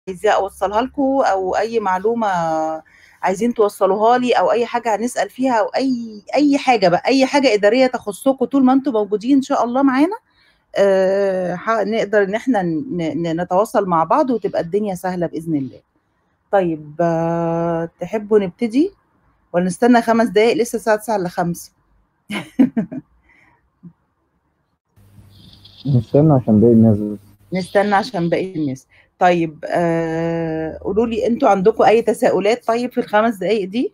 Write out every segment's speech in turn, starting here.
عايزة أوصّلها لكم أو أي معلومة عايزين توصّلوها لي أو أي حاجة هنسأل فيها أو أي أي حاجة بقى، أي حاجة إدارية تخُصّكم طول ما أنتم موجودين إن شاء الله معانا آآ ح نقدر إن إحنا ن ن نتواصل مع بعض وتبقى الدنيا سهلة بإذن الله. طيب تحبّوا نبتدي والّا نستنى 5 دقايق لسه الساعة 09:45 نستنى عشان باقي الناس بس. نستنى عشان باقي الناس. طيب آآ قولوا لي أنتم عندكم أي تساؤلات طيب في ال5 دقايق دي؟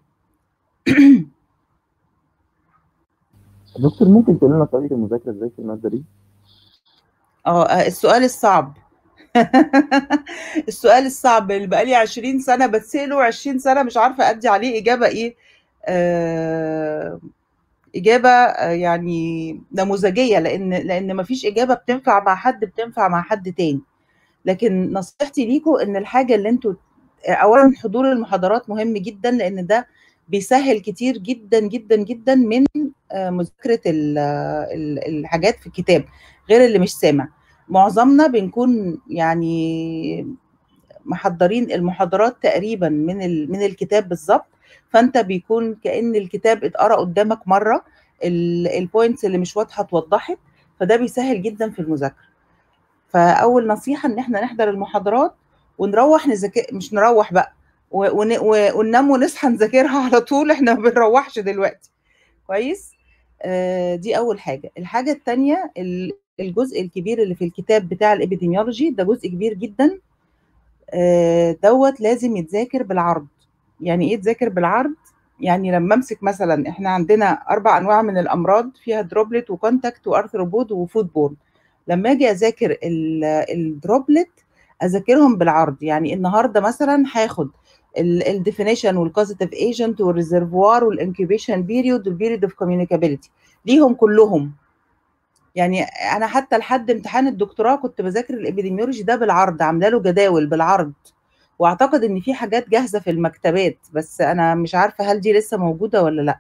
دكتور ممكن تقولي لنا طريقة المذاكرة إزاي في المادة دي؟ آه، آه، السؤال الصعب. السؤال الصعب اللي بقى لي 20 سَنة باتسأله 20 سَنة مش عارفة أدّي عليه إجابة إيه، آآ إجابة يعني نموذجية، لإن لإن ما فيش إجابة بتنفع مع حد بتنفع مع حد تاني. لكن نصيحتي ليكم إن الحاجة اللي أنتم أولًا حضور المحاضرات مهم جدًا، لإن ده بيسهّل كتير جدًا، جدًا، جدًا من آآ مذاكرة ال ال الحاجات في الكتاب، غير اللي مش سامع. معظمنا بنكون يعني محضّرين المحاضرات تقريبًا من ال من الكتاب بالضبط، فأنت بيكون كإن الكتاب اتقرا قدّامك مرّة، ال الpoints اللي مش واضحة اتوضّحت، فده بيسهّل جدًا في المذاكرة. فأول نصيحة إن إحنا نحضر المحاضرات ونروّح نذاك مش نروّح بقى و ون و وننام ونصحى نذاكرها على طول، إحنا ما بنروّحش دلوقتي، كويس؟ آآ دي أول حاجة. الحاجة التانية ال الجزء الكبير اللي في الكتاب بتاع الepidemiology ده جزء كبير جدًا، آآ دوّة لازم يتذاكر بالعرض. يعني إيه يتذاكر بالعرض؟ يعني لمّا أمسك مثلًا إحنا عندنا 4 أنواع من الأمراض فيها droplet وcontact وarthropod وfoodborne. لمّا آجي أذاكر ال الdroplet أذاكرهم بالعرض، يعني النهارده مثلًا هاخد ال الdefinition والcausative agent والreservoir والincubation period والperiod of communicability ليهم كلّهم. يعني أنا حتى لحد امتحان الدكتوراه كنت باذاكر الepidemiology ده بالعرض، عاملة له جداول بالعرض، وأعتقد إن في حاجات جاهزة في المكتبات، بس أنا مش عارفة هل دي لسه موجودة والّا لأ.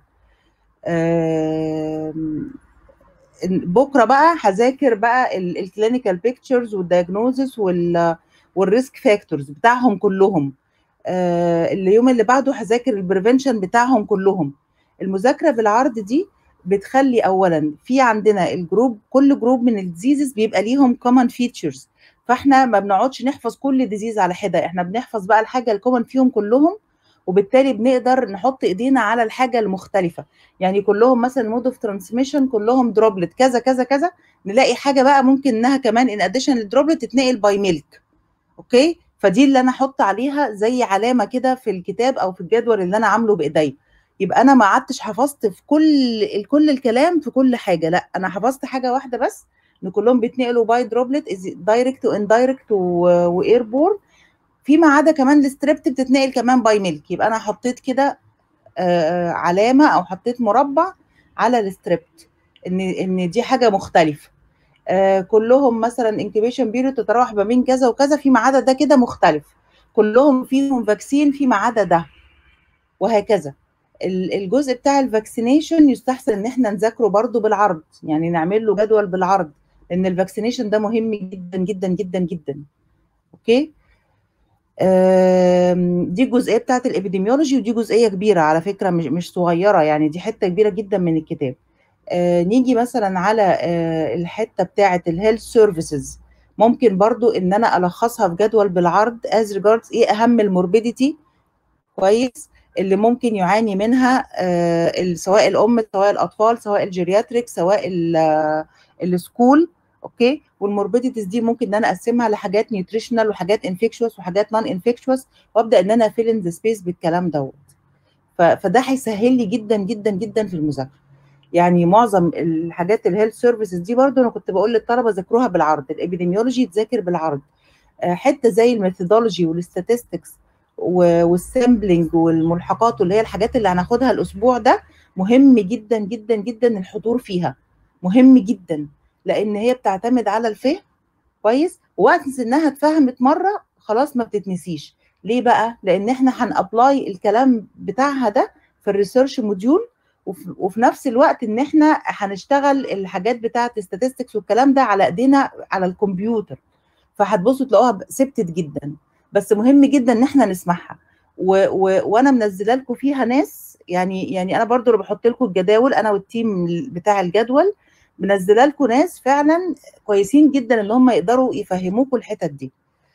آمم ال بُكرة بقى هاذاكر بقى ال الclinical pictures والdiagnosis وال والrisk factors بتاعهم كلّهم. آآ اليوم اللي بعده هاذاكر الprevention بتاعهم كلّهم. المذاكرة بالعرض دي بتخلّي أولًا في عندنا الجروب كل جروب من الdiseases بيبقى ليهم common features، فإحنا ما بنقعدش نحفظ كل disease على حدة، إحنا بنحفظ بقى الحاجة الcommon فيهم كلّهم، وبالتالي بنقدر نحط إيدينا على الحاجة المختلفة. يعني كلّهم مثلًا mode of transmission كلّهم droplet كذا، كذا، كذا، نلاقي حاجة بقى ممكن إنها كمان in addition للdroplet تتنقل by milk أوكي؟ فدي اللي أنا أحط عليها زي علامة كده في الكتاب أو في الجدول اللي أنا عامله بإيديّا. يبقى أنا ما قعدتش حفظت في كل ال كل الكلام في كل حاجة، لأ، أنا حفظت حاجة واحدة بس، إن كلّهم بيتنقلوا by droplet is direct وindirect و وairborne فيما عدا كمان الstrep بتتنقل كمان by milk يبقى أنا حطيت كده آآ علامة أو حطيت مربع على الstrep إن إن دي حاجة مختلفة. آآ كلّهم مثلًا incubation period تتراوح ما بين كذا وكذا فيما عدا ده كده مختلف. كلّهم فيهم vaccine فيما عدا ده. وهكذا. ال الجزء بتاع الvaccination يستحسن إن إحنا نذاكره برضه بالعرض، يعني نعمل له جدول بالعرض، لإن الvaccination ده مهم جدًا، جدًا، جدًا، جدًا. أوكي؟ آمم دي الجزئية بتاعة الepidemiology ودي جزئية كبيرة على فكرة مش مش صغيرة، يعني دي حتّة كبيرة جدًا من الكتاب. آآ نيجي مثلًا على آآ الحتّة بتاعة الhealth services ممكن برضه إن أنا ألخّصها في جدول بالعرض as regards إيه أهم الmorbidity كويس؟ اللي ممكن يعاني منها آآ ال سواء الأم، سواء الأطفال، سواء الgeriatric سواء ال الschool أوكي؟ والmorbidities دي ممكن إن أنا أقسّمها لحاجات nutritional وحاجات infectious وحاجات non infectious وأبدأ إن أنا أfill in the space بالكلام دوّة. ف فده هيسهّل لي جدًا، جدًا، جدًا في المذاكرة. يعني معظم الحاجات الhealth services دي برضه أنا كنت باقول للطلبة ذاكروها بالعرض، الepidemiology يتذاكر بالعرض. آآ حتّة زي الmethodology والstatistics و والsampling والملحقات واللي هي الحاجات اللي هناخدها الأسبوع ده، مهم جدًا، جدًا، جدًا الحضور فيها، مهم جدًا، لإن هي بتعتمد على الفهم كويس؟ وonce إنها اتفهمت مرّة خلاص ما بتتنسيش. ليه بقى؟ لإن إحنا هنapply الكلام بتاعها ده في الresearch module وف وفي نفس الوقت إن إحنا هنشتغل الحاجات بتاعة الstatistics والكلام ده على إيدينا على الكمبيوتر. فهتبصوا تلاقوها ب ثبتت جدًا. بس مهم جدا ان احنا نسمعها و و وانا منزله لكم فيها ناس يعني يعني انا برضو اللي بحط لكم الجداول انا والتيم بتاع الجدول منزله لكم ناس فعلا كويسين جدا اللي هم يقدروا يفهموكم الحتت دي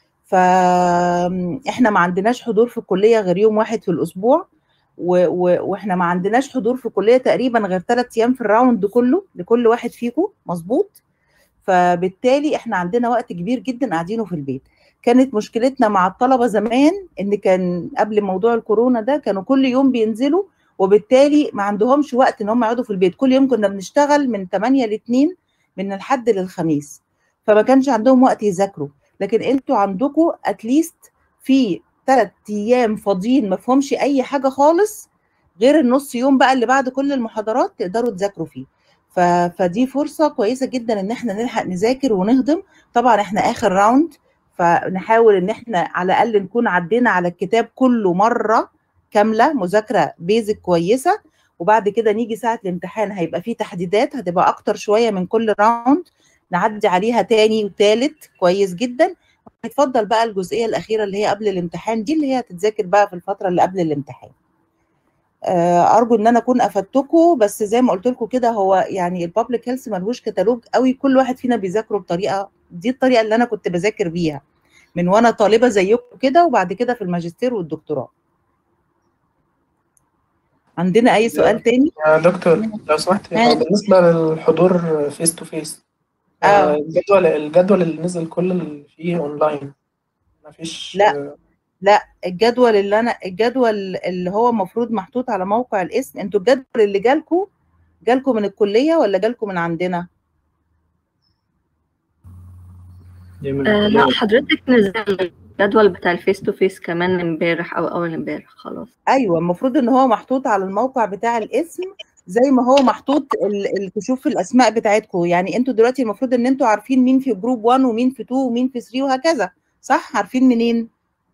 فاحنا ما عندناش حضور في الكليه غير يوم واحد في الاسبوع و... و... واحنا ما عندناش حضور في الكليه تقريبا غير ثلاث ايام في الراوند كله لكل واحد فيكم مظبوط فبالتالي احنا عندنا وقت كبير جدا قاعدينه في البيت كانت مشكلتنا مع الطلبه زمان ان كان قبل موضوع الكورونا ده كانوا كل يوم بينزلوا وبالتالي ما عندهمش وقت ان هم يقعدوا في البيت كل يوم كنا بنشتغل من 8 ل 2 من الحد للخميس فما كانش عندهم وقت يذاكروا لكن انتوا عندكم اتليست في ثلاث ايام فاضيين ما فيهمش اي حاجه خالص غير النص يوم بقى اللي بعد كل المحاضرات تقدروا تذاكروا فيه ف... فدي فرصه كويسه جدا ان احنا نلحق نذاكر ونهضم طبعا احنا اخر راوند فنحاول ان احنا على الاقل نكون عدينا على الكتاب كله مره كامله مذاكره بيزك كويسه وبعد كده نيجي ساعه الامتحان هيبقى فيه تحديدات هتبقى اكتر شويه من كل راوند نعدي عليها تاني وتالت كويس جدا اتفضل بقى الجزئيه الاخيره اللي هي قبل الامتحان دي اللي هي هتتذاكر بقى في الفتره اللي قبل الامتحان ارجو ان انا اكون افدتكم بس زي ما قلت لكم كده هو يعني البابليك هيلث ملهوش كتالوج قوي كل واحد فينا بيذاكره بطريقه دي الطريقه اللي انا كنت بذاكر بيها من وانا طالبه زيكم كده وبعد كده في الماجستير والدكتوراه عندنا اي سؤال تاني يا دكتور لو سمحت بالنسبه للحضور فيس تو فيس الجدول الجدول اللي نزل كل اللي فيه اونلاين مفيش لا لا الجدول اللي انا الجدول اللي هو المفروض محطوط على موقع الاسم انتوا الجدول اللي جالكم جالكم من الكليه ولا جالكم من عندنا آه لا حضرتك نزل الجدول بتاع الفيس تو فيس كمان امبارح او اول امبارح خلاص ايوه المفروض ان هو محطوط على الموقع بتاع الاسم زي ما هو محطوط الكشوف الاسماء بتاعتكم يعني انتوا دلوقتي المفروض ان انتوا عارفين مين في جروب 1 ومين في 2 ومين في 3 وهكذا صح عارفين منين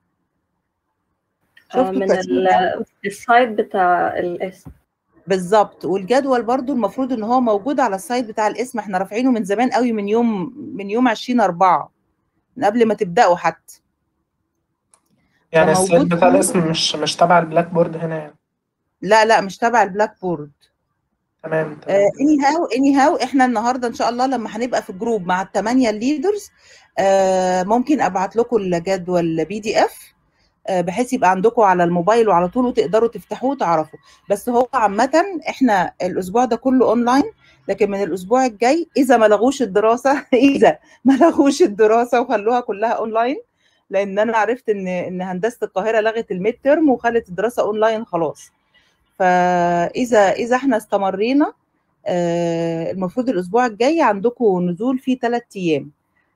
آه من السايت بتاع الاسم بالظبط والجدول برضو المفروض ان هو موجود على السايت بتاع الاسم احنا رافعينه من زمان قوي من يوم من يوم 20 4 من قبل ما تبداوا حتى يعني السايت بتاع الاسم مش مش تبع البلاك بورد هنا يعني لا لا مش تبع البلاك بورد تمام اني هاو اني هاو احنا النهارده ان شاء الله لما هنبقى في جروب مع الثمانيه الليدرز آه ممكن ابعت لكم الجدول بي دي اف بحيث يبقى عندكم على الموبايل وعلى طول وتقدروا تفتحوه وتعرفوا بس هو عامة احنا الاسبوع ده كله اونلاين لكن من الاسبوع الجاي اذا ما لغوش الدراسة اذا ما لغوش الدراسة وخلوها كلها اونلاين لان انا عرفت ان ان هندسة القاهرة لغت الميد ترم وخلت الدراسة اونلاين خلاص فاذا اذا احنا استمرينا المفروض الاسبوع الجاي عندكم نزول فيه ثلاث ايام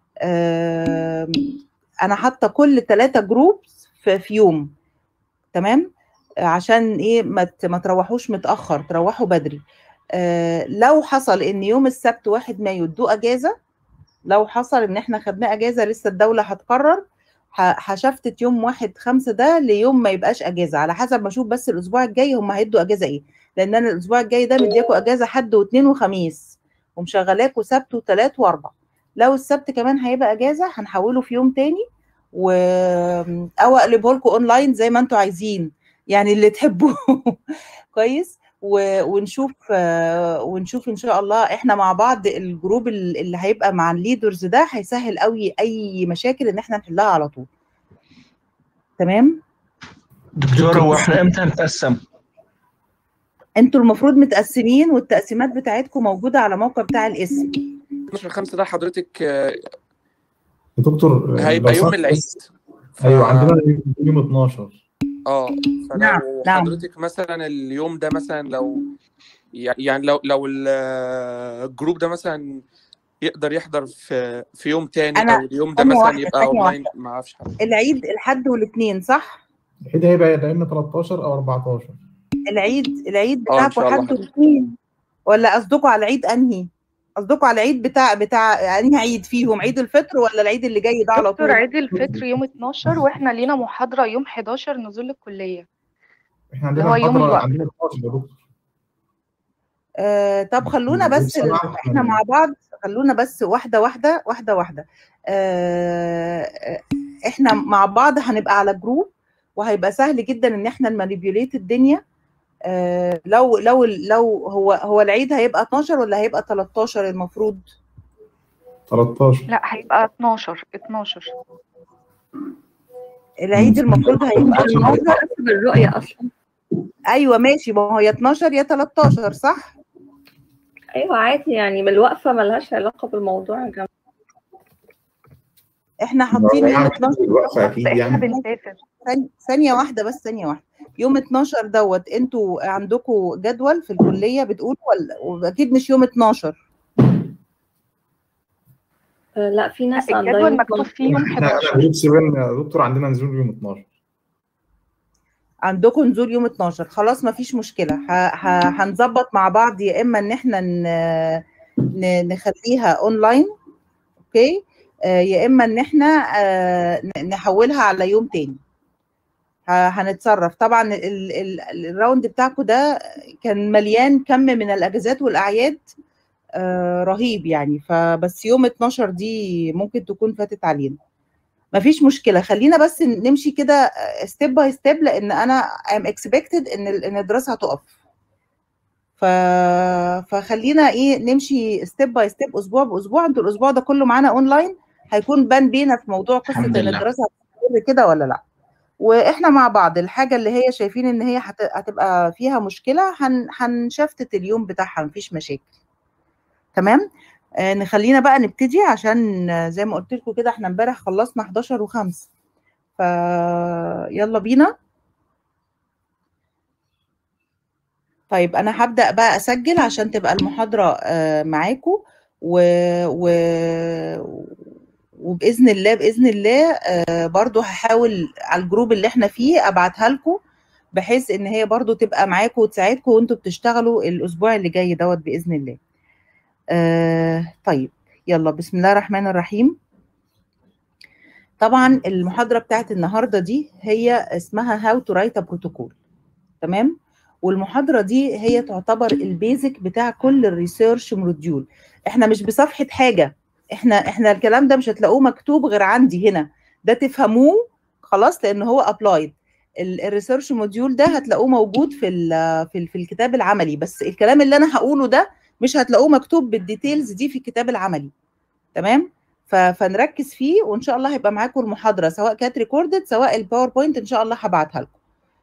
انا حاطه كل ثلاثه جروبس في يوم تمام عشان ايه ما ما تروحوش متاخر تروحوا بدري آه لو حصل ان يوم السبت 1 مايو ادوا اجازه لو حصل ان احنا خدناه اجازه لسه الدوله هتقرر هشفتت يوم واحد خمسة ده ليوم ما يبقاش اجازه على حسب ما اشوف بس الاسبوع الجاي هم هيدوا اجازه ايه لان انا الاسبوع الجاي ده مدياكوا اجازه حد واثنين وخميس ومشغلاكوا سبت وثلاث واربع لو السبت كمان هيبقى اجازه هنحوله في يوم تاني و او اقلبه لكم اونلاين زي ما انتم عايزين يعني اللي تحبوه كويس و... ونشوف ونشوف ان شاء الله احنا مع بعض الجروب اللي هيبقى مع الليدرز ده هيسهل قوي اي مشاكل ان احنا نحلها على طول تمام دكتور هو احنا امتى نتقسم انتوا المفروض متقسمين والتقسيمات بتاعتكم موجوده على موقع بتاع الاسم 12 5 ده حضرتك يا دكتور هيبقى يوم العيد ف... ايوه عندنا يوم 12 اه فلو نعم نعم حضرتك مثلا اليوم ده مثلا لو يعني لو لو الجروب ده مثلا يقدر يحضر في في يوم تاني أنا- او اليوم ده ثانية مثلا واحدة، يبقى ثانية اونلاين ما اعرفش حضرتك العيد الحد والاثنين صح العيد هيبقى يا اما 13 او 14 العيد العيد اه ان بتاعكم شاء الله حد حضرتك واثنين ولا قصدكم على العيد انهي قصدكم على العيد بتاع بتاع انهي عيد فيهم عيد الفطر ولا العيد اللي جاي ده على دكتور طول عيد الفطر يوم 12 واحنا لينا محاضرة يوم 11 نزول الكلية احنا اللي عندنا هو يوم محاضره الوقت عندنا 12 يا دكتور آه طب خلونا نقول بس سبعة احنا مع بعض خلونا بس واحده واحده واحده واحده آه احنا مع بعض هنبقى على جروب وهيبقى سهل جدا ان احنا نمانيبيوليت الدنيا آه لو لو لو هو هو العيد هيبقى 12 ولا هيبقى 13 المفروض 13 لا هيبقى 12 12 العيد المفروض هيبقى 12 حسب الرؤية أصلا ايوه ماشي ما هو يا 12 يا 13 صح أيوة عادي يعني بالوقفة ملهاش علاقة بالموضوع يا جماعة احنا حاطين يوم 12 الوقفة أكيد احنا يعني بنسافر ثانية- ثانية واحدة بس ثانية واحدة يوم 12 دوت انتوا عندكم جدول في الكلية بتقولوا ولا اكيد مش يوم 12 آه، لا في ناس عندها الجدول يوم مكتوب فيه يوم احنا 11 جروب 7 يا دكتور عندنا نزول يوم 12 عندكم نزول يوم 12 خلاص ما فيش مشكلة ه- ه- هنظبط مع بعض يا اما ان احنا ن- ن- نخليها اونلاين اوكي آه، يا اما ان احنا آه، ن- نحولها على يوم تاني ه- هنتصرف طبعا ال- ال- ال- الراوند بتاعكم ده كان مليان كم من الاجازات والاعياد آه، رهيب يعني فبس يوم 12 دي ممكن تكون فاتت علينا مفيش مشكله خلينا بس نمشي كده ستيب باي ستيب لان انا ام اكسبكتد ان ال- ان الدراسه هتقف ف... فخلينا ايه نمشي ستيب باي ستيب اسبوع باسبوع انتوا الاسبوع ده كله معانا اونلاين هيكون بان بينا في موضوع قصه الحمد ان لله. الدراسه هتستمر كده ولا لا واحنا مع بعض الحاجه اللي هي شايفين ان هي هت... هتبقى فيها مشكله هن... هنشفتت اليوم بتاعها مفيش مشاكل تمام آه نخلينا بقى نبتدي عشان آه، زي ما قلت لكم كده احنا امبارح خلصنا 11 و5 ف يلا بينا طيب انا هبدأ بقى اسجل عشان تبقى المحاضرة آه، معاكم و... و... وبإذن الله بإذن الله آه، برضو هحاول على الجروب اللي احنا فيه ابعتها لكم بحيث ان هي برضو تبقى معاكم وتساعدكم وانتوا بتشتغلوا الاسبوع اللي جاي دوت بإذن الله آه، طيب يلا بسم الله الرحمن الرحيم طبعا المحاضرة بتاعت النهاردة دي هي اسمها How to write a protocol تمام والمحاضرة دي هي تعتبر البيزك بتاع كل الريسيرش موديول احنا مش بصفحة حاجة احنا احنا الكلام ده مش هتلاقوه مكتوب غير عندي هنا ده تفهموه خلاص لان هو ابلايد الريسيرش موديول ده هتلاقوه موجود في ال في, ال في الكتاب العملي بس الكلام اللي انا هقوله ده مش هتلاقوه مكتوب بالديتيلز دي في الكتاب العملي تمام ف- فنركز فيه وان شاء الله هيبقى معاكم المحاضره سواء كانت ريكوردد سواء الباوربوينت ان شاء الله هبعتها لكم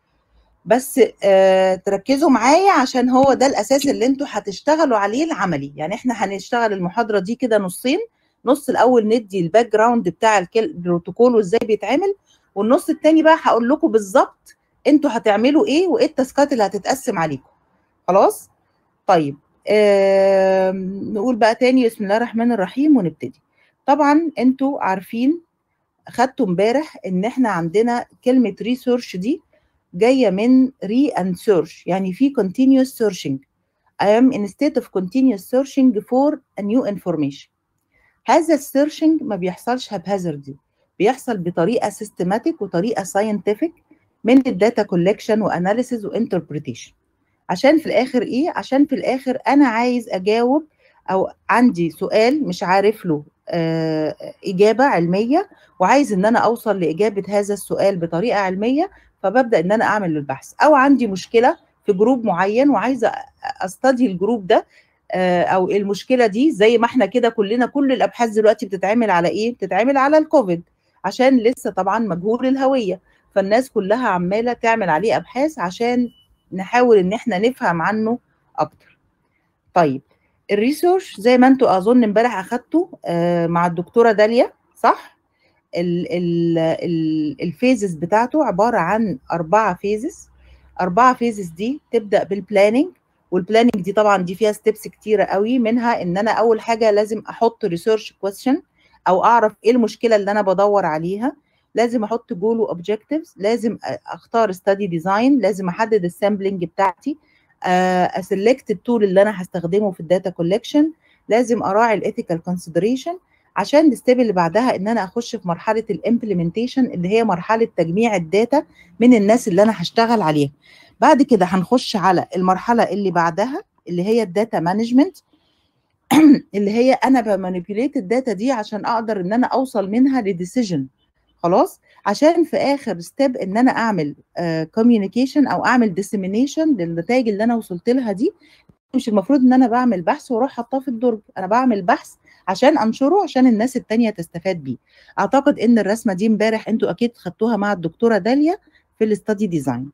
بس آه تركزوا معايا عشان هو ده الاساس اللي انتوا هتشتغلوا عليه العملي يعني احنا هنشتغل المحاضره دي كده نصين نص الاول ندي الباك جراوند بتاع الكل- البروتوكول وازاي بيتعمل والنص التاني بقى هقول لكم بالظبط انتوا هتعملوا ايه وايه التاسكات اللي هتتقسم عليكم خلاص طيب آم، نقول بقى تاني بسم الله الرحمن الرحيم ونبتدي طبعا انتوا عارفين خدتوا امبارح ان احنا عندنا كلمة ريسيرش دي جاية من ري اند سيرش يعني في continuous searching I am in a state of continuous searching for a new information هذا السيرشنج ما بيحصلش haphazardly بيحصل بطريقة systematic وطريقة scientific من الداتا collection واناليسيز وانتربريتيشن عشان في الاخر ايه عشان في الاخر انا عايز اجاوب او عندي سؤال مش عارف له آه، اجابه علميه وعايز ان انا اوصل لاجابه هذا السؤال بطريقه علميه فببدا ان انا اعمل البحث او عندي مشكله في جروب معين وعايزه استدي الجروب ده آه، او المشكله دي زي ما احنا كده كلنا كل الابحاث دلوقتي بتتعمل على ايه بتتعمل على الكوفيد عشان لسه طبعا مجهول الهويه فالناس كلها عماله تعمل عليه ابحاث عشان نحاول ان احنا نفهم عنه اكتر طيب الريسيرش زي ما انتوا اظن امبارح اخدتوا آه، مع الدكتوره داليا صح ال- ال- ال- الفيزز بتاعته عباره عن اربعه فيزز اربعه فيزز دي تبدا بالبلاننج والبلاننج دي طبعا دي فيها ستيبس كتيره قوي منها ان انا اول حاجه لازم احط ريسيرش كويستشن او اعرف ايه المشكله اللي انا بدور عليها لازم احط جول واوبجكتيفز لازم أ- اختار ستادي ديزاين لازم احدد السامبلنج بتاعتي اسلكت التول اللي انا هستخدمه في الداتا كولكشن لازم اراعي الايثيكال كونسيدريشن عشان الستيب اللي بعدها ان انا اخش في مرحله الامبلمنتيشن اللي هي مرحله تجميع الداتا من الناس اللي انا هشتغل عليها بعد كده هنخش على المرحله اللي بعدها اللي هي الداتا مانجمنت اللي هي انا بمانيبيوليت الداتا دي عشان اقدر ان انا اوصل منها لديسيجن خلاص عشان في اخر ستيب ان انا اعمل كوميونيكيشن uh, او اعمل ديسيمينيشن للنتائج اللي انا وصلت لها دي مش المفروض ان انا بعمل بحث واروح حاطاه في الدرج انا بعمل بحث عشان انشره عشان الناس التانية تستفاد بيه اعتقد ان الرسمه دي امبارح انتوا اكيد خدتوها مع الدكتوره داليا في الاستادي ديزاين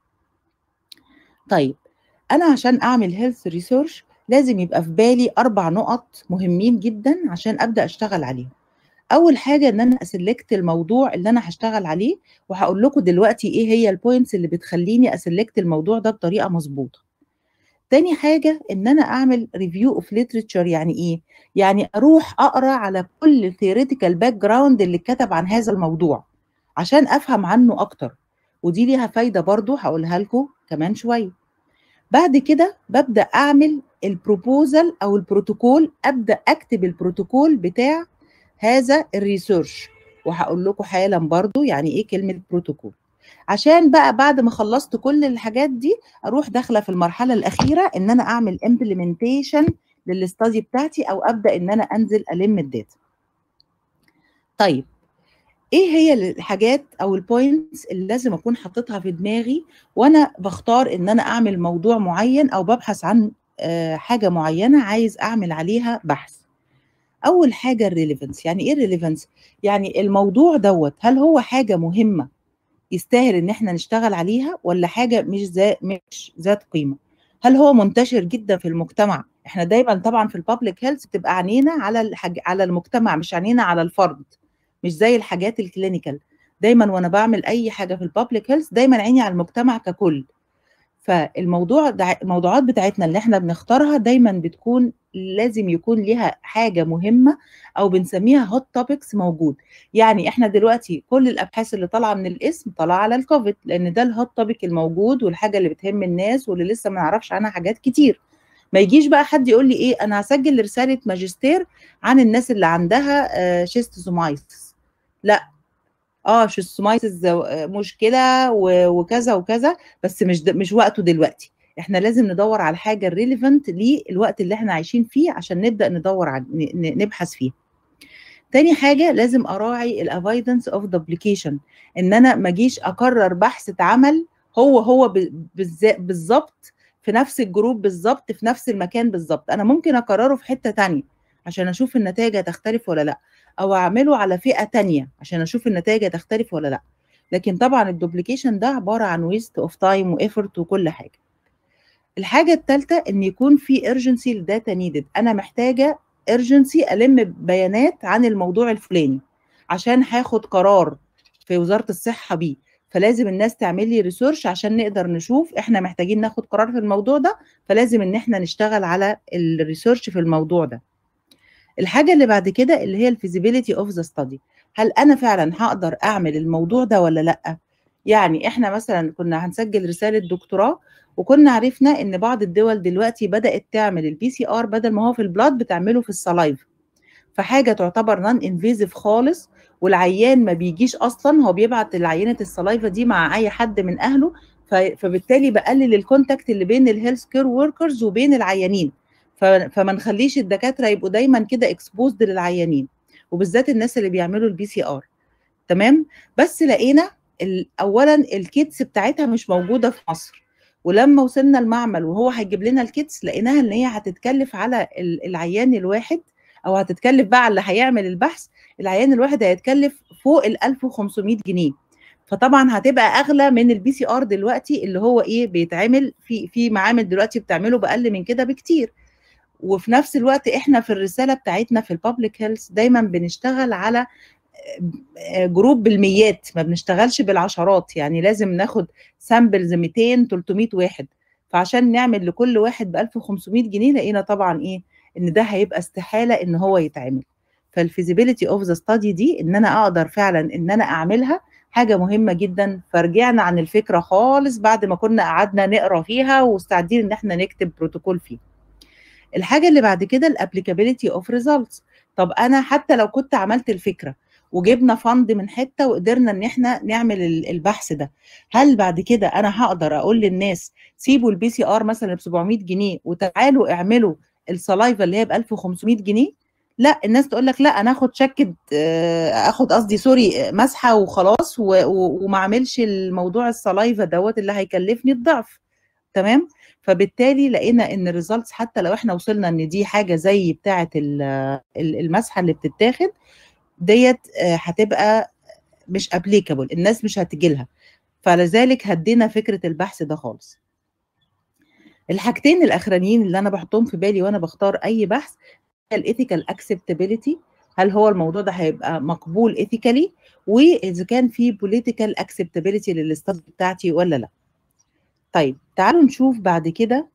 طيب انا عشان اعمل هيلث ريسيرش لازم يبقى في بالي اربع نقط مهمين جدا عشان ابدا اشتغل عليهم اول حاجه ان انا اسلكت الموضوع اللي انا هشتغل عليه وهقول لكم دلوقتي ايه هي البوينتس اللي بتخليني اسلكت الموضوع ده بطريقه مظبوطه تاني حاجه ان انا اعمل ريفيو اوف ليتريتشر يعني ايه يعني اروح اقرا على كل ثيوريتيكال باك جراوند اللي اتكتب عن هذا الموضوع عشان افهم عنه اكتر ودي ليها فايده برضو هقولها لكم كمان شويه بعد كده ببدا اعمل البروبوزل او البروتوكول ابدا اكتب البروتوكول بتاع هذا الريسيرش وهقول لكم حالا برضو يعني ايه كلمه بروتوكول عشان بقى بعد ما خلصت كل الحاجات دي اروح داخله في المرحله الاخيره ان انا اعمل امبلمنتيشن للاستادي بتاعتي او ابدا ان انا انزل الم الداتا طيب ايه هي الحاجات او البوينتس اللي لازم اكون حاططها في دماغي وانا بختار ان انا اعمل موضوع معين او ببحث عن حاجه معينه عايز اعمل عليها بحث اول حاجه الريليفنس يعني ايه الريليفنس يعني الموضوع دوت هل هو حاجه مهمه يستاهل ان احنا نشتغل عليها ولا حاجه مش ذات مش ذات قيمه هل هو منتشر جدا في المجتمع احنا دايما طبعا في البابليك هيلث بتبقى عينينا على الحاج... على المجتمع مش عينينا على الفرد مش زي الحاجات الكلينيكال دايما وانا بعمل اي حاجه في البابليك هيلث دايما عيني على المجتمع ككل فالموضوع دع... الموضوعات بتاعتنا اللي احنا بنختارها دايما بتكون لازم يكون ليها حاجه مهمه او بنسميها هوت توبكس موجود يعني احنا دلوقتي كل الابحاث اللي طالعه من الاسم طالعه على الكوفيد لان ده الهوت توبيك الموجود والحاجه اللي بتهم الناس واللي لسه ما نعرفش عنها حاجات كتير ما يجيش بقى حد يقول لي ايه انا هسجل رساله ماجستير عن الناس اللي عندها شيستوزومايسيس لا اه شيستومايسيس مشكله وكذا وكذا بس مش مش وقته دلوقتي احنا لازم ندور على الحاجه الريليفنت للوقت اللي احنا عايشين فيه عشان نبدا ندور على نبحث فيه تاني حاجه لازم اراعي الافايدنس اوف دوبليكيشن ان انا ما اجيش اكرر بحث اتعمل هو هو بالظبط في نفس الجروب بالظبط في نفس المكان بالظبط انا ممكن اكرره في حته تانية عشان اشوف النتائج هتختلف ولا لا او اعمله على فئه تانية عشان اشوف النتائج هتختلف ولا لا لكن طبعا الدوبليكيشن ده عباره عن ويست اوف تايم وافورت وكل حاجه الحاجه الثالثه ان يكون في urgency لداتا نيدد انا محتاجه urgency الم بيانات عن الموضوع الفلاني عشان هاخد قرار في وزاره الصحه بيه فلازم الناس تعمل لي ريسيرش عشان نقدر نشوف احنا محتاجين ناخد قرار في الموضوع ده فلازم ان احنا نشتغل على الريسيرش في الموضوع ده الحاجه اللي بعد كده اللي هي الفيزيبيليتي اوف ذا ستادي هل انا فعلا هقدر اعمل الموضوع ده ولا لا يعني احنا مثلا كنا هنسجل رساله دكتوراه وكنا عرفنا ان بعض الدول دلوقتي بدات تعمل البي سي ار بدل ما هو في البلاد بتعمله في السلايف فحاجه تعتبر نون انفيزيف خالص والعيان ما بيجيش اصلا هو بيبعت العينه السلايفا دي مع اي حد من اهله فبالتالي بقلل الكونتاكت اللي بين الهيلث كير وركرز وبين العيانين فما نخليش الدكاتره يبقوا دايما كده اكسبوزد للعيانين وبالذات الناس اللي بيعملوا البي سي ار تمام بس لقينا اولا الكيتس بتاعتها مش موجوده في مصر ولما وصلنا المعمل وهو هيجيب لنا الكيتس لقيناها ان هي هتتكلف على العيان الواحد او هتتكلف بقى على اللي هيعمل البحث العيان الواحد هيتكلف فوق ال 1500 جنيه فطبعا هتبقى اغلى من البي سي ار دلوقتي اللي هو ايه بيتعمل في في معامل دلوقتي بتعمله باقل من كده بكتير وفي نفس الوقت احنا في الرساله بتاعتنا في البابليك هيلث دايما بنشتغل على جروب بالميات ما بنشتغلش بالعشرات يعني لازم ناخد سامبلز 200 300 واحد فعشان نعمل لكل واحد ب 1500 جنيه لقينا طبعا ايه ان ده هيبقى استحاله ان هو يتعمل فالفيزيبيليتي اوف ذا ستادي دي ان انا اقدر فعلا ان انا اعملها حاجه مهمه جدا فرجعنا عن الفكره خالص بعد ما كنا قعدنا نقرا فيها واستعدين ان احنا نكتب بروتوكول فيه الحاجه اللي بعد كده الابليكابيلتي اوف ريزلتس طب انا حتى لو كنت عملت الفكره وجبنا فند من حته وقدرنا ان احنا نعمل ال- البحث ده هل بعد كده انا هقدر اقول للناس سيبوا البي سي ار مثلا ب 700 جنيه وتعالوا اعملوا السلايفا اللي هي ب 1500 جنيه لا الناس تقول لك لا انا اخد شكه آه، اخد قصدي سوري آه، مسحه وخلاص و- و- وما اعملش الموضوع السلايفا دوت اللي هيكلفني الضعف تمام فبالتالي لقينا ان الريزلتس حتى لو احنا وصلنا ان دي حاجه زي بتاعه ال- ال- المسحه اللي بتتاخد ديت آه، هتبقى مش ابليكابل الناس مش هتجي لها فلذلك هدينا فكره البحث ده خالص الحاجتين الاخرانيين اللي انا بحطهم في بالي وانا بختار اي بحث الايثيكال اكسبتابيلتي هل هو الموضوع ده هيبقى مقبول ايثيكالي واذا كان في بوليتيكال اكسبتابيلتي للاستاذ بتاعتي ولا لا طيب تعالوا نشوف بعد كده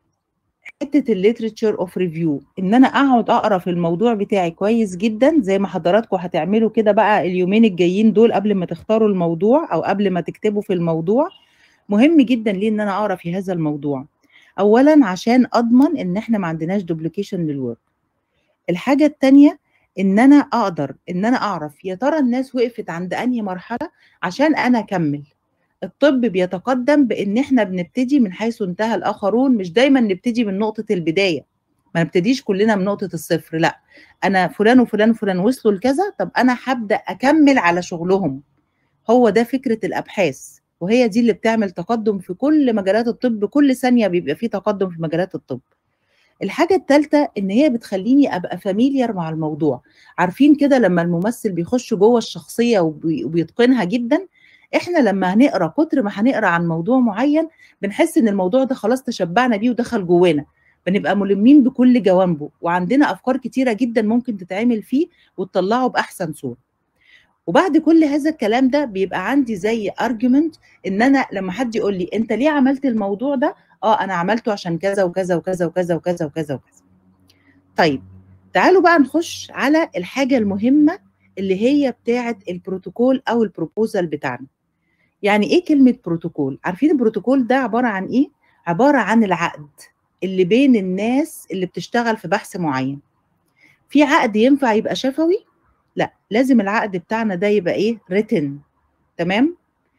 حته الليترشر اوف ريفيو ان انا اقعد اقرا في الموضوع بتاعي كويس جدا زي ما حضراتكم هتعملوا كده بقى اليومين الجايين دول قبل ما تختاروا الموضوع او قبل ما تكتبوا في الموضوع مهم جدا ليه ان انا اقرا في هذا الموضوع اولا عشان اضمن ان احنا ما عندناش دوبليكيشن للورك الحاجه الثانيه ان انا اقدر ان انا اعرف يا ترى الناس وقفت عند انهي مرحله عشان انا اكمل الطب بيتقدم بان احنا بنبتدي من حيث انتهى الاخرون مش دايما نبتدي من نقطه البدايه ما نبتديش كلنا من نقطه الصفر لا انا فلان وفلان وفلان وصلوا لكذا طب انا هبدا اكمل على شغلهم هو ده فكره الابحاث وهي دي اللي بتعمل تقدم في كل مجالات الطب كل ثانيه بيبقى في تقدم في مجالات الطب الحاجة الثالثة إن هي بتخليني أبقى فاميليار مع الموضوع عارفين كده لما الممثل بيخش جوه الشخصية وبي- وبيتقنها جدا إحنا لما هنقرأ كتر ما هنقرأ عن موضوع معين بنحس إن الموضوع ده خلاص تشبعنا بيه ودخل جوانا بنبقى ملمين بكل جوانبه وعندنا أفكار كتيرة جدا ممكن تتعمل فيه وتطلعه بأحسن صورة وبعد كل هذا الكلام ده بيبقى عندي زي ارجيومنت ان انا لما حد يقول لي انت ليه عملت الموضوع ده اه انا عملته عشان كذا وكذا وكذا وكذا وكذا وكذا وكذا طيب تعالوا بقى نخش على الحاجه المهمه اللي هي بتاعه البروتوكول او البروبوزال بتاعنا يعني ايه كلمه بروتوكول عارفين البروتوكول ده عباره عن ايه عباره عن العقد اللي بين الناس اللي بتشتغل في بحث معين في عقد ينفع يبقى شفوي لا لازم العقد بتاعنا ده يبقى ايه ريتن تمام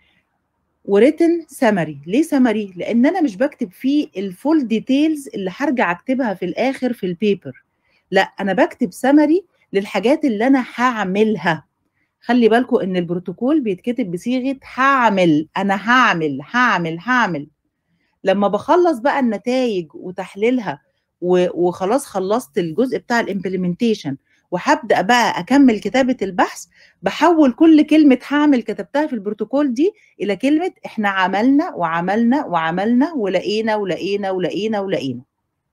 وريتن سمري ليه سمري لان انا مش بكتب فيه الفول ديتيلز اللي هرجع اكتبها في الاخر في البيبر لا انا بكتب سمري للحاجات اللي انا هعملها خلي بالكم ان البروتوكول بيتكتب بصيغه هعمل انا هعمل هعمل هعمل لما بخلص بقى النتائج وتحليلها و- وخلاص خلصت الجزء بتاع الامبلمنتيشن وهبدا بقى اكمل كتابه البحث بحول كل كلمه هعمل كتبتها في البروتوكول دي الى كلمه احنا عملنا وعملنا وعملنا ولقينا ولقينا ولقينا ولقينا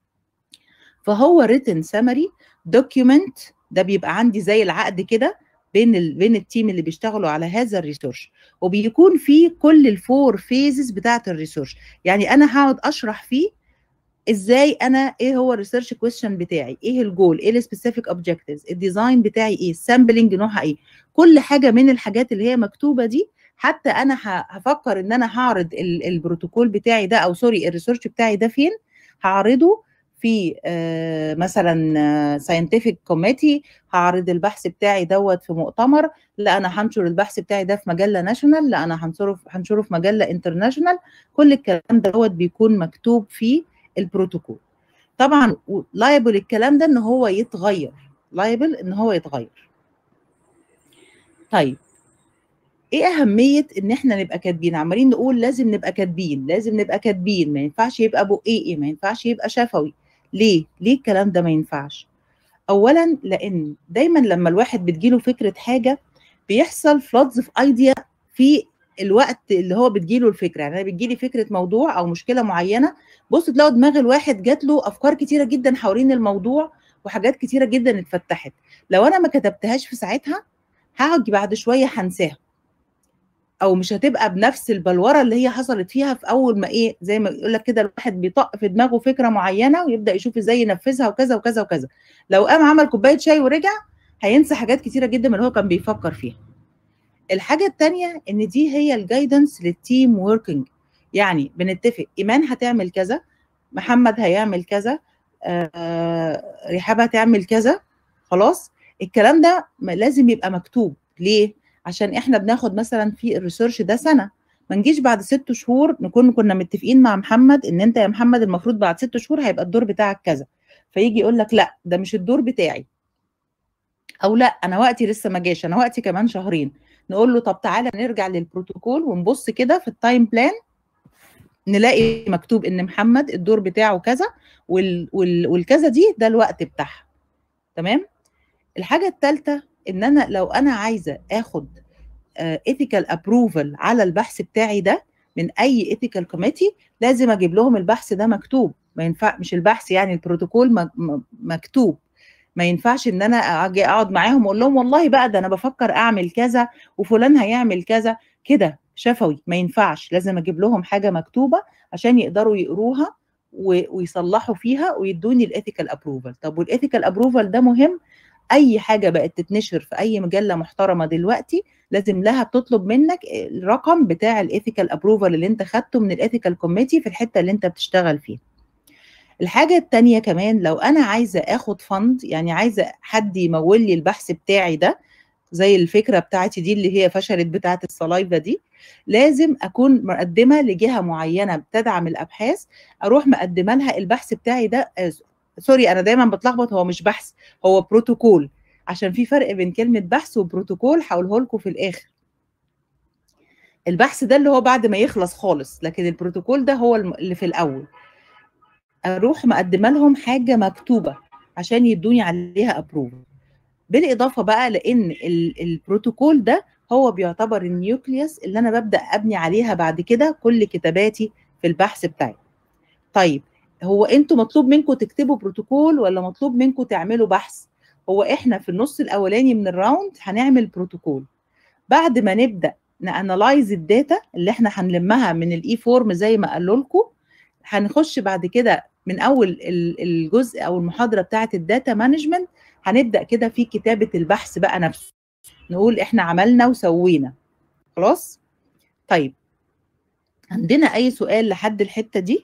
فهو written summary document ده بيبقى عندي زي العقد كده بين ال... بين التيم اللي بيشتغلوا على هذا الريسيرش وبيكون فيه كل الفور فيزز بتاعه الريسيرش يعني انا هقعد اشرح فيه ازاي انا ايه هو الريسيرش كويشن بتاعي ايه الجول ايه السبيسيفيك اوبجكتيفز الديزاين بتاعي ايه السامبلنج نوعها ايه كل حاجه من الحاجات اللي هي مكتوبه دي حتى انا ه- هفكر ان انا هعرض ال- البروتوكول بتاعي ده او سوري الريسيرش بتاعي ده فين هعرضه في آه، مثلا ساينتفك كوميتي هعرض البحث بتاعي دوت في مؤتمر لا انا هنشر البحث بتاعي ده في مجله ناشونال لا انا هنشره في- هنشره في مجله انترناشونال كل الكلام دوت بيكون مكتوب في البروتوكول طبعا لايبل الكلام ده ان هو يتغير لايبل ان هو يتغير طيب ايه اهميه ان احنا نبقى كاتبين عمالين نقول لازم نبقى كاتبين لازم نبقى كاتبين ما ينفعش يبقى بقيقي ما ينفعش يبقى شفوي ليه ليه الكلام ده ما ينفعش اولا لان دايما لما الواحد بتجيله فكره حاجه بيحصل فلودز في ايديا في الوقت اللي هو بتجيله الفكره يعني انا بتجيلي فكره موضوع او مشكله معينه بص تلاقوا دماغ الواحد جات له افكار كتيره جدا حوالين الموضوع وحاجات كتيره جدا اتفتحت لو انا ما كتبتهاش في ساعتها هاجي بعد شويه هنساها او مش هتبقى بنفس البلوره اللي هي حصلت فيها في اول ما ايه زي ما يقول لك كده الواحد بيطق في دماغه فكره معينه ويبدا يشوف ازاي ينفذها وكذا وكذا وكذا لو قام عمل كوبايه شاي ورجع هينسى حاجات كتيره جدا من اللي هو كان بيفكر فيها الحاجه الثانيه ان دي هي الجايدنس للتيم وركينج يعني بنتفق ايمان هتعمل كذا محمد هيعمل كذا آه، رحاب هتعمل كذا خلاص الكلام ده م- لازم يبقى مكتوب ليه عشان احنا بناخد مثلا في الريسيرش ده سنه ما نجيش بعد ست شهور نكون كنا متفقين مع محمد ان انت يا محمد المفروض بعد ست شهور هيبقى الدور بتاعك كذا فيجي يقول لك لا ده مش الدور بتاعي او لا انا وقتي لسه ما جاش انا وقتي كمان شهرين نقول له طب تعالى نرجع للبروتوكول ونبص كده في التايم بلان نلاقي مكتوب ان محمد الدور بتاعه كذا وال وال والكذا دي ده الوقت بتاعها تمام الحاجه الثالثه ان انا لو انا عايزه اخد ايثيكال uh, ابروفل على البحث بتاعي ده من اي ايثيكال كوميتي لازم اجيب لهم البحث ده مكتوب ما ينفع مش البحث يعني البروتوكول مكتوب ما ينفعش ان انا اجي اقعد معاهم واقول لهم والله بقى ده انا بفكر اعمل كذا وفلان هيعمل كذا كده شفوي ما ينفعش لازم اجيب لهم حاجه مكتوبه عشان يقدروا يقروها ويصلحوا فيها ويدوني الايثيكال ابروفال طب والايثيكال ابروفال ده مهم اي حاجه بقت تتنشر في اي مجله محترمه دلوقتي لازم لها بتطلب منك الرقم بتاع الايثيكال ابروفال اللي انت خدته من الايثيكال كوميتي في الحته اللي انت بتشتغل فيها الحاجة التانية كمان لو أنا عايزة آخد فند يعني عايزة حد يمول لي البحث بتاعي ده زي الفكرة بتاعتي دي اللي هي فشلت بتاعت الصلايفة دي لازم أكون مقدمة لجهة معينة بتدعم الأبحاث أروح مقدمة لها البحث بتاعي ده آه سوري أنا دايما بتلخبط هو مش بحث هو بروتوكول عشان في فرق بين كلمة بحث وبروتوكول هقوله لكم في الآخر البحث ده اللي هو بعد ما يخلص خالص لكن البروتوكول ده هو اللي في الأول اروح مقدمه لهم حاجه مكتوبه عشان يدوني عليها ابروف بالاضافه بقى لان البروتوكول ده هو بيعتبر النيوكليوس اللي انا ببدا ابني عليها بعد كده كل كتاباتي في البحث بتاعي طيب هو انتوا مطلوب منكم تكتبوا بروتوكول ولا مطلوب منكم تعملوا بحث هو احنا في النص الاولاني من الراوند هنعمل بروتوكول بعد ما نبدا نانلايز الداتا اللي احنا هنلمها من الاي فورم زي ما قالوا لكم هنخش بعد كده من اول الجزء او المحاضره بتاعه الداتا مانجمنت هنبدا كده في كتابه البحث بقى نفسه نقول احنا عملنا وسوينا خلاص طيب عندنا اي سؤال لحد الحته دي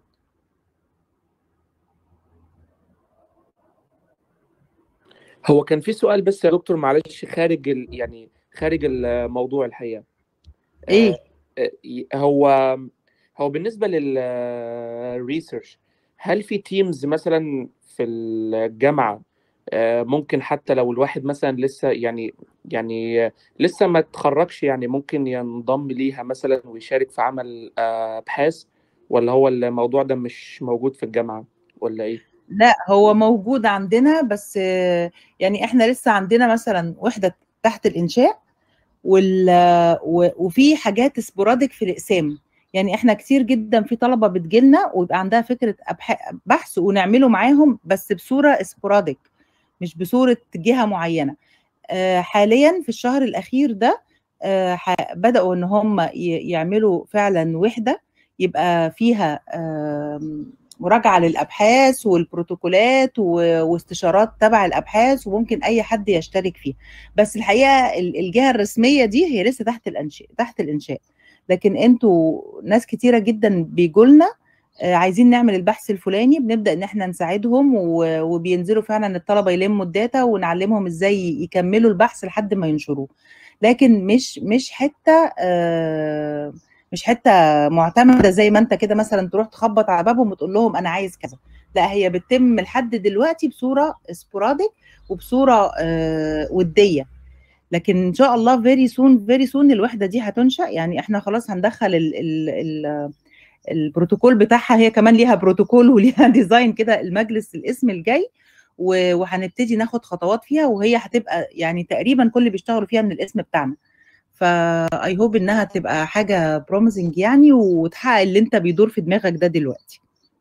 هو كان في سؤال بس يا دكتور معلش خارج ال... يعني خارج الموضوع الحقيقه ايه آه هو هو بالنسبه للريسيرش هل في تيمز مثلا في الجامعه ممكن حتى لو الواحد مثلا لسه يعني يعني لسه ما اتخرجش يعني ممكن ينضم ليها مثلا ويشارك في عمل ابحاث ولا هو الموضوع ده مش موجود في الجامعه ولا ايه؟ لا هو موجود عندنا بس يعني احنا لسه عندنا مثلا وحده تحت الانشاء وال وفي حاجات سبوراديك في الاقسام يعني احنا كتير جدا في طلبه بتجيلنا ويبقى عندها فكره بحث ونعمله معاهم بس بصوره سبوراديك مش بصوره جهه معينه حاليا في الشهر الاخير ده بداوا ان هم يعملوا فعلا وحده يبقى فيها مراجعه للابحاث والبروتوكولات واستشارات تبع الابحاث وممكن اي حد يشترك فيها بس الحقيقه الجهه الرسميه دي هي لسه تحت الانشاء تحت الانشاء لكن انتوا ناس كتيره جدا بيجوا لنا عايزين نعمل البحث الفلاني بنبدا ان احنا نساعدهم وبينزلوا فعلا الطلبه يلموا الداتا ونعلمهم ازاي يكملوا البحث لحد ما ينشروه لكن مش مش حته مش حته معتمده زي ما انت كده مثلا تروح تخبط على بابهم وتقول لهم انا عايز كذا لا هي بتتم لحد دلوقتي بصوره سبوراديك وبصوره وديه لكن ان شاء الله فيري سون فيري سون الوحده دي هتنشا يعني احنا خلاص هندخل ال ال ال البروتوكول بتاعها هي كمان ليها بروتوكول وليها ديزاين كده المجلس الاسم الجاي وهنبتدي ناخد خطوات فيها وهي هتبقى يعني تقريبا كل اللي بيشتغلوا فيها من الاسم بتاعنا فاي هوب انها تبقى حاجه بروميسنج يعني وتحقق اللي انت بيدور في دماغك ده دلوقتي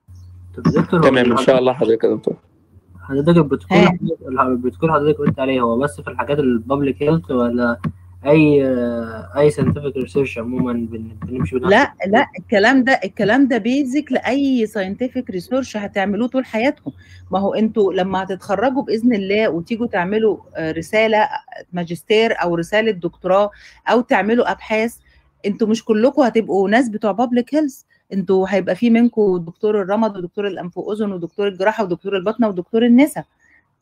تمام ان شاء الله حضرتك يا دكتور حضرتك البروتوكول البروتوكول حضرتك قلت عليه هو بس في الحاجات البابليك هيلث ولا اي اي ساينتفك ريسيرش عموما بنمشي لا لا الكلام ده الكلام ده بيزك لاي ساينتفك ريسيرش هتعملوه طول حياتكم ما هو انتوا لما هتتخرجوا باذن الله وتيجوا تعملوا رساله ماجستير او رساله دكتوراه او تعملوا ابحاث انتوا مش كلكم هتبقوا ناس بتوع بابليك هيلث انتوا هيبقى في منكم دكتور الرمد ودكتور الانف واذن ودكتور الجراحه ودكتور البطنه ودكتور النساء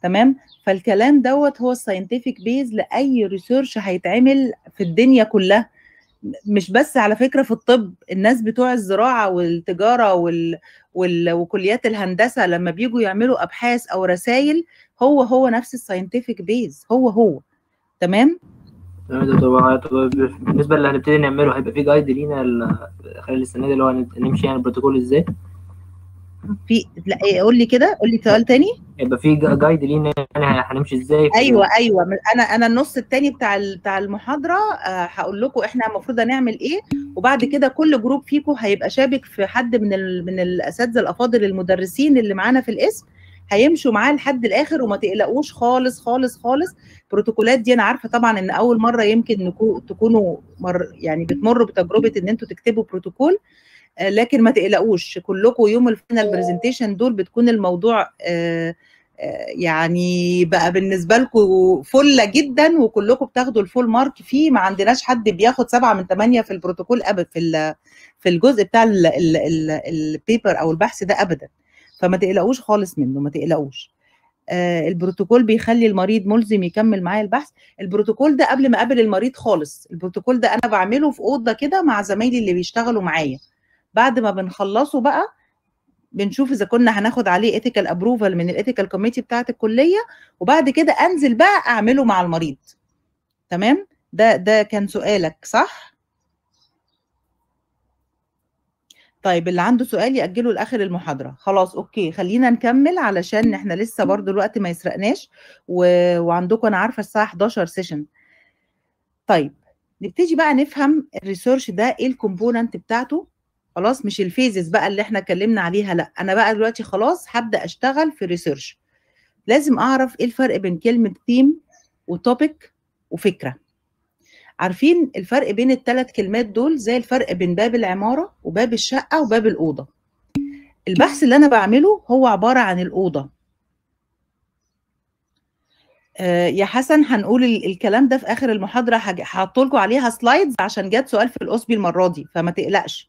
تمام فالكلام دوت هو الساينتفك بيز لاي ريسيرش هيتعمل في الدنيا كلها مش بس على فكره في الطب الناس بتوع الزراعه والتجاره وال... وال... وكليات الهندسه لما بيجوا يعملوا ابحاث او رسائل هو هو نفس الساينتفك بيز هو هو تمام تمام يا دكتور طب بالنسبه اللي هنبتدي نعمله هيبقى في جايد لينا ال- خلال السنه دي اللي هو نمشي يعني البروتوكول ازاي في لا إيه، قول لي كده قول لي سؤال تاني هيبقى في جا- جايد لينا يعني هنمشي ازاي في- ايوه ايوه من- انا انا النص التاني بتاع ال- بتاع المحاضره آه، هقول لكم احنا المفروض هنعمل ايه وبعد كده كل جروب فيكم هيبقى شابك في حد من ال... من الاساتذه الافاضل المدرسين اللي معانا في القسم هيمشوا معاه لحد الاخر وما تقلقوش خالص خالص خالص البروتوكولات دي انا عارفه طبعا ان اول مره يمكن نكو... تكونوا مر... يعني بتمروا بتجربه ان انتوا تكتبوا بروتوكول آه، لكن ما تقلقوش كلكم يوم الفاينل برزنتيشن دول بتكون الموضوع آه، آه، يعني بقى بالنسبه لكم فله جدا وكلكم بتاخدوا الفول مارك فيه ما عندناش حد بياخد سبعة من ثمانية في البروتوكول ابدا في ال- في الجزء بتاع ال- ال- ال- البيبر او البحث ده ابدا فما تقلقوش خالص منه ما تقلقوش آه، البروتوكول بيخلي المريض ملزم يكمل معايا البحث البروتوكول ده قبل ما اقابل المريض خالص البروتوكول ده انا بعمله في اوضه كده مع زمايلي اللي بيشتغلوا معايا بعد ما بنخلصه بقى بنشوف اذا كنا هناخد عليه ethical ابروفال من الايثيكال كوميتي بتاعه الكليه وبعد كده انزل بقى اعمله مع المريض تمام ده ده كان سؤالك صح طيب اللي عنده سؤال يأجله لآخر المحاضرة خلاص أوكي خلينا نكمل علشان إحنا لسه برضو الوقت ما يسرقناش و... وعندكم أنا عارفة الساعة 11 سيشن طيب نبتدي بقى نفهم الريسيرش ده إيه الكومبوننت بتاعته خلاص مش الفيزز بقى اللي إحنا اتكلمنا عليها لا أنا بقى دلوقتي خلاص هبدأ أشتغل في ريسيرش لازم أعرف إيه الفرق بين كلمة ثيم وتوبيك وفكرة عارفين الفرق بين الثلاث كلمات دول زي الفرق بين باب العمارة وباب الشقة وباب الأوضة البحث اللي أنا بعمله هو عبارة عن الأوضة آه يا حسن هنقول ال- الكلام ده في آخر المحاضرة هحط لكم عليها سلايدز عشان جات سؤال في الأسبي المرة دي فما تقلقش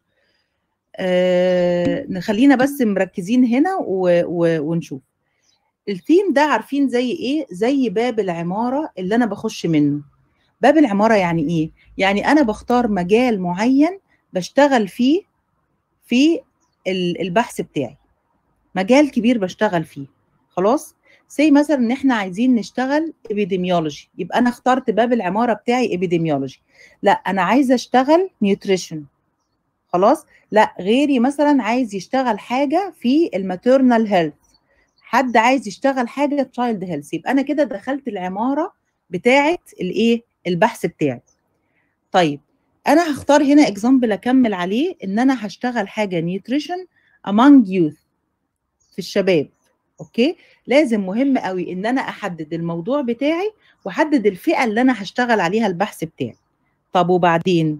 آه نخلينا بس مركزين هنا و... و... ونشوف الثيم ده عارفين زي ايه زي باب العمارة اللي أنا بخش منه باب العمارة يعني إيه؟ يعني أنا بختار مجال معين بشتغل فيه في ال- البحث بتاعي مجال كبير بشتغل فيه خلاص سي مثلا ان احنا عايزين نشتغل epidemiology يبقى انا اخترت باب العمارة بتاعي epidemiology لا انا عايزة اشتغل نيوتريشن خلاص لا غيري مثلا عايز يشتغل حاجة في الماتيرنال هيلث حد عايز يشتغل حاجة تشايلد هيلث يبقى انا كده دخلت العمارة بتاعه الايه البحث بتاعي طيب انا هختار هنا اكزامبل اكمل عليه ان انا هشتغل حاجه نيوتريشن among youth في الشباب اوكي لازم مهم قوي ان انا احدد الموضوع بتاعي واحدد الفئه اللي انا هشتغل عليها البحث بتاعي طب وبعدين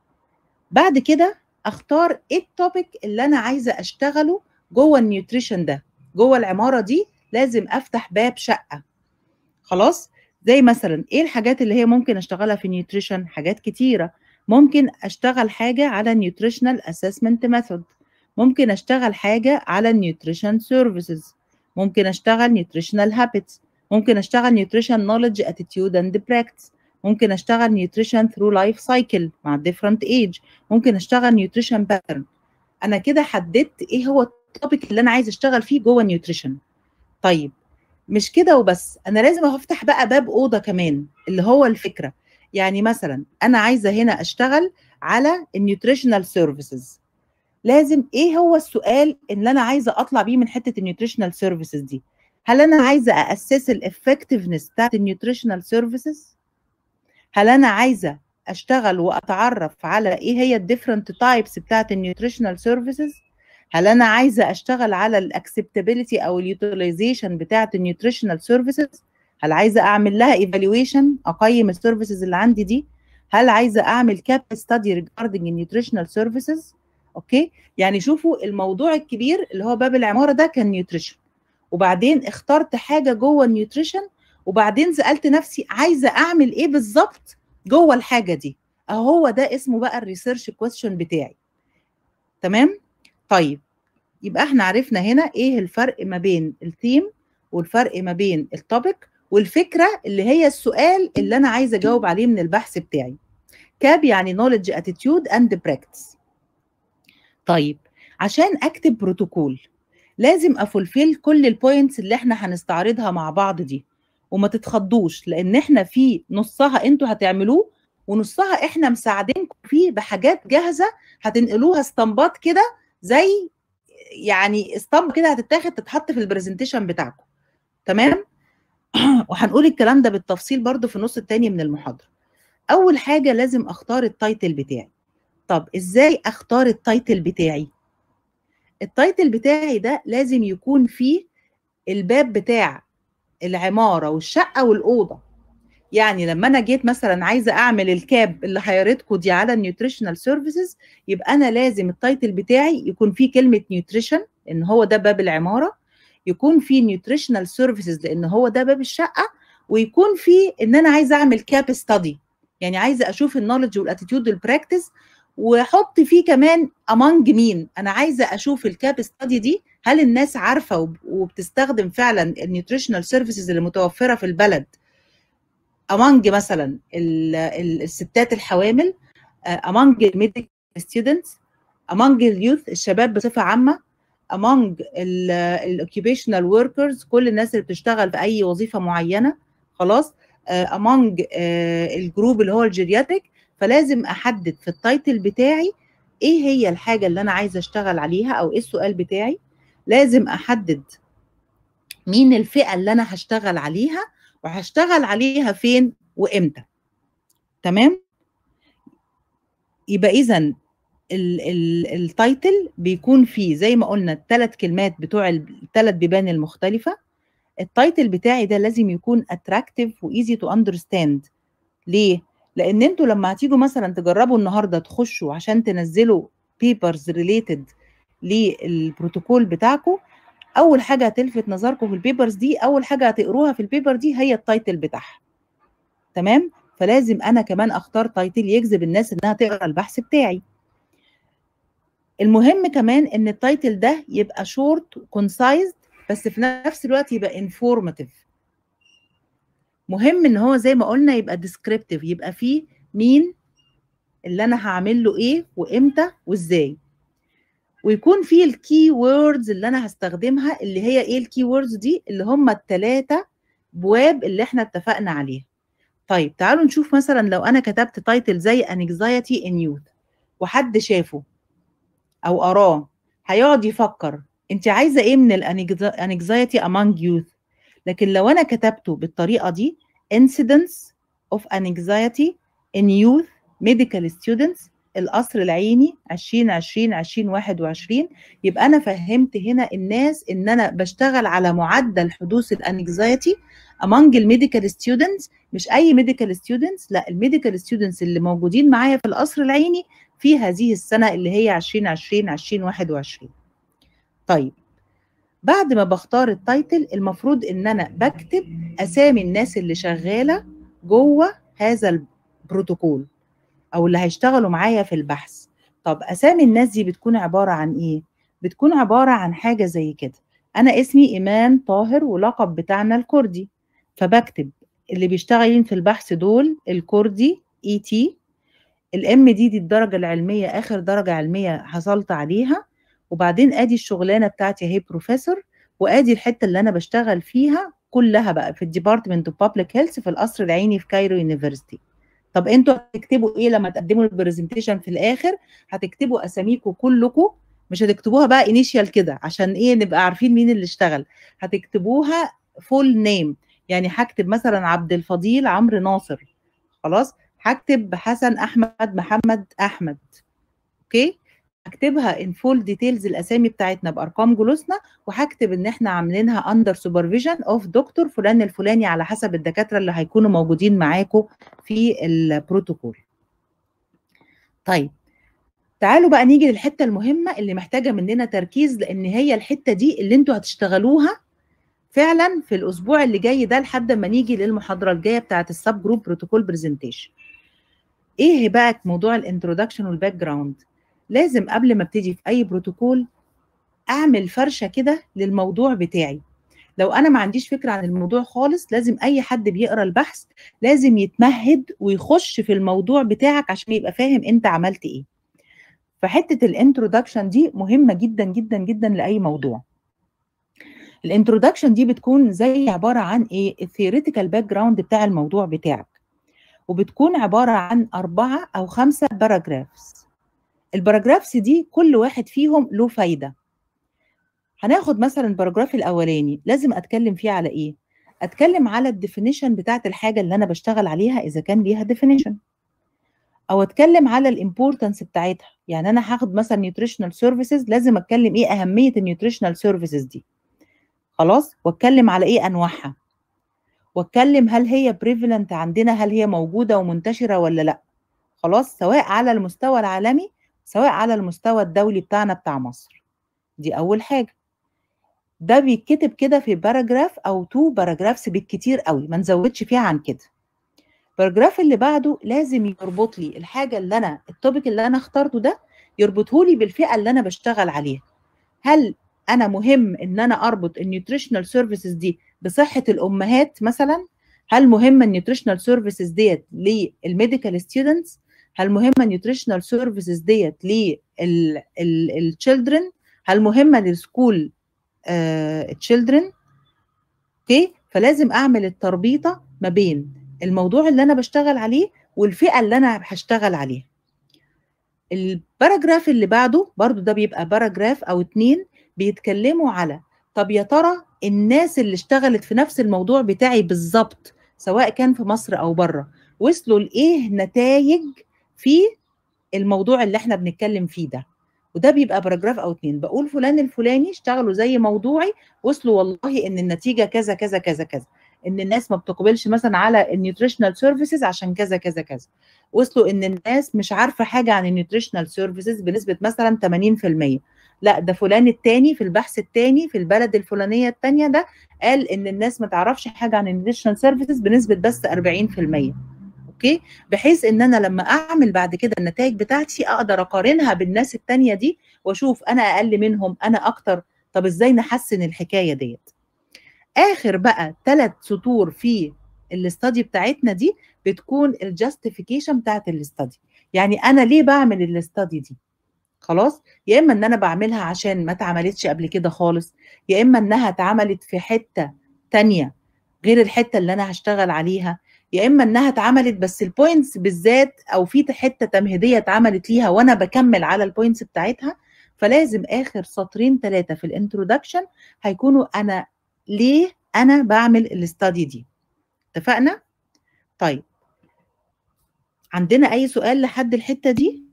بعد كده اختار ايه التوبيك اللي انا عايزه اشتغله جوه النيوتريشن ده جوه العماره دي لازم افتح باب شقه خلاص زي مثلا ايه الحاجات اللي هي ممكن اشتغلها في نيوتريشن حاجات كتيره ممكن اشتغل حاجه على نيوتريشنال اسسمنت ميثود ممكن اشتغل حاجه على نيوتريشن سيرفيسز ممكن اشتغل نيوتريشنال هابتس ممكن اشتغل نيوتريشن نوليدج اتيتيود اند براكتس ممكن اشتغل نيوتريشن ثرو لايف سايكل مع ديفرنت ايج ممكن اشتغل نيوتريشن باترن انا كده حددت ايه هو التوبيك اللي انا عايز اشتغل فيه جوه النيوتريشن طيب مش كده وبس انا لازم افتح بقى باب اوضه كمان اللي هو الفكره يعني مثلا انا عايزه هنا اشتغل على النيوتريشنال سيرفيسز لازم ايه هو السؤال اللي انا عايزه اطلع بيه من حته النيوتريشنال سيرفيسز دي هل انا عايزه اسس الافكتفنس بتاعت النيوتريشنال سيرفيسز هل انا عايزه اشتغل واتعرف على ايه هي الديفرنت تايبس بتاعت النيوتريشنال سيرفيسز هل انا عايزه اشتغل على الاكسبتابيلتي او اليوتيلايزيشن بتاعه النيوتريشنال سيرفيسز هل عايزه اعمل لها ايفالويشن اقيم السيرفيسز اللي عندي دي هل عايزه اعمل كاب ستادي ريجاردنج النيوتريشنال سيرفيسز اوكي يعني شوفوا الموضوع الكبير اللي هو باب العماره ده كان نيوتريشن وبعدين اخترت حاجه جوه النيوتريشن وبعدين سالت نفسي عايزه اعمل ايه بالظبط جوه الحاجه دي اهو هو ده اسمه بقى الريسيرش كويستشن بتاعي تمام طيب يبقى احنا عرفنا هنا ايه الفرق ما بين الثيم والفرق ما بين التوبيك والفكره اللي هي السؤال اللي انا عايزه اجاوب عليه من البحث بتاعي كاب يعني knowledge attitude and practice طيب عشان اكتب بروتوكول لازم افولفيل كل البوينتس اللي احنا هنستعرضها مع بعض دي وما تتخضوش لان احنا في نصها انتوا هتعملوه ونصها احنا مساعدينكم فيه بحاجات جاهزه هتنقلوها اسطمبات كده زي يعني اسطمبه كده هتتاخد تتحط في البرزنتيشن بتاعكم تمام وهنقول الكلام ده بالتفصيل برضو في النص التاني من المحاضره اول حاجه لازم اختار التايتل بتاعي طب ازاي اختار التايتل بتاعي التايتل بتاعي ده لازم يكون فيه الباب بتاع العماره والشقه والاوضه يعني لما انا جيت مثلا عايزه اعمل الكاب اللي حيرتكم دي على النيوتريشنال سيرفيسز يبقى انا لازم التايتل بتاعي يكون فيه كلمه نيوتريشن ان هو ده باب العماره يكون فيه نيوتريشنال سيرفيسز لان هو ده باب الشقه ويكون فيه ان انا عايزه اعمل كاب ستادي يعني عايزه اشوف النولج والاتيتيود والبراكتس واحط فيه كمان امونج مين انا عايزه اشوف الكاب ستادي دي هل الناس عارفه وبتستخدم فعلا النيوتريشنال سيرفيسز اللي متوفره في البلد امونج مثلا الستات الحوامل امونج الميديكال ستودنتس امونج اليوث الشباب بصفه عامه امونج الاوكيبيشنال وركرز كل الناس اللي بتشتغل في اي وظيفه معينه خلاص امونج الجروب اللي هو الجيرياتريك فلازم احدد في التايتل بتاعي ايه هي الحاجه اللي انا عايزه اشتغل عليها او ايه السؤال بتاعي لازم احدد مين الفئه اللي انا هشتغل عليها وهشتغل عليها فين وامتى تمام يبقى اذا التايتل بيكون فيه زي ما قلنا الثلاث كلمات بتوع الثلاث بيبان المختلفه التايتل بتاعي ده لازم يكون اتراكتيف وايزي تو اندرستاند ليه لان انتوا لما هتيجوا مثلا تجربوا النهارده تخشوا عشان تنزلوا بيبرز ريليتد للبروتوكول بتاعكم اول حاجه هتلفت نظركم في البيبرز دي اول حاجه هتقروها في البيبر دي هي التايتل بتاعها تمام فلازم انا كمان اختار تايتل يجذب الناس انها تقرا البحث بتاعي المهم كمان ان التايتل ده يبقى شورت كونسايزد بس في نفس الوقت يبقى انفورماتيف مهم ان هو زي ما قلنا يبقى ديسكريبتيف يبقى فيه مين اللي انا هعمل له ايه وامتى وازاي ويكون فيه الكي ووردز اللي انا هستخدمها اللي هي ايه الكي ووردز دي اللي هم الثلاثه بواب اللي احنا اتفقنا عليها طيب تعالوا نشوف مثلا لو انا كتبت تايتل زي anxiety in youth وحد شافه او قراه هيقعد يفكر انت عايزه ايه من الانكزايتي among youth لكن لو انا كتبته بالطريقه دي incidence of anxiety in youth medical students القصر العيني 2020 2021 يبقى انا فهمت هنا الناس ان انا بشتغل على معدل حدوث الانكزايتي among الميديكال ستودنتس مش اي ميديكال ستودنتس لا الميديكال ستودنتس اللي موجودين معايا في القصر العيني في هذه السنه اللي هي 2020 2021 طيب بعد ما بختار التايتل المفروض ان انا بكتب اسامي الناس اللي شغاله جوه هذا البروتوكول او اللي هيشتغلوا معايا في البحث طب اسامي الناس دي بتكون عباره عن ايه بتكون عباره عن حاجه زي كده انا اسمي ايمان طاهر ولقب بتاعنا الكردي فبكتب اللي بيشتغلين في البحث دول الكردي اي تي الام دي دي الدرجه العلميه اخر درجه علميه حصلت عليها وبعدين ادي الشغلانه بتاعتي اهي بروفيسور وادي الحته اللي انا بشتغل فيها كلها بقى في الديبارتمنت اوف بابليك هيلث في القصر العيني في كايرو يونيفرسيتي طب انتوا هتكتبوا ايه لما تقدموا البرزنتيشن في الاخر هتكتبوا اساميكم كلكم مش هتكتبوها بقى انيشيال كده عشان ايه نبقى عارفين مين اللي اشتغل هتكتبوها فول نيم يعني هكتب مثلا عبد الفضيل عمرو ناصر خلاص هكتب حسن احمد محمد احمد اوكي هكتبها ان فول ديتيلز الاسامي بتاعتنا بارقام جلوسنا وهكتب ان احنا عاملينها اندر سوبرفيجن اوف دكتور فلان الفلاني على حسب الدكاتره اللي هيكونوا موجودين معاكم في البروتوكول طيب تعالوا بقى نيجي للحته المهمه اللي محتاجه مننا تركيز لان هي الحته دي اللي انتوا هتشتغلوها فعلا في الاسبوع اللي جاي ده لحد ما نيجي للمحاضره الجايه بتاعه السب جروب بروتوكول برزنتيشن ايه بقى موضوع الانترودكشن والباك جراوند لازم قبل ما ابتدي في اي بروتوكول اعمل فرشه كده للموضوع بتاعي لو انا ما عنديش فكره عن الموضوع خالص لازم اي حد بيقرا البحث لازم يتمهد ويخش في الموضوع بتاعك عشان يبقى فاهم انت عملت ايه فحته الانترودكشن دي مهمه جدا جدا جدا لاي موضوع الانترودكشن دي بتكون زي عباره عن ايه الثيوريتيكال باك جراوند بتاع الموضوع بتاعك وبتكون عباره عن اربعه او خمسه باراجرافز الباراجرافز دي كل واحد فيهم له فايده هناخد مثلا الباراجراف الاولاني لازم اتكلم فيه على ايه اتكلم على الديفينيشن بتاعت الحاجه اللي انا بشتغل عليها اذا كان ليها ديفينيشن او اتكلم على الامبورتنس بتاعتها يعني انا هاخد مثلا نيوتريشنال سيرفيسز لازم اتكلم ايه اهميه النيوتريشنال سيرفيسز دي خلاص واتكلم على ايه انواعها واتكلم هل هي بريفلنت عندنا هل هي موجوده ومنتشره ولا لا خلاص سواء على المستوى العالمي سواء على المستوى الدولي بتاعنا بتاع مصر دي اول حاجه ده بيتكتب كده في باراجراف او تو باراجرافز بالكتير قوي ما نزودش فيها عن كده الباراجراف اللي بعده لازم يربط لي الحاجه اللي انا التوبيك اللي انا اخترته ده يربطه لي بالفئه اللي انا بشتغل عليها هل انا مهم ان انا اربط النيوتريشنال سيرفيسز دي بصحه الامهات مثلا هل مهمه النيوتريشنال سيرفيسز ديت للميديكال ستودنتس هل مهمه النيوتريشنال سيرفيسز ديت للتشيلدرن هل مهمه للسكول تشيلدرن اوكي فلازم اعمل التربيطه ما بين الموضوع اللي انا بشتغل عليه والفئه اللي انا هشتغل عليها الباراجراف اللي بعده برضو ده بيبقى باراجراف او اتنين بيتكلموا على طب يا ترى الناس اللي اشتغلت في نفس الموضوع بتاعي بالظبط سواء كان في مصر او بره وصلوا لايه نتائج في الموضوع اللي احنا بنتكلم فيه ده وده بيبقى باراجراف او اتنين بقول فلان الفلاني اشتغلوا زي موضوعي وصلوا والله ان النتيجه كذا كذا كذا كذا ان الناس ما بتقبلش مثلا على النيوتريشنال سيرفيسز عشان كذا كذا كذا وصلوا ان الناس مش عارفه حاجه عن النيوتريشنال سيرفيسز بنسبه مثلا 80% لا ده فلان التاني في البحث التاني في البلد الفلانيه التانيه ده قال ان الناس ما تعرفش حاجه عن النيوتريشنال سيرفيسز بنسبه بس 40% اوكي بحيث ان انا لما اعمل بعد كده النتائج بتاعتي اقدر اقارنها بالناس التانيه دي واشوف انا اقل منهم انا اكتر طب ازاي نحسن الحكايه ديت اخر بقى ثلاث سطور في الاستادي بتاعتنا دي بتكون الجاستيفيكيشن بتاعت الاستادي يعني انا ليه بعمل الاستادي دي خلاص يا اما ان انا بعملها عشان ما اتعملتش قبل كده خالص يا اما انها اتعملت في حته تانية غير الحته اللي انا هشتغل عليها يا اما انها اتعملت بس البوينتس بالذات او في حته تمهيديه اتعملت ليها وانا بكمل على البوينتس بتاعتها فلازم اخر سطرين ثلاثه في الانترودكشن هيكونوا انا ليه انا بعمل الاستادي دي اتفقنا طيب عندنا اي سؤال لحد الحته دي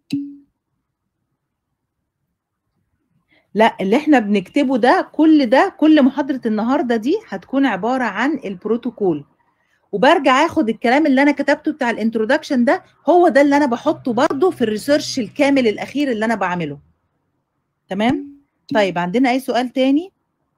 لا اللي احنا بنكتبه ده كل ده كل محاضره النهارده دي هتكون عباره عن البروتوكول وبرجع اخد الكلام اللي انا كتبته بتاع الانترودكشن ده هو ده اللي انا بحطه برضه في الريسيرش الكامل الاخير اللي انا بعمله تمام طيب عندنا اي سؤال تاني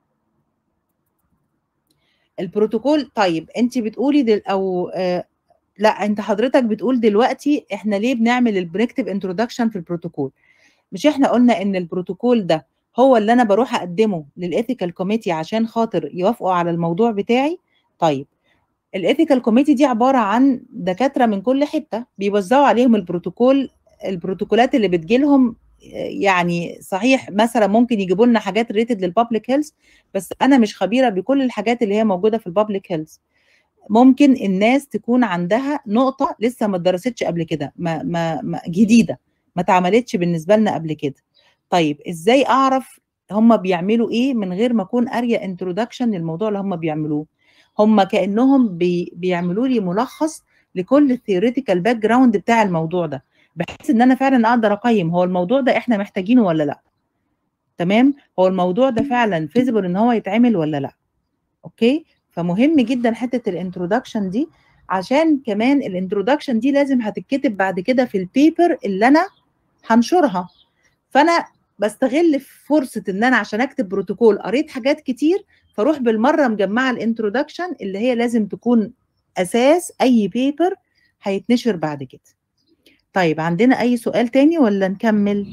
البروتوكول طيب انت بتقولي دل او آه لا انت حضرتك بتقول دلوقتي احنا ليه بنعمل بنكتب انترودكشن في البروتوكول مش احنا قلنا ان البروتوكول ده هو اللي انا بروح اقدمه للايثيكال كوميتي عشان خاطر يوافقوا على الموضوع بتاعي طيب الايثيكال كوميتي دي عباره عن دكاتره من كل حته بيوزعوا عليهم البروتوكول البروتوكولات اللي بتجيلهم يعني صحيح مثلا ممكن يجيبوا لنا حاجات ريتد للبابليك هيلث بس انا مش خبيره بكل الحاجات اللي هي موجوده في البابليك هيلث ممكن الناس تكون عندها نقطه لسه ما اتدرستش قبل كده ما, ما, ما جديده ما اتعملتش بالنسبه لنا قبل كده طيب ازاي اعرف هم بيعملوا ايه من غير ما اكون قاريه انترودكشن للموضوع اللي هم بيعملوه هم كانهم بي بيعملوا لي ملخص لكل الثيوريتيكال باك جراوند بتاع الموضوع ده بحيث ان انا فعلا اقدر اقيم هو الموضوع ده احنا محتاجينه ولا لا تمام هو الموضوع ده فعلا فيزبل ان هو يتعمل ولا لا اوكي فمهم جدا حته الانترودكشن دي عشان كمان الانترودكشن دي لازم هتتكتب بعد كده في البيبر اللي انا هنشرها فانا بستغل فرصه ان انا عشان اكتب بروتوكول قريت حاجات كتير فاروح بالمره مجمعه الانترودكشن اللي هي لازم تكون اساس اي بيبر هيتنشر بعد كده طيب عندنا اي سؤال تاني ولا نكمل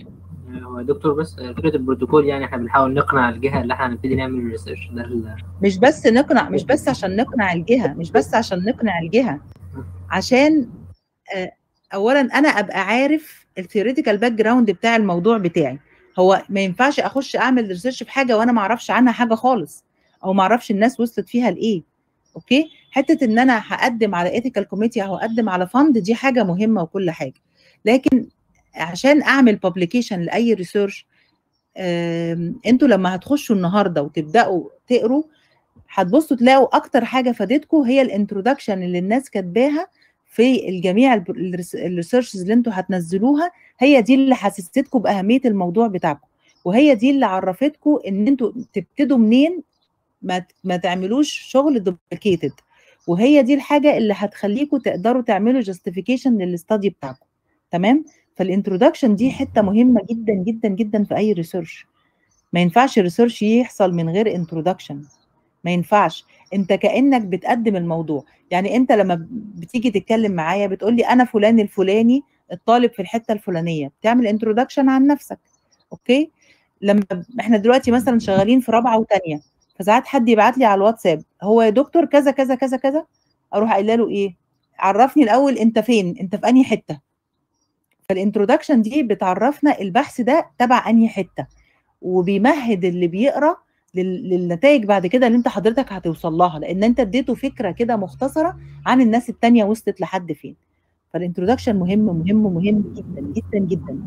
هو يا دكتور بس فكره البروتوكول يعني احنا بنحاول نقنع الجهه اللي احنا هنبتدي نعمل الريسيرش ده ال- مش بس نقنع مش بس عشان نقنع الجهه مش بس عشان نقنع الجهه عشان آه، اولا انا ابقى عارف الثيوريتيكال باك جراوند بتاع الموضوع بتاعي هو ما ينفعش اخش اعمل ريسيرش في حاجه وانا ما اعرفش عنها حاجه خالص او ما اعرفش الناس وصلت فيها لايه اوكي حته ان انا هقدم على ايثيكال كوميتي او اقدم على فند دي حاجه مهمه وكل حاجه لكن عشان اعمل بابليكيشن لاي ريسيرش انتوا لما هتخشوا النهارده وتبداوا تقروا هتبصوا تلاقوا اكتر حاجه فادتكم هي الانترودكشن اللي الناس كاتباها في الجميع الريسيرشز اللي انتوا هتنزلوها هي دي اللي حسستكم باهميه الموضوع بتاعكم وهي دي اللي عرفتكم ان انتوا تبتدوا منين ما ما تعملوش شغل دوبليكيتد وهي دي الحاجه اللي هتخليكم تقدروا تعملوا جاستيفيكيشن للاستادي بتاعكم تمام فالانترودكشن دي حته مهمه جدا جدا جدا في اي ريسيرش ما ينفعش الريسيرش يحصل من غير انترودكشن ما ينفعش انت كانك بتقدم الموضوع يعني انت لما بتيجي تتكلم معايا بتقول لي انا فلان الفلاني الطالب في الحته الفلانيه بتعمل انترودكشن عن نفسك اوكي لما احنا دلوقتي مثلا شغالين في رابعه وثانيه فساعات حد يبعت لي على الواتساب هو يا دكتور كذا كذا كذا كذا اروح قايله له ايه عرفني الاول انت فين انت في انهي حته فالانترودكشن دي بتعرفنا البحث ده تبع انهي حته وبيمهد اللي بيقرا لل- للنتائج بعد كده اللي انت حضرتك هتوصل لها لان انت اديته فكره كده مختصره عن الناس التانية وصلت لحد فين فالانترودكشن مهم مهم مهم جدا جدا جدا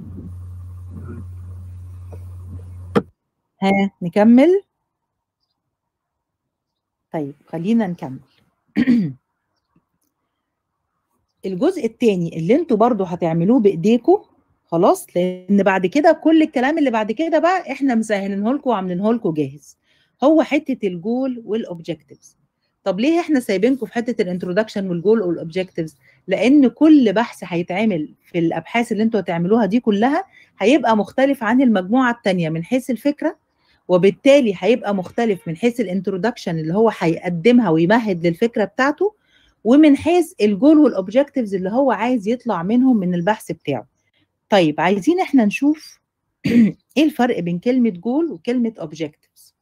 ها نكمل طيب خلينا نكمل الجزء الثاني اللي انتوا برضو هتعملوه بايديكم خلاص لان بعد كده كل الكلام اللي بعد كده بقى احنا مسهلينه لكم وعاملينه لكم جاهز هو حته الجول والاوبجكتيفز طب ليه احنا سايبينكم في حته الانترودكشن والجول والاوبجكتيفز لان كل بحث هيتعمل في الابحاث اللي انتوا هتعملوها دي كلها هيبقى مختلف عن المجموعه الثانيه من حيث الفكره وبالتالي هيبقى مختلف من حيث الانترودكشن اللي هو هيقدمها ويمهد للفكره بتاعته ومن حيث الجول والاوبجكتيفز اللي هو عايز يطلع منهم من البحث بتاعه طيب عايزين احنا نشوف ايه الفرق بين كلمه جول وكلمه اوبجكتيفز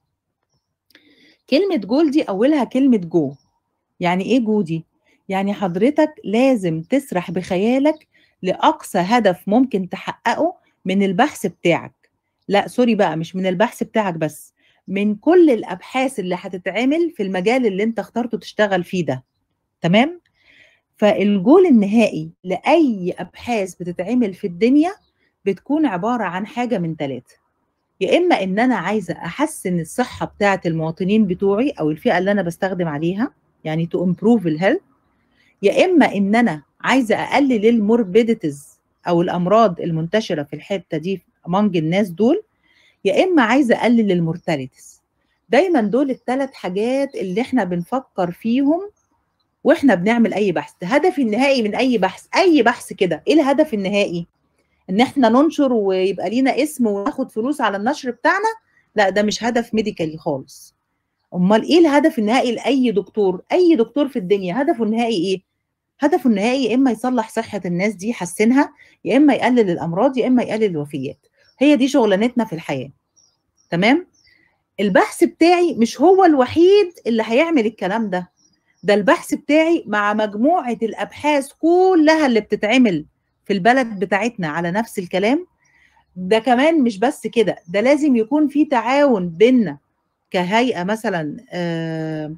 كلمه جول دي اولها كلمه جو يعني ايه جو دي يعني حضرتك لازم تسرح بخيالك لاقصى هدف ممكن تحققه من البحث بتاعك لا سوري بقى مش من البحث بتاعك بس من كل الابحاث اللي هتتعمل في المجال اللي انت اخترته تشتغل فيه ده تمام فالجول النهائي لاي ابحاث بتتعمل في الدنيا بتكون عباره عن حاجه من ثلاثه يا اما ان انا عايزه احسن الصحه بتاعه المواطنين بتوعي او الفئه اللي انا بستخدم عليها يعني تو امبروف الهيلث يا اما ان انا عايزه اقلل الموربيديتيز او الامراض المنتشره في الحته دي امونج الناس دول يا اما عايزه اقلل المورتاليتيز دايما دول الثلاث حاجات اللي احنا بنفكر فيهم واحنا بنعمل اي بحث هدفي النهائي من اي بحث اي بحث كده ايه الهدف النهائي ان احنا ننشر ويبقى لينا اسم وناخد فلوس على النشر بتاعنا لا ده مش هدف ميديكالي خالص امال ايه الهدف النهائي لاي دكتور اي دكتور في الدنيا هدفه النهائي ايه هدفه النهائي يا اما يصلح صحه الناس دي يحسنها يا اما يقلل الامراض يا اما يقلل الوفيات هي دي شغلانتنا في الحياه تمام البحث بتاعي مش هو الوحيد اللي هيعمل الكلام ده ده البحث بتاعي مع مجموعه الابحاث كلها اللي بتتعمل في البلد بتاعتنا على نفس الكلام ده كمان مش بس كده ده لازم يكون في تعاون بيننا كهيئه مثلا آآ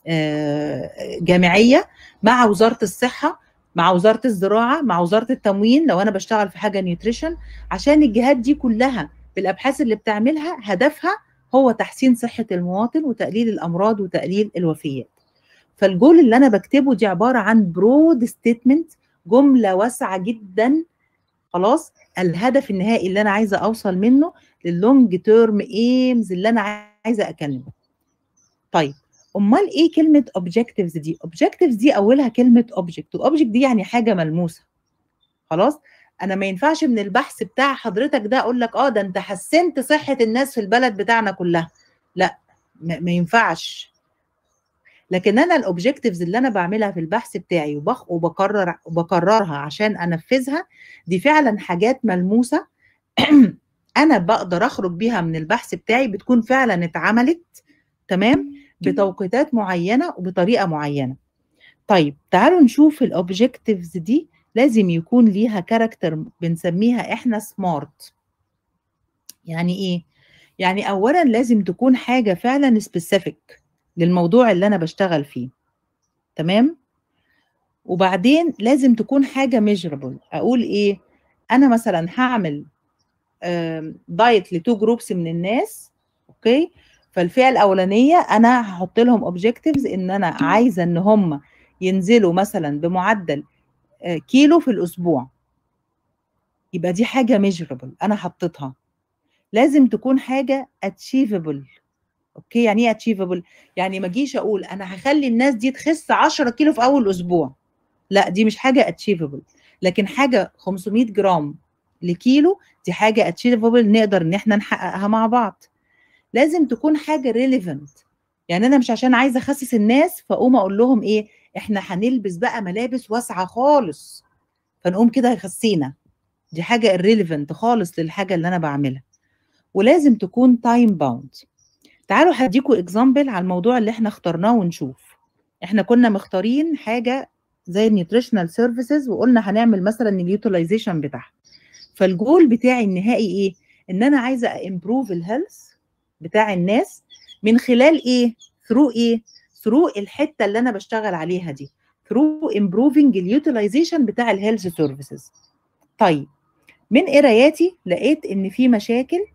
آآ جامعيه مع وزاره الصحه مع وزاره الزراعه مع وزاره التموين لو انا بشتغل في حاجه نيوتريشن عشان الجهات دي كلها بالابحاث اللي بتعملها هدفها هو تحسين صحه المواطن وتقليل الامراض وتقليل الوفيات فالجول اللي انا بكتبه دي عباره عن برود ستيتمنت جمله واسعه جدا خلاص الهدف النهائي اللي انا عايزه اوصل منه لللونج تيرم ايمز اللي انا عايزه اكلمه طيب امال ايه كلمه اوبجكتيفز دي اوبجكتيفز دي اولها كلمه اوبجكت واوبجكت دي يعني حاجه ملموسه خلاص انا ما ينفعش من البحث بتاع حضرتك ده اقول لك اه ده انت حسنت صحه الناس في البلد بتاعنا كلها لا ما ينفعش لكن انا الاوبجكتيفز اللي انا بعملها في البحث بتاعي وبخ وبكرر وبكررها عشان انفذها دي فعلا حاجات ملموسه انا بقدر اخرج بيها من البحث بتاعي بتكون فعلا اتعملت تمام بتوقيتات معينه وبطريقه معينه طيب تعالوا نشوف الاوبجكتيفز دي لازم يكون ليها كاركتر بنسميها احنا سمارت يعني ايه يعني اولا لازم تكون حاجه فعلا سبيسيفيك للموضوع اللي انا بشتغل فيه تمام وبعدين لازم تكون حاجه ميجربل اقول ايه انا مثلا هعمل دايت لتو جروبس من الناس اوكي فالفئه الاولانيه انا هحط لهم اوبجكتيفز ان انا عايزه ان هم ينزلوا مثلا بمعدل كيلو في الاسبوع يبقى دي حاجه ميجربل انا حطيتها لازم تكون حاجه اتشيفبل اوكي يعني ايه اتشيفبل يعني ما اجيش اقول انا هخلي الناس دي تخس 10 كيلو في اول اسبوع لا دي مش حاجه اتشيفبل لكن حاجه 500 جرام لكيلو دي حاجه اتشيفبل نقدر ان احنا نحققها مع بعض لازم تكون حاجه ريليفنت يعني انا مش عشان عايزه اخسس الناس فاقوم اقول لهم ايه احنا هنلبس بقى ملابس واسعه خالص فنقوم كده يخسينا دي حاجه irrelevant خالص للحاجه اللي انا بعملها ولازم تكون تايم باوند تعالوا هديكوا اكزامبل على الموضوع اللي احنا اخترناه ونشوف احنا كنا مختارين حاجه زي النيوتريشنال سيرفيسز وقلنا هنعمل مثلا اليوتيلايزيشن بتاعها فالجول بتاعي النهائي ايه ان انا عايزه امبروف الهيلث بتاع الناس من خلال ايه ثرو ايه ثرو الحته اللي انا بشتغل عليها دي ثرو امبروفنج اليوتيلايزيشن بتاع الهيلث سيرفيسز طيب من قراياتي لقيت ان في مشاكل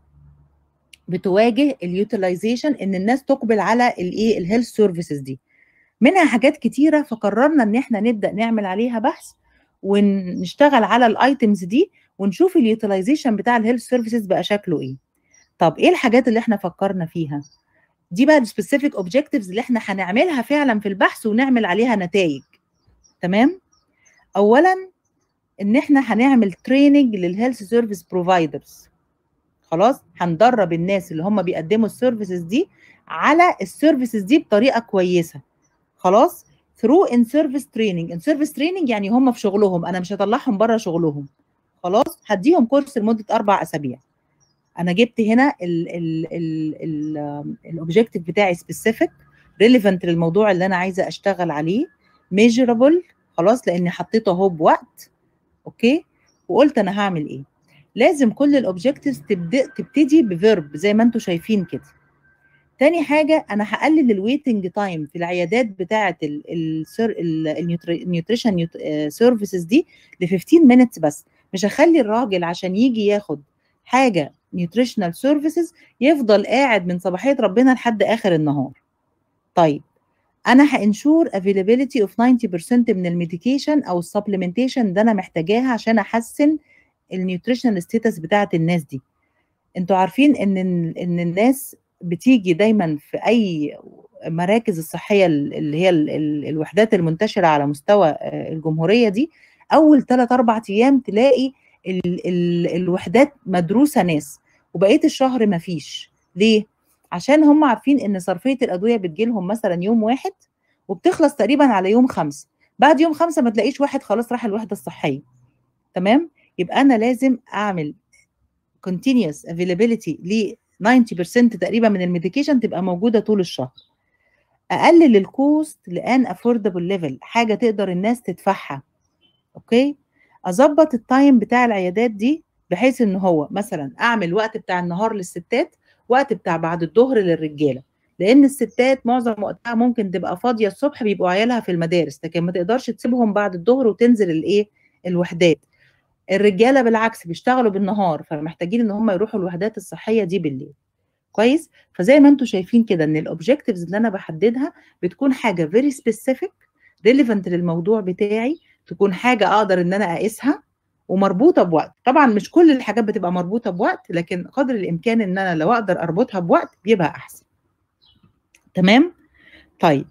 بتواجه اليوتيلايزيشن ان الناس تقبل على الايه الهيلث سيرفيسز دي منها حاجات كتيره فقررنا ان احنا نبدا نعمل عليها بحث ونشتغل على الايتمز دي ونشوف اليوتيلايزيشن بتاع الهيلث سيرفيسز بقى شكله ايه طب ايه الحاجات اللي احنا فكرنا فيها دي بقى السبيسيفيك اوبجكتيفز اللي احنا هنعملها فعلا في البحث ونعمل عليها نتائج تمام اولا ان احنا هنعمل تريننج للهيلث سيرفيس بروفايدرز خلاص هندرب الناس اللي هم بيقدموا السيرفيسز دي على السيرفيسز دي بطريقه كويسه خلاص ثرو ان سيرفيس تريننج ان سيرفيس تريننج يعني هم في شغلهم انا مش هطلعهم بره شغلهم خلاص هديهم كورس لمده اربع اسابيع انا جبت هنا الاوبجيكتيف بتاعي سبيسيفيك ريليفنت للموضوع اللي انا عايزه اشتغل عليه ميجرابل خلاص لاني حطيته اهو بوقت اوكي وقلت انا هعمل ايه لازم كل الاوبجكتيفز تبدا تبتدي بفيرب زي ما انتم شايفين كده تاني حاجه انا هقلل الويتنج تايم في العيادات بتاعه النيوتريشن سيرفيسز دي ل 15 مينتس بس مش هخلي الراجل عشان يجي ياخد حاجه نيوتريشنال سيرفيسز يفضل قاعد من صباحيه ربنا لحد اخر النهار طيب انا هانشور availability of 90% من الميديكيشن او السبلمنتيشن ده انا محتاجاها عشان احسن النيوتريشنال ستيتس بتاعه الناس دي انتوا عارفين ان ان الناس بتيجي دايما في اي مراكز الصحيه اللي هي ال ال الوحدات المنتشره على مستوى الجمهوريه دي اول 3 4 ايام تلاقي ال ال الوحدات مدروسه ناس وبقيه الشهر ما فيش ليه عشان هم عارفين ان صرفيه الادويه بتجيلهم مثلا يوم واحد وبتخلص تقريبا على يوم خمسة بعد يوم خمسة ما تلاقيش واحد خلاص راح الوحده الصحيه تمام يبقى انا لازم اعمل continuous availability ل 90% تقريبا من الميديكيشن تبقى موجوده طول الشهر اقلل الكوست لان افوردبل ليفل حاجه تقدر الناس تدفعها اوكي اظبط التايم بتاع العيادات دي بحيث ان هو مثلا اعمل وقت بتاع النهار للستات وقت بتاع بعد الظهر للرجاله لان الستات معظم وقتها ممكن تبقى فاضيه الصبح بيبقوا عيالها في المدارس لكن ما تقدرش تسيبهم بعد الظهر وتنزل الايه الوحدات الرجاله بالعكس بيشتغلوا بالنهار فمحتاجين ان هم يروحوا الوحدات الصحيه دي بالليل كويس فزي ما انتم شايفين كده ان الاوبجكتيفز اللي انا بحددها بتكون حاجه فيري سبيسيفيك ريليفنت للموضوع بتاعي تكون حاجه اقدر ان انا اقيسها ومربوطه بوقت طبعا مش كل الحاجات بتبقى مربوطه بوقت لكن قدر الامكان ان انا لو اقدر اربطها بوقت بيبقى احسن تمام طيب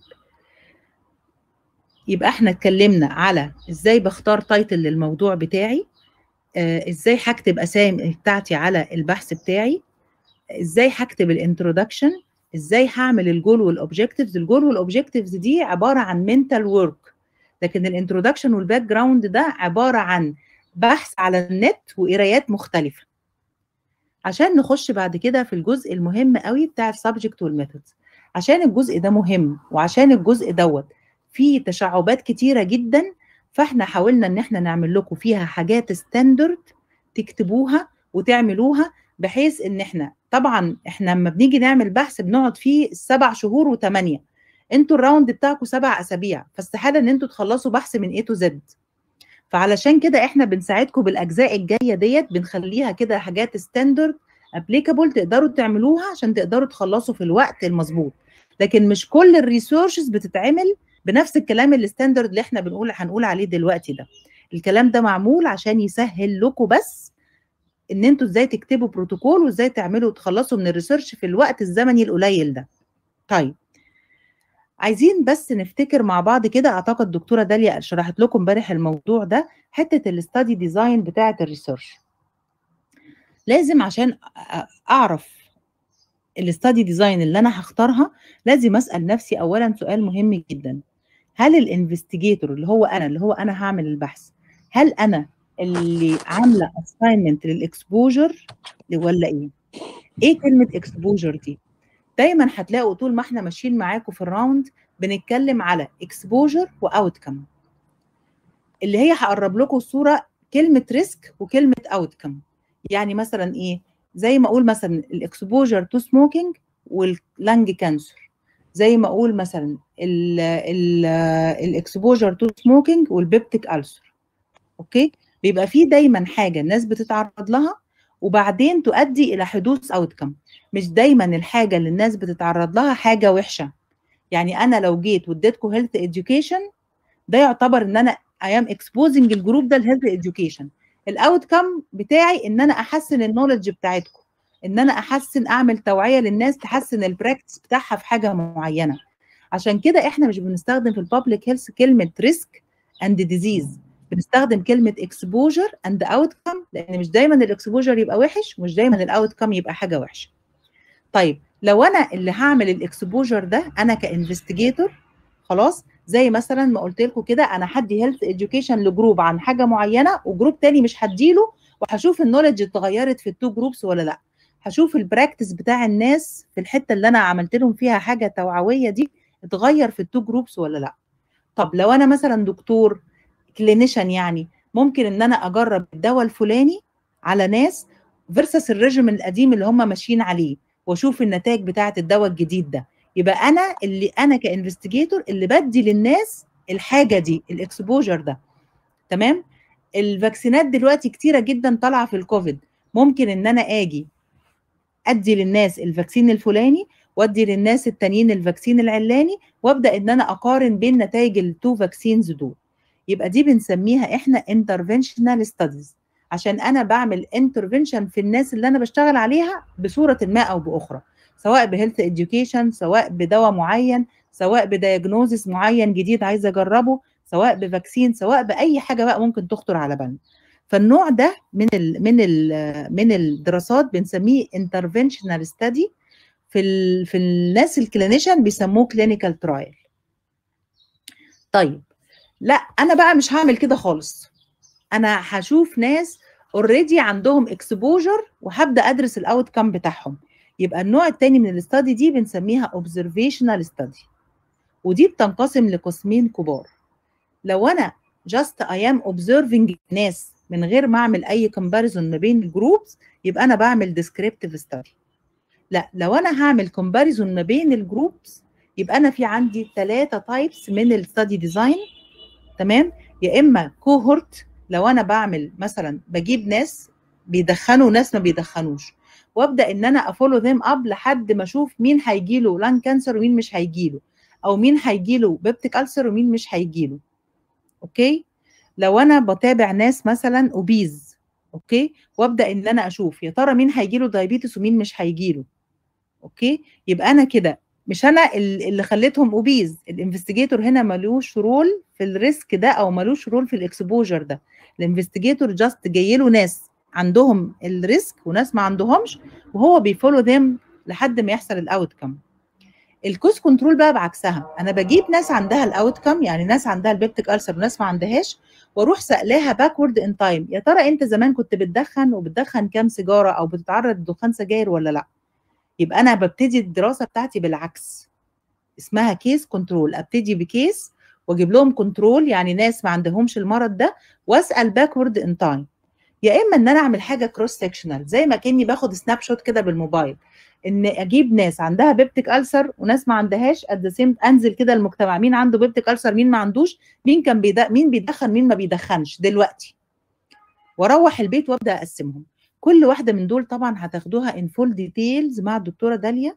يبقى احنا اتكلمنا على ازاي بختار تايتل للموضوع بتاعي آه ازاي هكتب اسامي بتاعتي على البحث بتاعي ازاي هكتب الانترودكشن ازاي هعمل الجول والاوبجكتيفز الجول والاوبجكتيفز دي عباره عن منتال ورك لكن الانترودكشن والباك جراوند ده عباره عن بحث على النت وقرايات مختلفه عشان نخش بعد كده في الجزء المهم قوي بتاع السبجكت والميثودز عشان الجزء ده مهم وعشان الجزء دوت فيه تشعبات كتيره جدا فاحنا حاولنا ان احنا نعمل لكم فيها حاجات ستاندرد تكتبوها وتعملوها بحيث ان احنا طبعا احنا لما بنيجي نعمل بحث بنقعد فيه سبع شهور وثمانيه انتوا الراوند بتاعكم سبع اسابيع فاستحاله ان انتوا تخلصوا بحث من A to Z فعلشان كده احنا بنساعدكم بالاجزاء الجايه ديت بنخليها كده حاجات ستاندرد ابليكابل تقدروا تعملوها عشان تقدروا تخلصوا في الوقت المظبوط لكن مش كل الريسورسز بتتعمل بنفس الكلام الستاندرد اللي احنا بنقول هنقول عليه دلوقتي ده الكلام ده معمول عشان يسهل لكم بس ان انتوا ازاي تكتبوا بروتوكول وازاي تعملوا تخلصوا من الريسيرش في الوقت الزمني القليل ده طيب عايزين بس نفتكر مع بعض كده اعتقد الدكتوره داليا شرحت لكم امبارح الموضوع ده حته الاستادي ديزاين بتاعه الريسيرش لازم عشان اعرف الاستادي ديزاين اللي انا هختارها لازم اسال نفسي اولا سؤال مهم جدا هل الانفستيجيتور اللي هو انا اللي هو انا هعمل البحث هل انا اللي عامله اساينمنت للاكسبوجر ولا ايه ايه كلمه اكسبوجر دي دايما هتلاقوا طول ما احنا ماشيين معاكم في الراوند بنتكلم على اكسبوجر واوتكم اللي هي هقرب لكم الصوره كلمه ريسك وكلمه اوتكم يعني مثلا ايه زي ما اقول مثلا الاكسبوجر تو سموكينج واللنج كانسر زي ما اقول مثلا الاكسبوجر تو سموكينج والبيبتيك ألسر اوكي بيبقى في دايما حاجه الناس بتتعرض لها وبعدين تؤدي الى حدوث اوتكم مش دايما الحاجه اللي الناس بتتعرض لها حاجه وحشه يعني انا لو جيت واديتكم هيلث اديوكيشن ده يعتبر ان انا اي ام اكسبوزنج الجروب ده لهيلث اديوكيشن الاوت كم بتاعي ان انا احسن النولج بتاعتكم ان انا احسن اعمل توعيه للناس تحسن البراكتس بتاعها في حاجه معينه عشان كده احنا مش بنستخدم في البابليك هيلث كلمه ريسك اند ديزيز بنستخدم كلمه اكسبوجر اند اوت كم لان مش دايما الاكسبوجر يبقى وحش ومش دايما الاوت كم يبقى حاجه وحشه طيب لو انا اللي هعمل الاكسبوجر ده انا كانفستيجيتور خلاص زي مثلا ما قلت لكم كده انا هدي هيلث اديوكيشن لجروب عن حاجه معينه وجروب تاني مش هديله وهشوف النولج اتغيرت في التو جروبس ولا لا هشوف البراكتس بتاع الناس في الحته اللي انا عملت لهم فيها حاجه توعويه دي اتغير في التو جروبس ولا لا طب لو انا مثلا دكتور كلينيشن يعني ممكن ان انا اجرب الدواء الفلاني على ناس فيرسس الريجيم القديم اللي هم ماشيين عليه واشوف النتائج بتاعه الدواء الجديد ده يبقى انا اللي انا كانفستيجيتور اللي بدي للناس الحاجه دي الاكسبوجر ده تمام الفاكسينات دلوقتي كتيره جدا طالعه في الكوفيد ممكن ان انا اجي ادي للناس الفاكسين الفلاني وادي للناس التانيين الفاكسين العلاني وابدا ان انا اقارن بين نتائج التو فاكسينز دول يبقى دي بنسميها احنا انترفنشنال ستاديز عشان انا بعمل انترفنشن في الناس اللي انا بشتغل عليها بصوره ما او باخرى سواء بهيلث اديوكيشن سواء بدواء معين سواء بدياجنوزس معين جديد عايزه اجربه سواء بفاكسين سواء باي حاجه بقى ممكن تخطر على بالنا فالنوع ده من ال من ال من الدراسات بنسميه انترفنشنال ستادي في ال في الناس الكلينيشن بيسموه كلينيكال ترايل طيب لا انا بقى مش هعمل كده خالص انا هشوف ناس اوريدي عندهم اكسبوجر وهبدا ادرس الاوت كام بتاعهم يبقى النوع الثاني من الاستادي دي بنسميها اوبزرفيشنال ستادي ودي بتنقسم لقسمين كبار لو انا جاست اي ام اوبزرفنج ناس من غير ما اعمل اي كومباريزون ما بين الجروبس يبقى انا بعمل ديسكريبتيف ستادي لا لو انا هعمل كومباريزون ما بين الجروبس يبقى انا في عندي ثلاثه تايبس من الستادي ديزاين تمام يا اما كوهورت لو انا بعمل مثلا بجيب ناس بيدخنوا ناس ما بيدخنوش وابدا ان انا افولو ذيم اب لحد ما اشوف مين هيجي له لان كانسر ومين مش هيجي له او مين هيجي له بيبتيك ألسر ومين مش هيجي له اوكي لو انا بتابع ناس مثلا اوبيز اوكي وابدا ان انا اشوف يا ترى مين هيجي له دايابيتس ومين مش هيجي له اوكي يبقى انا كده مش انا اللي خليتهم اوبيز الانفستيجيتور هنا ملوش رول في الريسك ده او ملوش رول في الاكسبوجر ده الانفستيجيتور جاست جاي له ناس عندهم الريسك وناس ما عندهمش وهو بيفولو ذيم لحد ما يحصل الاوت كم الكوست كنترول بقى بعكسها انا بجيب ناس عندها الاوتكم يعني ناس عندها البيبتيك ألسر وناس ما عندهاش واروح سألاها باكورد ان تايم يا ترى انت زمان كنت بتدخن وبتدخن كام سيجاره او بتتعرض لدخان سجاير ولا لا يبقى انا ببتدي الدراسه بتاعتي بالعكس اسمها كيس كنترول ابتدي بكيس واجيب لهم كنترول يعني ناس ما عندهمش المرض ده واسال باكورد ان تايم يا اما ان انا اعمل حاجه كروس سكشنال زي ما كاني باخد سناب شوت كده بالموبايل ان اجيب ناس عندها بيبتيك ألسر وناس ما عندهاش ات ذا سيم انزل كده المجتمع مين عنده بيبتيك ألسر مين ما عندوش مين كان بيدخن مين بيدخن مين ما بيدخنش دلوقتي واروح البيت وابدا اقسمهم كل واحده من دول طبعا هتاخدوها ان فول ديتيلز مع الدكتوره داليا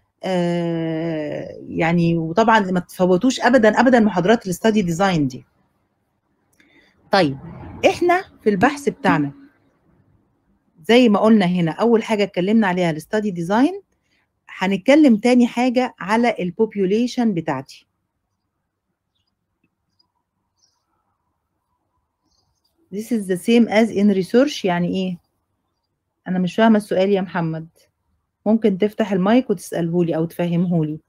آه يعني وطبعا ما تفوتوش ابدا ابدا محاضرات الاستادي ديزاين دي طيب احنا في البحث بتاعنا زي ما قلنا هنا اول حاجه اتكلمنا عليها الاستادي ديزاين هنتكلم تاني حاجه على البوبيوليشن بتاعتي This is the same as in research يعني ايه انا مش فاهمه السؤال يا محمد ممكن تفتح المايك وتساله لي او تفهمه لي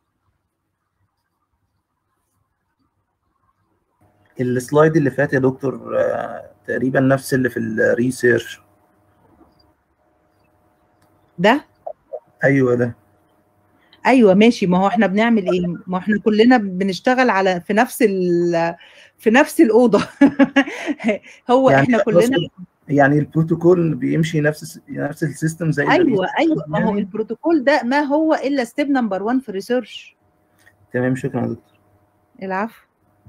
السلايد اللي فات يا دكتور آه، تقريبا نفس اللي في الريسيرش ده ايوه ده ايوه ماشي ما هو احنا بنعمل ايه ما احنا كلنا بنشتغل على في نفس ال في نفس الاوضه هو يعني احنا كلنا يعني البروتوكول بيمشي نفس نفس السيستم زي ايوه الريسيرش ايوه ما هو يعني؟ البروتوكول ده ما هو الا ستيب نمبر 1 في الريسيرش تمام شكرا يا دكتور العفو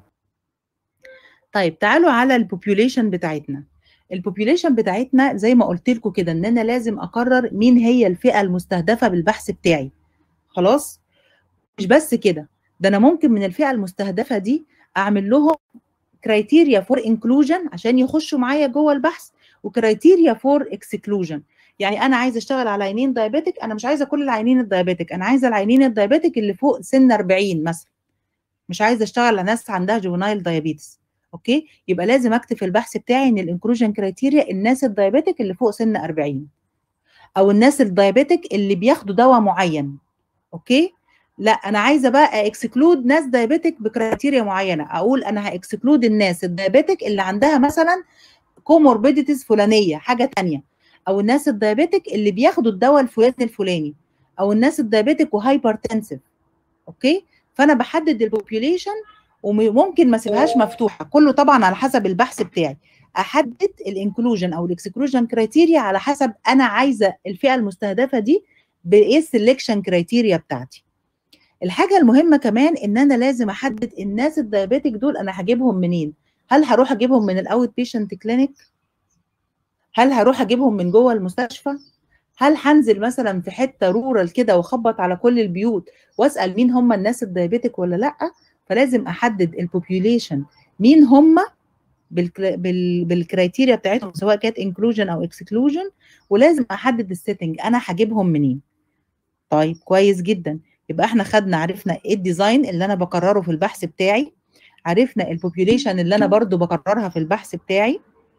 طيب تعالوا على البوبيوليشن بتاعتنا البوبيوليشن بتاعتنا زي ما قلت لكم كده ان انا لازم اقرر مين هي الفئه المستهدفه بالبحث بتاعي خلاص مش بس كده ده انا ممكن من الفئه المستهدفه دي اعمل لهم كرايتيريا فور انكلوجن عشان يخشوا معايا جوه البحث وكرايتيريا فور اكسكلوجن يعني انا عايزه اشتغل على عينين دايابيتك انا مش عايزه كل العينين الدايابيتك انا عايزه العينين الدايابيتك اللي فوق سن 40 مثلا مش عايزه اشتغل على ناس عندها جوفنايل دايابيتس اوكي يبقى لازم اكتب في البحث بتاعي ان الانكلوجن كرايتيريا الناس الدايابيتك اللي فوق سن 40 او الناس الدايابيتك اللي بياخدوا دواء معين اوكي لا انا عايزه بقى اكسكلود ناس دايابيتك بكرايتيريا معينه اقول انا هاكسكلود الناس الدايابيتك اللي عندها مثلا كوموربيديتيز فلانيه حاجه تانية او الناس الدايابيتك اللي بياخدوا الدواء الفلاني الفلاني او الناس الدايابيتك وهايبرتنسيف اوكي فانا بحدد البوبيوليشن وممكن ما اسيبهاش مفتوحه كله طبعا على حسب البحث بتاعي احدد الانكلوجن او الاكسكلوجن كرايتيريا على حسب انا عايزه الفئه المستهدفه دي بايه السلكشن كرايتيريا بتاعتي الحاجه المهمه كمان ان انا لازم احدد الناس الدايابيتك دول انا هجيبهم منين هل هروح اجيبهم من الاوت بيشنت كلينيك هل هروح اجيبهم من جوه المستشفى هل هنزل مثلا في حته رورال كده واخبط على كل البيوت واسال مين هم الناس الدايابيتك ولا لا فلازم احدد البوبيوليشن مين هم بالكرا- بال- بالكرايتيريا بتاعتهم سواء كانت انكلوجن او اكسكلوجن ولازم احدد السيتنج انا هجيبهم منين طيب كويس جدا يبقى احنا خدنا عرفنا ايه الديزاين اللي انا بكرره في البحث بتاعي عرفنا البوبيوليشن اللي انا برضو بكررها في البحث بتاعي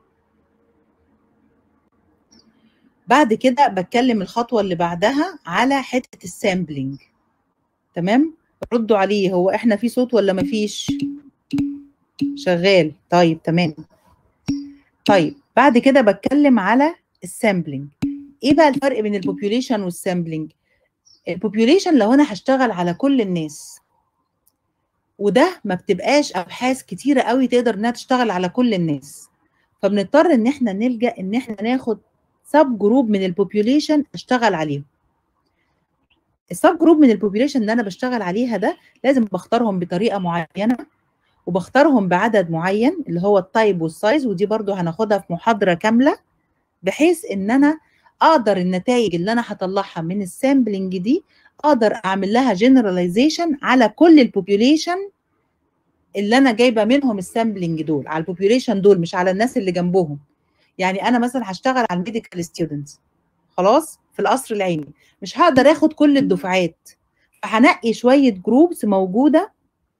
بعد كده بتكلم الخطوة اللي بعدها على حتة السامبلينج تمام ردوا عليه هو احنا في صوت ولا مفيش شغال طيب تمام طيب بعد كده بتكلم على السامبلينج ايه بقى الفرق بين البوبيوليشن والسامبلينج البوبيوليشن لو انا هشتغل على كل الناس وده ما بتبقاش ابحاث كتيره قوي تقدر انها تشتغل على كل الناس فبنضطر ان احنا نلجا ان احنا ناخد سب جروب من البوبيوليشن اشتغل عليهم السب جروب من البوبيوليشن اللي انا بشتغل عليها ده لازم بختارهم بطريقه معينه وبختارهم بعدد معين اللي هو التايب والسايز ودي برضو هناخدها في محاضره كامله بحيث ان انا اقدر النتائج اللي انا هطلعها من السامبلنج دي اقدر اعمل لها جنراليزيشن على كل البوبيوليشن اللي انا جايبه منهم السامبلنج دول على البوبيوليشن دول مش على الناس اللي جنبهم يعني انا مثلا هشتغل على الميديكال ستودنتس خلاص في القصر العيني مش هقدر اخد كل الدفعات فهنقي شويه جروبس موجوده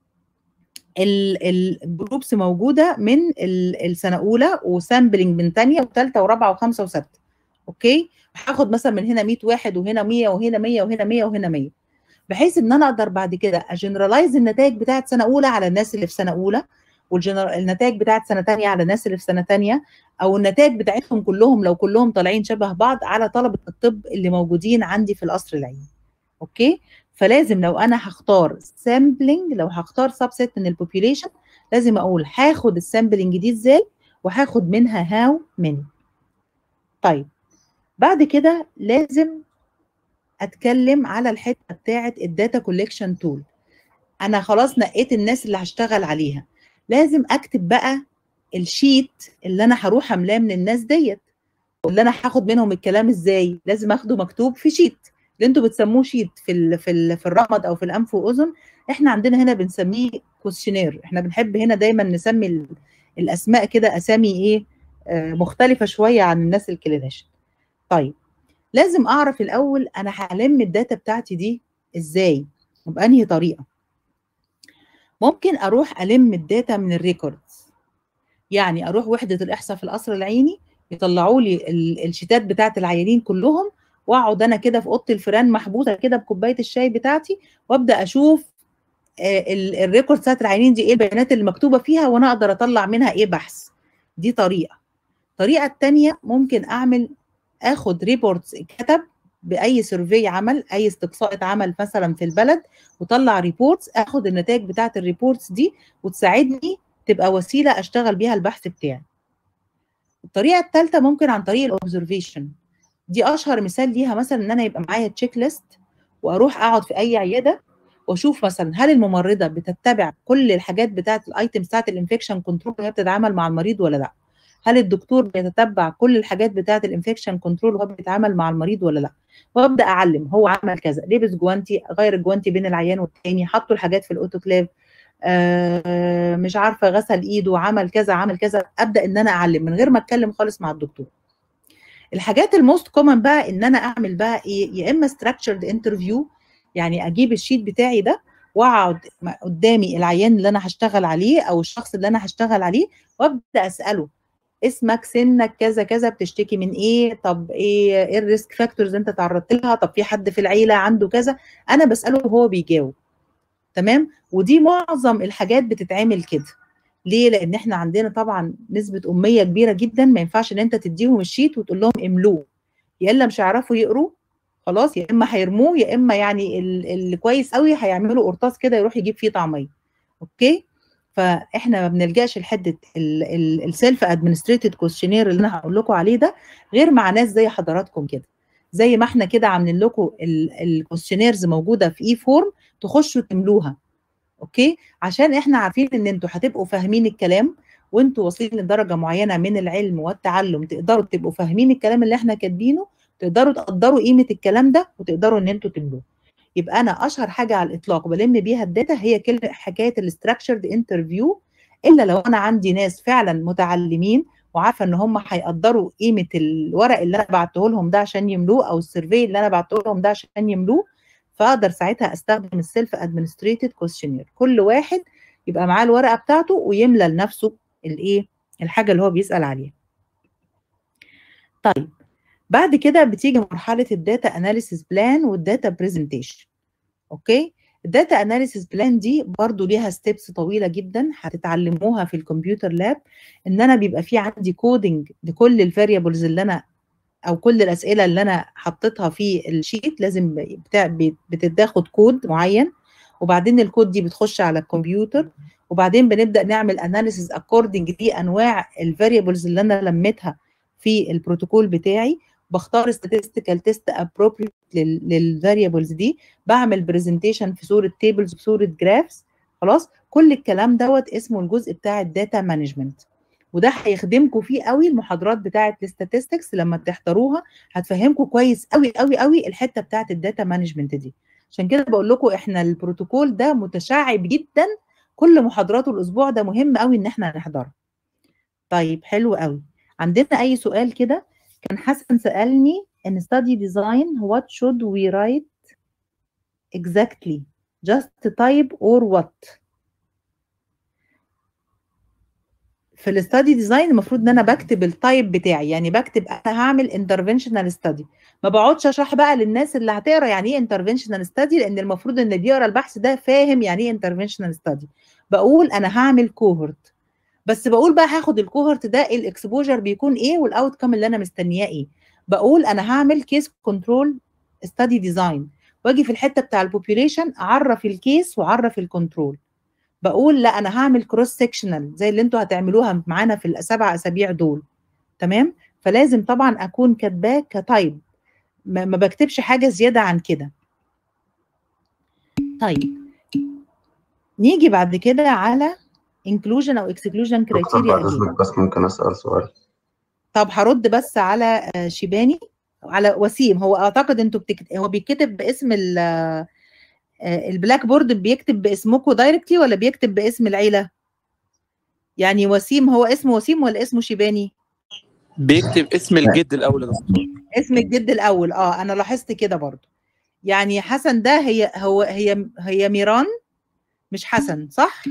الجروبس موجوده من السنه اولى وسامبلنج من ثانيه وثالثه ورابعه وخمسه وسته اوكي هاخد مثلا من هنا 100 واحد وهنا 100 وهنا 100 وهنا 100 وهنا 100 بحيث ان انا اقدر بعد كده اجنرالايز النتائج بتاعت سنه اولى على الناس اللي في سنه اولى والنتائج بتاعت سنه تانية على الناس اللي في سنه تانية او النتائج بتاعتهم كلهم لو كلهم طالعين شبه بعض على طلبه الطب اللي موجودين عندي في القصر العيني اوكي فلازم لو انا هختار سامبلنج لو هختار سبسيت من البوبيوليشن لازم اقول هاخد السامبلنج دي ازاي وهاخد منها هاو من طيب بعد كده لازم اتكلم على الحته بتاعه الداتا كوليكشن تول انا خلاص نقيت الناس اللي هشتغل عليها لازم اكتب بقى الشيت اللي انا هروح املاه من الناس ديت واللي انا هاخد منهم الكلام ازاي لازم اخده مكتوب في شيت اللي انتوا بتسموه شيت في ال في ال في الرمد او في الانف واذن احنا عندنا هنا بنسميه كويشنير احنا بنحب هنا دايما نسمي الاسماء كده اسامي ايه آه مختلفه شويه عن الناس الكلينيشن طيب لازم اعرف الاول انا هلم الداتا بتاعتي دي ازاي وبانهي طريقه ممكن اروح الم الداتا من الريكوردز يعني اروح وحده الاحصاء في القصر العيني يطلعوا لي الشيتات بتاعت العيانين كلهم واقعد انا كده في اوضه الفيران محبوسه كده بكوبايه الشاي بتاعتي وابدا اشوف الريكورد بتاعت العيانين دي ايه البيانات اللي مكتوبه فيها وانا اقدر اطلع منها ايه بحث دي طريقه الطريقه الثانيه ممكن اعمل اخد ريبورتس كتب باي سيرفي عمل اي استقصاء اتعمل مثلا في البلد وطلع ريبورتس اخد النتائج بتاعت الريبورتس دي وتساعدني تبقى وسيله اشتغل بيها البحث بتاعي الطريقه الثالثه ممكن عن طريق الاوبزرفيشن دي اشهر مثال ليها مثلا ان انا يبقى معايا تشيك ليست واروح اقعد في اي عياده واشوف مثلا هل الممرضه بتتبع كل الحاجات بتاعت الايتمز بتاعت الانفكشن كنترول وهي بتتعامل مع المريض ولا لا هل الدكتور بيتتبع كل الحاجات بتاعت الانفكشن كنترول وهو بيتعامل مع المريض ولا لا وابدا اعلم هو عمل كذا لبس جوانتي غير الجوانتي بين العيان والتاني حطوا الحاجات في الاوتوكليف آه مش عارفه غسل ايده عمل كذا عمل كذا ابدا ان انا اعلم من غير ما اتكلم خالص مع الدكتور الحاجات الموست كومن بقى ان انا اعمل بقى ايه يا اما ستراكشرد انترفيو يعني اجيب الشيت بتاعي ده واقعد قدامي العيان اللي انا هشتغل عليه او الشخص اللي انا هشتغل عليه وابدا اساله اسمك سنك كذا كذا بتشتكي من ايه طب ايه ايه الريسك فاكتورز انت تعرضت لها طب في حد في العيله عنده كذا انا بساله وهو بيجاوب تمام ودي معظم الحاجات بتتعمل كده ليه لان احنا عندنا طبعا نسبه اميه كبيره جدا ما ينفعش ان انت تديهم الشيت وتقول لهم املوه يا الا مش هيعرفوا يقروا خلاص يا اما هيرموه يا اما يعني اللي كويس قوي هيعملوا قرطاس كده يروح يجيب فيه طعميه اوكي فاحنا ما بنلجاش لحده السيلف ادمنستريتد كويشنير اللي انا هقول لكم عليه ده غير مع ناس زي حضراتكم كده زي ما احنا كده عاملين لكم الكويشنيرز موجوده في اي فورم تخشوا تملوها اوكي عشان احنا عارفين ان انتوا هتبقوا فاهمين الكلام وانتوا واصلين لدرجه معينه من العلم والتعلم تقدروا تبقوا فاهمين الكلام اللي احنا كاتبينه تقدروا تقدروا قيمه الكلام ده وتقدروا ان انتوا تملوه يبقى انا اشهر حاجه على الاطلاق بلم بيها الداتا هي كل حكايه الاستراكشرد انترفيو الا لو انا عندي ناس فعلا متعلمين وعارفه ان هم هيقدروا قيمه الورق اللي انا بعته لهم ده عشان يملوه او السيرفي اللي انا بعته لهم ده عشان يملوه فاقدر ساعتها استخدم السيلف ادمنستريتد كويشنير كل واحد يبقى معاه الورقه بتاعته ويملى لنفسه الايه الحاجه اللي هو بيسال عليها طيب بعد كده بتيجي مرحله الداتا اناليسيس بلان والداتا برزنتيشن اوكي الداتا اناليسيس بلان دي برضو ليها ستيبس طويله جدا هتتعلموها في الكمبيوتر لاب ان انا بيبقى في عندي كودنج لكل الفاريبلز اللي انا او كل الاسئله اللي انا حطيتها في الشيت لازم بتاع بتتاخد كود معين وبعدين الكود دي بتخش على الكمبيوتر وبعدين بنبدا نعمل اناليسيس اكوردنج لانواع الفاريبلز اللي انا لميتها في البروتوكول بتاعي بختار statistical test appropriate للفاريبلز دي بعمل برزنتيشن في صوره تيبلز بصوره جرافس خلاص كل الكلام دوت اسمه الجزء بتاع الداتا مانجمنت وده هيخدمكم فيه قوي المحاضرات بتاعه الاستاتستكس لما تحضروها هتفهمكم كويس قوي قوي قوي الحته بتاعه الداتا مانجمنت دي عشان كده بقول لكم احنا البروتوكول ده متشعب جدا كل محاضراته الاسبوع ده مهم قوي ان احنا نحضرها طيب حلو قوي عندنا اي سؤال كده كان حسن سالني ان study design what should we write exactly just type or what في الاستادي ديزاين المفروض ان انا بكتب التايب بتاعي يعني بكتب انا هعمل انترفنشنال ستادي ما بقعدش اشرح بقى للناس اللي هتقرا يعني ايه انترفنشنال ستادي لان المفروض ان اللي بيقرا البحث ده فاهم يعني ايه انترفنشنال ستادي بقول انا هعمل كوهورت بس بقول بقى هاخد الكوهورت ده الاكسبوجر بيكون ايه والاوت كام اللي انا مستنياه ايه بقول انا هعمل كيس كنترول ستادي ديزاين واجي في الحته بتاع البوبيوليشن اعرف الكيس واعرف الكنترول بقول لا انا هعمل كروس سيكشنال زي اللي انتوا هتعملوها معانا في السبع اسابيع دول تمام فلازم طبعا اكون كاتباه كتايب ما ما بكتبش حاجه زياده عن كده طيب نيجي بعد كده على inclusion او exclusion دكتور criteria بعد again. إذنك بس ممكن أسأل سؤال طب هرد بس على آه، شيباني على وسيم هو اعتقد انتوا بتكت... هو بيتكتب باسم ال آه، البلاك بورد بيكتب باسمكم دايركتلي ولا بيكتب باسم العيله يعني وسيم هو اسمه وسيم ولا اسمه شيباني بيكتب اسم الجد الاول يا دكتور اسم الجد الاول اه انا لاحظت كده برضو يعني حسن ده هي هو هي هي ميران مش حسن صح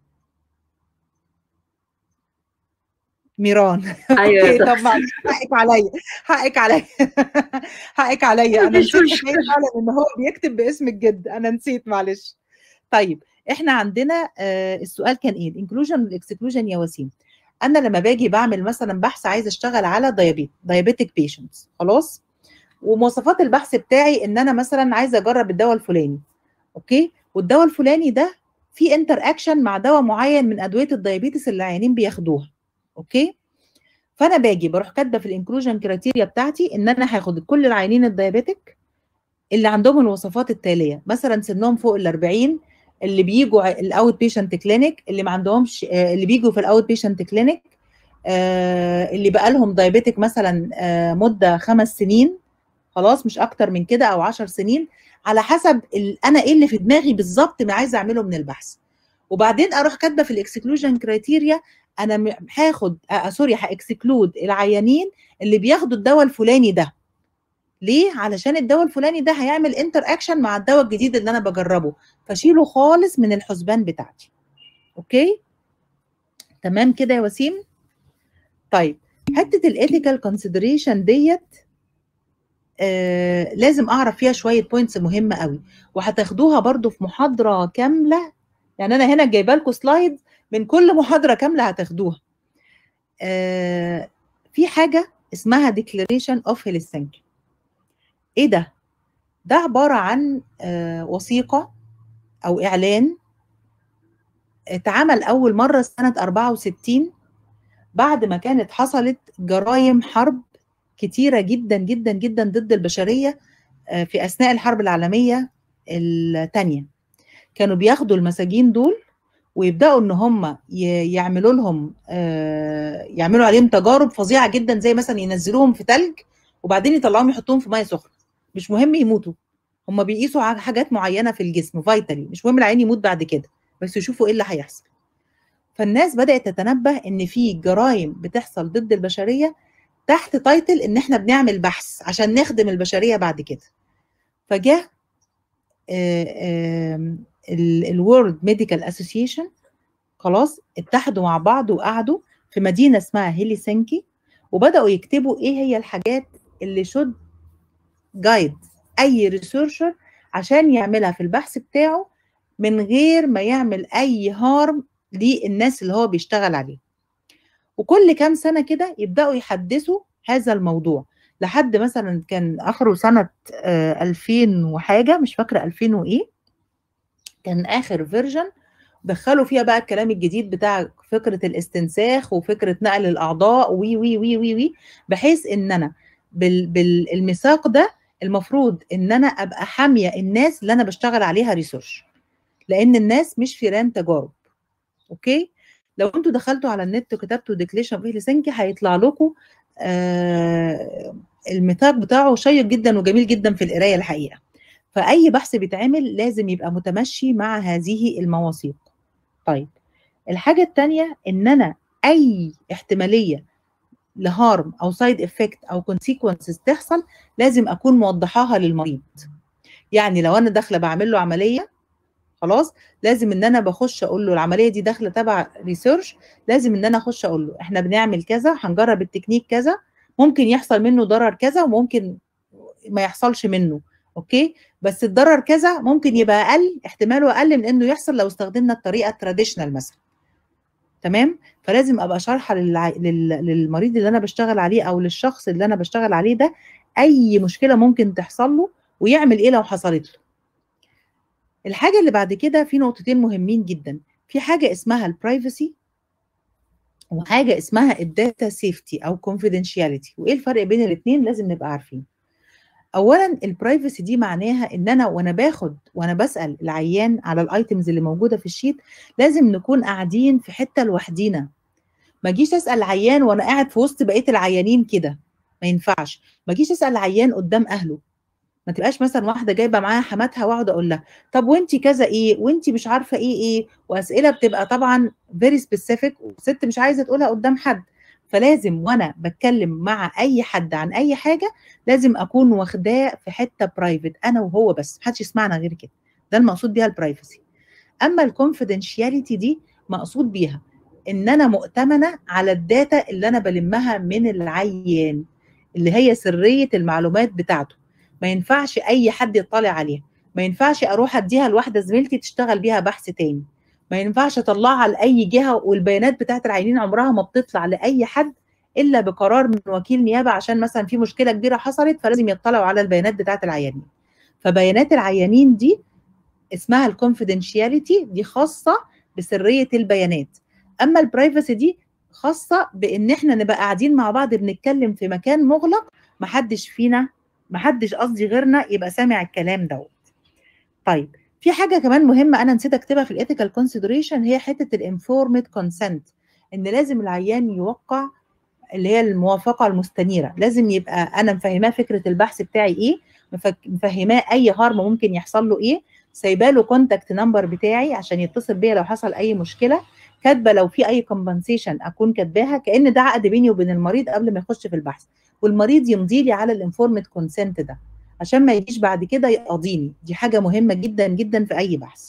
ميران أيوة اوكي صح. طب معلش حقك عليا حقك عليا حقك عليا انا مفيش نسيت مشكلة. أتخيل فعلا ان هو بيكتب باسم الجد انا نسيت معلش طيب احنا عندنا آه السؤال كان ايه الانكلوجن والاكسكلوجن يا وسيم انا لما باجي بعمل مثلا بحث عايز اشتغل على دايابيت دايابيتك بيشنتس خلاص ومواصفات البحث بتاعي ان انا مثلا عايزه اجرب الدواء الفلاني اوكي والدواء الفلاني ده في انتر اكشن مع دواء معين من ادويه الدايابيتس اللي العيانين بياخدوها اوكي فانا باجي بروح كاتبه في الانكلوجن كرايتيريا بتاعتي ان انا هاخد كل العيانين الدايابيتك اللي عندهم الوصفات التاليه مثلا سنهم فوق ال 40 اللي بيجوا الاوت بيشنت كلينيك اللي ما عندهمش آه، اللي بيجوا في الاوت بيشنت كلينيك اللي بقى لهم دايابيتك مثلا آه، مده خمس سنين خلاص مش اكتر من كده او 10 سنين على حسب ال- انا ايه اللي في دماغي بالظبط ما عايزه اعمله من البحث وبعدين اروح كاتبه في الاكسكلوجن كرايتيريا انا م- هاخد آه سوري هاكسكلود العيانين اللي بياخدوا الدواء الفلاني ده ليه علشان الدواء الفلاني ده هيعمل انتر اكشن مع الدواء الجديد اللي انا بجربه فشيله خالص من الحسبان بتاعتي اوكي تمام كده يا وسيم طيب حته الايثيكال كونسيدريشن ديت آه لازم اعرف فيها شويه بوينتس مهمه قوي وهتاخدوها برضو في محاضره كامله يعني انا هنا جايبه لكم سلايد من كل محاضره كامله هتاخدوها آه في حاجه اسمها ديكلاريشن اوف هيلسنكي ايه ده ده عباره عن آه وثيقه او اعلان اتعمل اول مره سنه 64 بعد ما كانت حصلت جرائم حرب كتيره جدا جدا جدا ضد البشريه آه، في اثناء الحرب العالميه الثانيه كانوا بياخدوا المساجين دول ويبداوا ان هم ي- يعملوا لهم آه، يعملوا عليهم تجارب فظيعه جدا زي مثلا ينزلوهم في تلج وبعدين يطلعوهم يحطوهم في ميه سخنه مش مهم يموتوا هم بيقيسوا ع- حاجات معينه في الجسم فيتالي مش مهم العين يموت بعد كده بس يشوفوا ايه اللي هيحصل فالناس بدات تتنبه ان في جرائم بتحصل ضد البشريه تحت تايتل ان احنا بنعمل بحث عشان نخدم البشريه بعد كده فجاء الورلد ميديكال اسوسيشن خلاص اتحدوا مع بعض وقعدوا في مدينه اسمها هيلسنكي وبداوا يكتبوا ايه هي الحاجات اللي شد جايد اي ريسيرشر عشان يعملها في البحث بتاعه من غير ما يعمل اي هارم للناس اللي هو بيشتغل عليه وكل كام سنه كده يبداوا يحدثوا هذا الموضوع لحد مثلا كان اخره سنه آه، 2000 وحاجه مش فاكره 2000 وايه كان اخر فيرجن دخلوا فيها بقى الكلام الجديد بتاع فكره الاستنساخ وفكره نقل الاعضاء وي وي وي وي وي بحيث ان انا بال بالميثاق ده المفروض ان انا ابقى حاميه الناس اللي انا بشتغل عليها ريسيرش لان الناس مش فيران تجارب اوكي لو انتوا دخلتوا على النت وكتبتوا ديكليشن اوف هيلسنكي هيطلع لكم آه الميثاق بتاعه شيق جدا وجميل جدا في القرايه الحقيقه فاي بحث بيتعمل لازم يبقى متمشي مع هذه المواثيق طيب الحاجه الثانيه ان انا اي احتماليه لهارم او سايد افكت او كونسيكونسز تحصل لازم اكون موضحاها للمريض يعني لو انا داخله بعمل له عمليه خلاص لازم ان انا بخش اقول له العمليه دي داخله تبع ريسيرش لازم ان انا اخش اقول له احنا بنعمل كذا هنجرب التكنيك كذا ممكن يحصل منه ضرر كذا وممكن ما يحصلش منه اوكي بس الضرر كذا ممكن يبقى اقل احتماله اقل من انه يحصل لو استخدمنا الطريقه التراديشنال مثلا تمام فلازم ابقى شارحه للع... لل... للمريض اللي انا بشتغل عليه او للشخص اللي انا بشتغل عليه ده اي مشكله ممكن تحصل له ويعمل ايه لو حصلت له الحاجه اللي بعد كده في نقطتين مهمين جدا في حاجه اسمها البرايفسي وحاجه اسمها الداتا سيفتي او confidentiality وايه الفرق بين الاثنين لازم نبقى عارفين اولا البرايفسي دي معناها ان انا وانا باخد وانا بسال العيان على الايتمز اللي موجوده في الشيت لازم نكون قاعدين في حته لوحدينا ما اجيش اسال العيان وانا قاعد في وسط بقيه العيانين كده ما ينفعش ما اجيش اسال العيان قدام اهله ما تبقاش مثلا واحده جايبه معاها حماتها واقعد اقول لها طب وانت كذا ايه وانت مش عارفه ايه ايه واسئله بتبقى طبعا فيري سبيسيفيك والست مش عايزه تقولها قدام حد فلازم وانا بتكلم مع اي حد عن اي حاجه لازم اكون واخداه في حته برايفت انا وهو بس محدش يسمعنا غير كده ده المقصود بيها البرايفسي اما الكونفيدنشياليتي دي مقصود بيها ان انا مؤتمنه على الداتا اللي انا بلمها من العيان اللي هي سريه المعلومات بتاعته ما ينفعش اي حد يطلع عليها ما ينفعش اروح اديها لواحده زميلتي تشتغل بيها بحث تاني ما ينفعش اطلعها لاي جهه والبيانات بتاعت العيانين عمرها ما بتطلع لاي حد الا بقرار من وكيل نيابه عشان مثلا في مشكله كبيره حصلت فلازم يطلعوا على البيانات بتاعت العيانين فبيانات العيانين دي اسمها الكونفيدنشياليتي دي خاصه بسريه البيانات اما البرايفسي دي خاصه بان احنا نبقى قاعدين مع بعض بنتكلم في مكان مغلق محدش فينا محدش قصدي غيرنا يبقى سامع الكلام دوت طيب في حاجه كمان مهمه انا نسيت اكتبها في الايثيكال كونسيدريشن هي حته الانفورمد كونسنت ان لازم العيان يوقع اللي هي الموافقه المستنيره لازم يبقى انا مفهماه فكره البحث بتاعي ايه مفهماه اي هارم ممكن يحصل له ايه سايبه له كونتاكت نمبر بتاعي عشان يتصل بيا لو حصل اي مشكله كاتبه لو في اي كومبنسيشن اكون كاتباها كان ده عقد بيني وبين المريض قبل ما يخش في البحث والمريض يمضي لي على الانفورمد كونسنت ده عشان ما يجيش بعد كده يقاضيني دي حاجه مهمه جدا جدا في اي بحث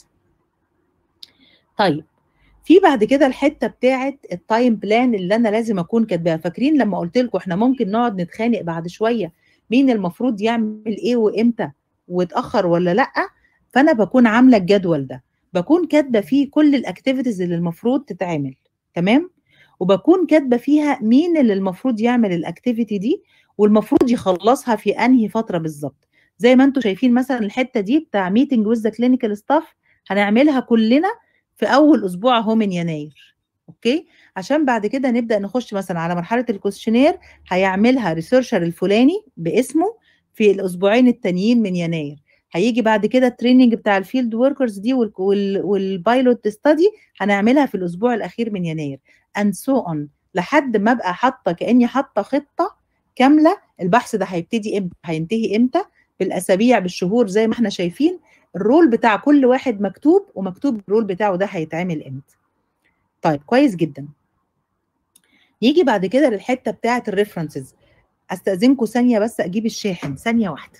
طيب في بعد كده الحته بتاعه التايم بلان اللي انا لازم اكون كاتباها فاكرين لما قلت لكم احنا ممكن نقعد نتخانق بعد شويه مين المفروض يعمل ايه وامتى واتاخر ولا لا فانا بكون عامله الجدول ده بكون كاتبه فيه كل الاكتيفيتيز اللي المفروض تتعمل تمام وبكون كاتبه فيها مين اللي المفروض يعمل الاكتيفيتي دي والمفروض يخلصها في انهي فتره بالظبط زي ما انتم شايفين مثلا الحته دي بتاع ميتنج ويز ذا كلينيكال ستاف هنعملها كلنا في اول اسبوع اهو من يناير اوكي عشان بعد كده نبدا نخش مثلا على مرحله الكويشنير هيعملها ريسيرشر الفلاني باسمه في الاسبوعين التانيين من يناير هيجي بعد كده التريننج بتاع الفيلد وركرز دي والبايلوت ستادي هنعملها في الاسبوع الاخير من يناير اند سو اون لحد ما ابقى حاطه كاني حاطه خطه كامله البحث ده هيبتدي امتى هينتهي امتى بالاسابيع بالشهور زي ما احنا شايفين الرول بتاع كل واحد مكتوب ومكتوب الرول بتاعه ده هيتعمل امتى طيب كويس جدا يجي بعد كده للحته بتاعه الريفرنسز استاذنكم ثانيه بس اجيب الشاحن ثانيه واحده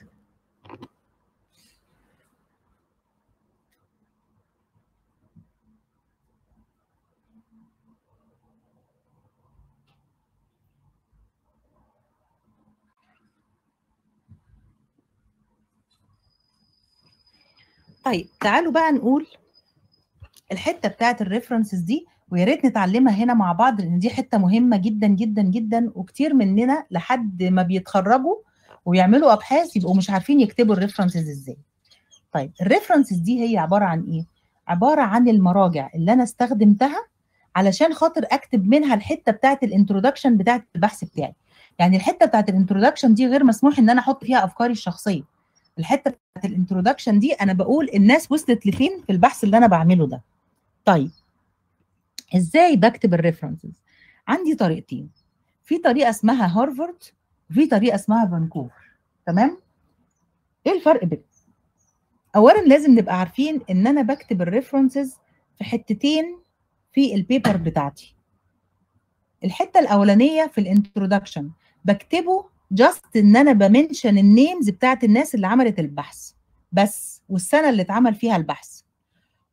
طيب تعالوا بقى نقول الحته بتاعت الريفرنسز دي ويا ريت نتعلمها هنا مع بعض لان دي حته مهمه جدا جدا جدا وكتير مننا لحد ما بيتخرجوا ويعملوا ابحاث يبقوا مش عارفين يكتبوا الريفرنسز ازاي. طيب الريفرنسز دي هي عباره عن ايه؟ عباره عن المراجع اللي انا استخدمتها علشان خاطر اكتب منها الحته بتاعت الانترودكشن بتاعت البحث بتاعي. يعني الحته بتاعت الانترودكشن دي غير مسموح ان انا احط فيها افكاري الشخصيه. الحته بتاعت الانترودكشن دي انا بقول الناس وصلت لفين في البحث اللي انا بعمله ده. طيب ازاي بكتب الريفرنسز عندي طريقتين في طريقه اسمها هارفارد وفي طريقه اسمها فانكوفر تمام ايه الفرق بينهم اولا لازم نبقى عارفين ان انا بكتب الريفرنسز في حتتين في البيبر بتاعتي الحته الاولانيه في الانترودكشن بكتبه جاست ان انا بمنشن النيمز بتاعت الناس اللي عملت البحث بس والسنه اللي اتعمل فيها البحث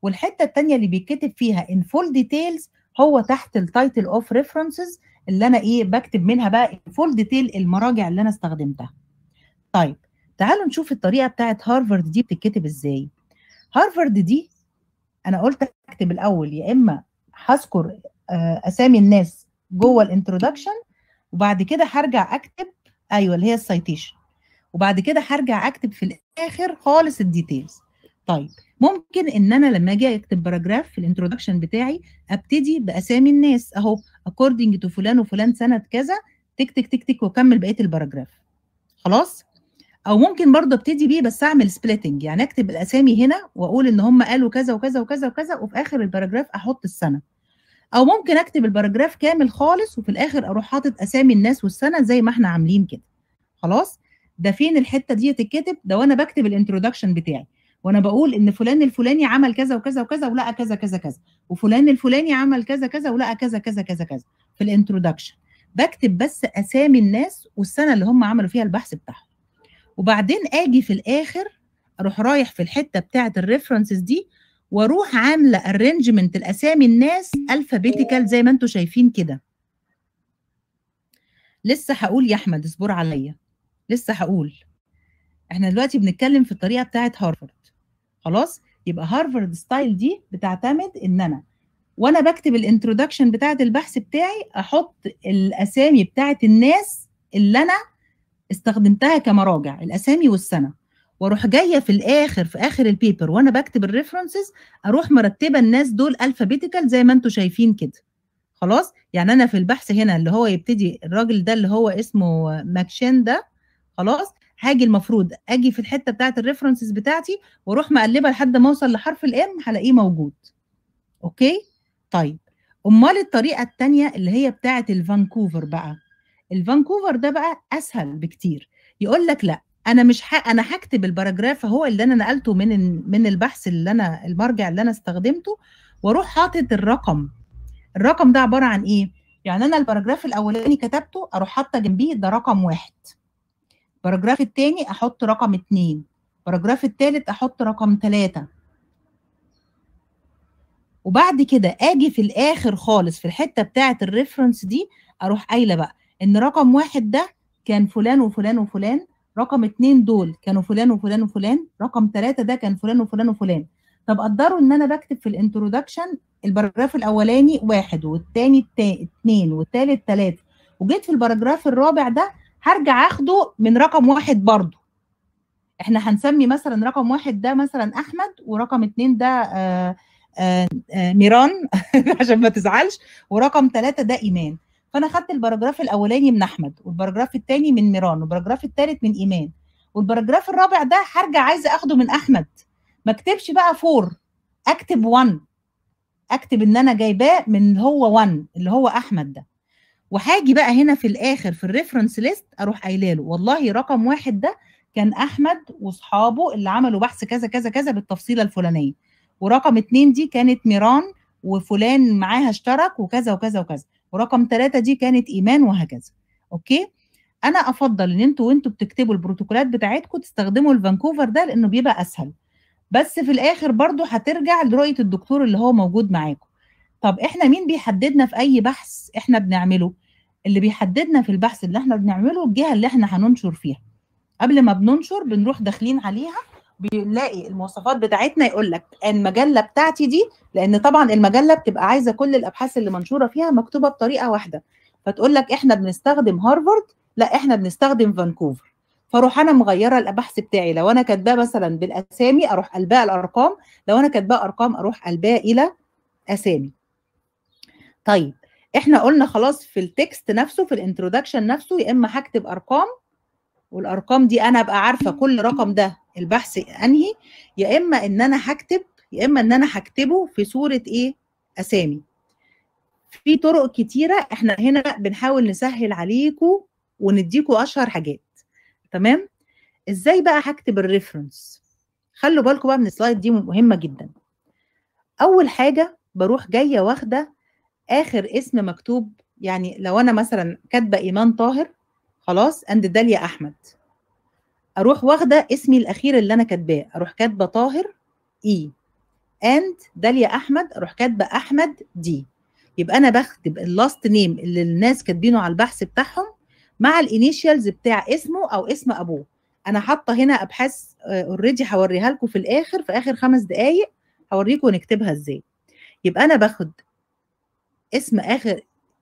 والحته الثانيه اللي بيتكتب فيها ان فول ديتيلز هو تحت التايتل اوف ريفرنسز اللي انا ايه بكتب منها بقى فول ديتيل المراجع اللي انا استخدمتها طيب تعالوا نشوف الطريقه بتاعت هارفارد دي بتتكتب ازاي هارفارد دي انا قلت اكتب الاول يا اما هذكر آه، اسامي الناس جوه الانترودكشن وبعد كده هرجع اكتب ايوه اللي هي السايتيشن وبعد كده هرجع اكتب في الاخر خالص الديتيلز طيب ممكن ان انا لما اجي اكتب باراجراف في الانترودكشن بتاعي ابتدي باسامي الناس اهو according to فلان وفلان سنه كذا تك تك تك تك واكمل بقيه الباراجراف خلاص او ممكن برضه ابتدي بيه بس اعمل سبليتنج يعني اكتب الاسامي هنا واقول ان هم قالوا كذا وكذا وكذا وكذا وفي اخر الباراجراف احط السنه او ممكن اكتب الباراجراف كامل خالص وفي الاخر اروح حاطط اسامي الناس والسنه زي ما احنا عاملين كده خلاص ده فين الحته دي تتكتب ده وانا بكتب الانترودكشن بتاعي وانا بقول ان فلان الفلاني عمل كذا وكذا وكذا ولقى كذا كذا كذا وفلان الفلاني عمل كذا كذا ولقى كذا كذا كذا كذا في الانترودكشن بكتب بس اسامي الناس والسنه اللي هم عملوا فيها البحث بتاعهم وبعدين اجي في الاخر اروح رايح في الحته بتاعه الريفرنسز دي واروح عامله ارينجمنت الاسامي الناس الفابيتيكال زي ما انتم شايفين كده لسه هقول يا احمد اصبر عليا لسه هقول احنا دلوقتي بنتكلم في الطريقه بتاعه هارفارد خلاص يبقى هارفارد ستايل دي بتعتمد ان انا وانا بكتب الانترودكشن بتاعه البحث بتاعي احط الاسامي بتاعه الناس اللي انا استخدمتها كمراجع الاسامي والسنه واروح جايه في الاخر في اخر البيبر وانا بكتب الريفرنسز اروح مرتبه الناس دول الفابيتيكال زي ما انتم شايفين كده خلاص يعني انا في البحث هنا اللي هو يبتدي الراجل ده اللي هو اسمه ماكشين ده خلاص هاجي المفروض اجي في الحته بتاعت الريفرنسز بتاعتي واروح مقلبه لحد ما اوصل لحرف الام هلاقيه موجود اوكي طيب امال الطريقه الثانيه اللي هي بتاعت الفانكوفر بقى الفانكوفر ده بقى اسهل بكتير يقول لك لا انا مش ح... انا هكتب الباراجراف هو اللي انا نقلته من ال... من البحث اللي انا المرجع اللي انا استخدمته واروح حاطط الرقم الرقم ده عباره عن ايه يعني انا الباراجراف الاولاني كتبته اروح حاطه جنبيه ده رقم واحد الباراجراف التاني احط رقم اتنين الباراجراف التالت احط رقم تلاتة وبعد كده اجي في الاخر خالص في الحته بتاعه الريفرنس دي اروح قايله بقى ان رقم واحد ده كان فلان وفلان وفلان رقم اتنين دول كانوا فلان وفلان وفلان رقم ثلاثة ده كان فلان وفلان وفلان طب قدروا ان انا بكتب في الانترودكشن الباراجراف الاولاني واحد والتاني اتنين والتالت تلاتة وجيت في الباراجراف الرابع ده هرجع اخده من رقم واحد برضو احنا هنسمي مثلا رقم واحد ده مثلا احمد ورقم اتنين ده آآ آآ آآ ميران عشان ما تزعلش ورقم ثلاثة ده ايمان فانا خدت الباراجراف الاولاني من احمد والباراجراف الثاني من ميران والباراجراف الثالث من ايمان والباراجراف الرابع ده هرجع عايزه اخده من احمد ما اكتبش بقى فور اكتب 1 اكتب ان انا جايباه من هو 1 اللي هو احمد ده وهاجي بقى هنا في الاخر في الريفرنس ليست اروح قايله له والله رقم واحد ده كان احمد واصحابه اللي عملوا بحث كذا كذا كذا بالتفصيله الفلانيه ورقم اتنين دي كانت ميران وفلان معاها اشترك وكذا وكذا وكذا ورقم ثلاثة دي كانت ايمان وهكذا اوكي انا افضل ان انتوا وانتوا بتكتبوا البروتوكولات بتاعتكم تستخدموا الفانكوفر ده لانه بيبقى اسهل بس في الاخر برضو هترجع لرؤيه الدكتور اللي هو موجود معاكم طب احنا مين بيحددنا في اي بحث احنا بنعمله اللي بيحددنا في البحث اللي احنا بنعمله الجهه اللي احنا هننشر فيها قبل ما بننشر بنروح داخلين عليها بنلاقي المواصفات بتاعتنا يقول لك المجله بتاعتي دي لان طبعا المجله بتبقى عايزه كل الابحاث اللي منشوره فيها مكتوبه بطريقه واحده فتقول لك احنا بنستخدم هارفارد لا احنا بنستخدم فانكوفر فاروح انا مغيره البحث بتاعي لو انا كاتباه مثلا بالاسامي اروح قلبها الارقام لو انا كاتباه ارقام اروح قلبها الى اسامي طيب احنا قلنا خلاص في التكست نفسه في الانترودكشن نفسه يا اما هكتب ارقام والارقام دي انا ابقى عارفه كل رقم ده البحث انهي يا اما ان انا هكتب يا اما ان انا هكتبه في صوره ايه اسامي في طرق كتيره احنا هنا بنحاول نسهل عليكم ونديكم اشهر حاجات تمام ازاي بقى هكتب الريفرنس خلوا بالكم بقى من السلايد دي مهمه جدا اول حاجه بروح جايه واخده اخر اسم مكتوب يعني لو انا مثلا كاتبه ايمان طاهر خلاص اند داليا احمد اروح واخده اسمي الاخير اللي انا كاتباه اروح كاتبه طاهر اي اند داليا احمد اروح كاتبه احمد دي يبقى انا بكتب اللاست نيم اللي الناس كاتبينه على البحث بتاعهم مع الانيشيالز بتاع اسمه او اسم ابوه انا حاطه هنا ابحاث اوريدي هوريها لكم في الاخر في اخر خمس دقائق هوريكم نكتبها ازاي يبقى انا باخد اسم اخر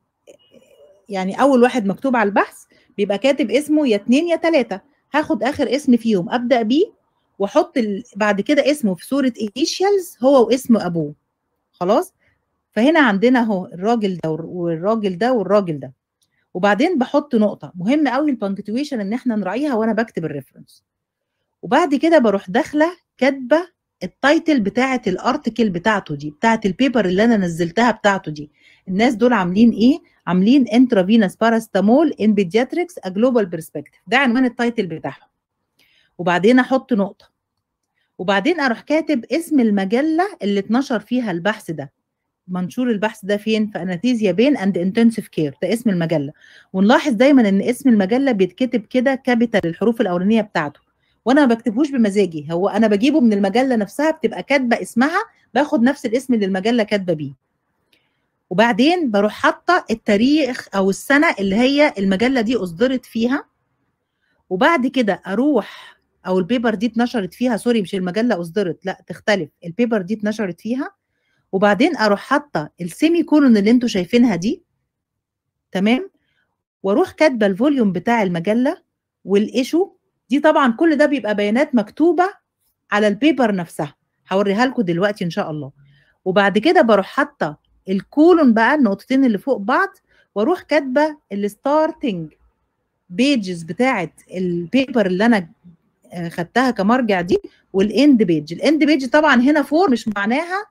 يعني اول واحد مكتوب على البحث بيبقى كاتب اسمه يا اتنين يا تلاته هاخد اخر اسم فيهم ابدا بيه واحط ال... بعد كده اسمه في صوره انيشيالز هو واسم ابوه خلاص فهنا عندنا اهو الراجل ده والراجل ده والراجل ده وبعدين بحط نقطه مهم قوي البنكتويشن ان احنا نراعيها وانا بكتب الريفرنس وبعد كده بروح داخله كاتبه التايتل بتاعه الارتكل بتاعته دي بتاعه البيبر اللي انا نزلتها بتاعته دي الناس دول عاملين ايه عاملين انترافينوس باراستامول ان بيدياتريكس ا جلوبال برسبكتيف ده عنوان التايتل بتاعهم وبعدين احط نقطه وبعدين اروح كاتب اسم المجله اللي اتنشر فيها البحث ده منشور البحث ده فين في اناثيزيا بين اند انتنسيف كير ده اسم المجله ونلاحظ دايما ان اسم المجله بيتكتب كده كابيتال الحروف الاولانيه بتاعته وانا ما بكتبهوش بمزاجي هو انا بجيبه من المجله نفسها بتبقى كاتبه اسمها باخد نفس الاسم اللي المجله كاتبه بيه وبعدين بروح حاطه التاريخ او السنه اللي هي المجله دي اصدرت فيها وبعد كده اروح او البيبر دي اتنشرت فيها سوري مش المجله اصدرت لا تختلف البيبر دي اتنشرت فيها وبعدين اروح حاطه السيمي كولون اللي انتوا شايفينها دي تمام واروح كاتبه الفوليوم بتاع المجله والايشو دي طبعا كل ده بيبقى بيانات مكتوبه على البيبر نفسها هوريها لكم دلوقتي ان شاء الله وبعد كده بروح حاطه الكولون بقى النقطتين اللي فوق بعض واروح كاتبه الستارتنج بيجز بتاعه البيبر اللي انا خدتها كمرجع دي والاند بيج الاند بيج طبعا هنا فور مش معناها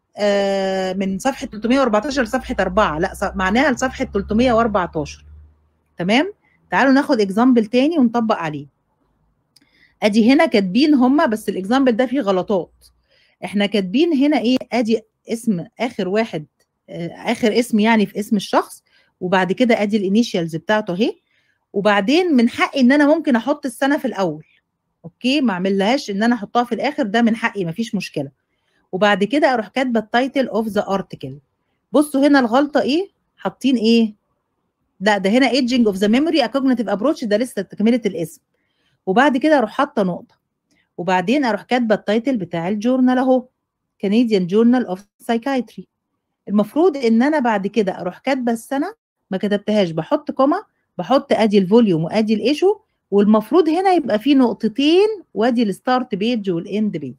من صفحه 314 لصفحه 4 لا معناها لصفحه 314 تمام تعالوا ناخد اكزامبل تاني ونطبق عليه ادي هنا كاتبين هما بس الاكزامبل ده فيه غلطات احنا كاتبين هنا ايه ادي اسم اخر واحد اخر اسم يعني في اسم الشخص وبعد كده ادي الانيشيالز بتاعته اهي وبعدين من حقي ان انا ممكن احط السنه في الاول اوكي ما اعملهاش ان انا احطها في الاخر ده من حقي مفيش مشكله وبعد كده اروح كاتبه التايتل اوف ذا ارتكل بصوا هنا الغلطه ايه حاطين ايه لا ده هنا ايدجنج اوف ذا ميموري ا كوجنيتيف ابروتش ده لسه تكمله الاسم وبعد كده اروح حاطه نقطه وبعدين اروح كاتبه التايتل بتاع الجورنال اهو كنديان جورنال اوف سايكايتري المفروض ان انا بعد كده اروح كاتبه السنه ما كتبتهاش بحط كوما بحط ادي الفوليوم وادي الايشو والمفروض هنا يبقى فيه نقطتين وادي الستارت بيج والاند بيج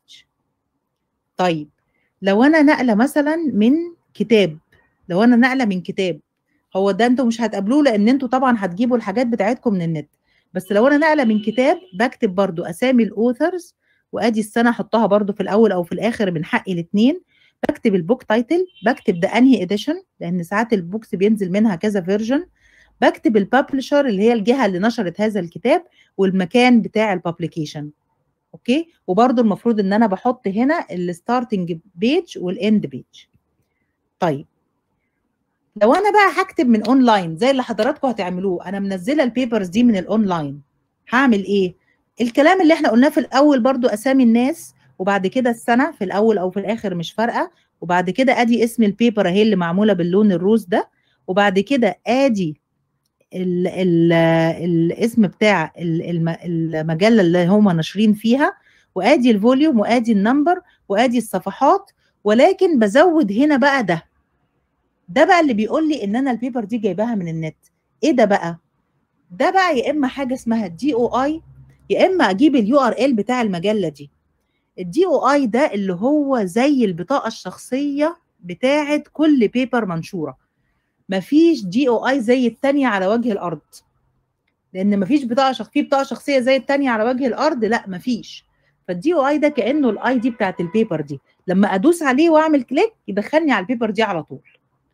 طيب لو انا نقله مثلا من كتاب لو انا نقله من كتاب هو ده انتوا مش هتقابلوه لان انتوا طبعا هتجيبوا الحاجات بتاعتكم من النت بس لو انا نقله من كتاب بكتب برضو اسامي الاوثرز وادي السنه احطها برضو في الاول او في الاخر من حقي الاثنين بكتب البوك تايتل بكتب ده انهي اديشن لان ساعات البوكس بينزل منها كذا فيرجن بكتب الببلشر اللي هي الجهه اللي نشرت هذا الكتاب والمكان بتاع الببليكيشن اوكي وبرده المفروض ان انا بحط هنا الستارتنج بيج والاند بيج طيب لو انا بقى هكتب من اونلاين زي اللي حضراتكم هتعملوه انا منزله البيبرز دي من الاونلاين هعمل ايه الكلام اللي احنا قلناه في الاول برضو اسامي الناس وبعد كده السنه في الاول او في الاخر مش فارقه وبعد كده ادي اسم البيبر اهي اللي معموله باللون الروز ده وبعد كده ادي ال ال الاسم بتاع المجله اللي هم ناشرين فيها وادي الفوليوم وادي النمبر وادي الصفحات ولكن بزود هنا بقى ده ده بقى اللي بيقول لي ان انا البيبر دي جايباها من النت ايه ده بقى ده بقى يا اما حاجه اسمها دي او اي يا اما اجيب اليو ار ال بتاع المجله دي الدي او اي ده اللي هو زي البطاقه الشخصيه بتاعه كل بيبر منشوره مفيش دي او اي زي الثانيه على وجه الارض لان مفيش بطاقه شخصيه في بطاقه شخصيه زي الثانيه على وجه الارض لا مفيش فالدي او اي ده كانه الاي دي بتاعت البيبر دي لما ادوس عليه واعمل كليك يدخلني على البيبر دي على طول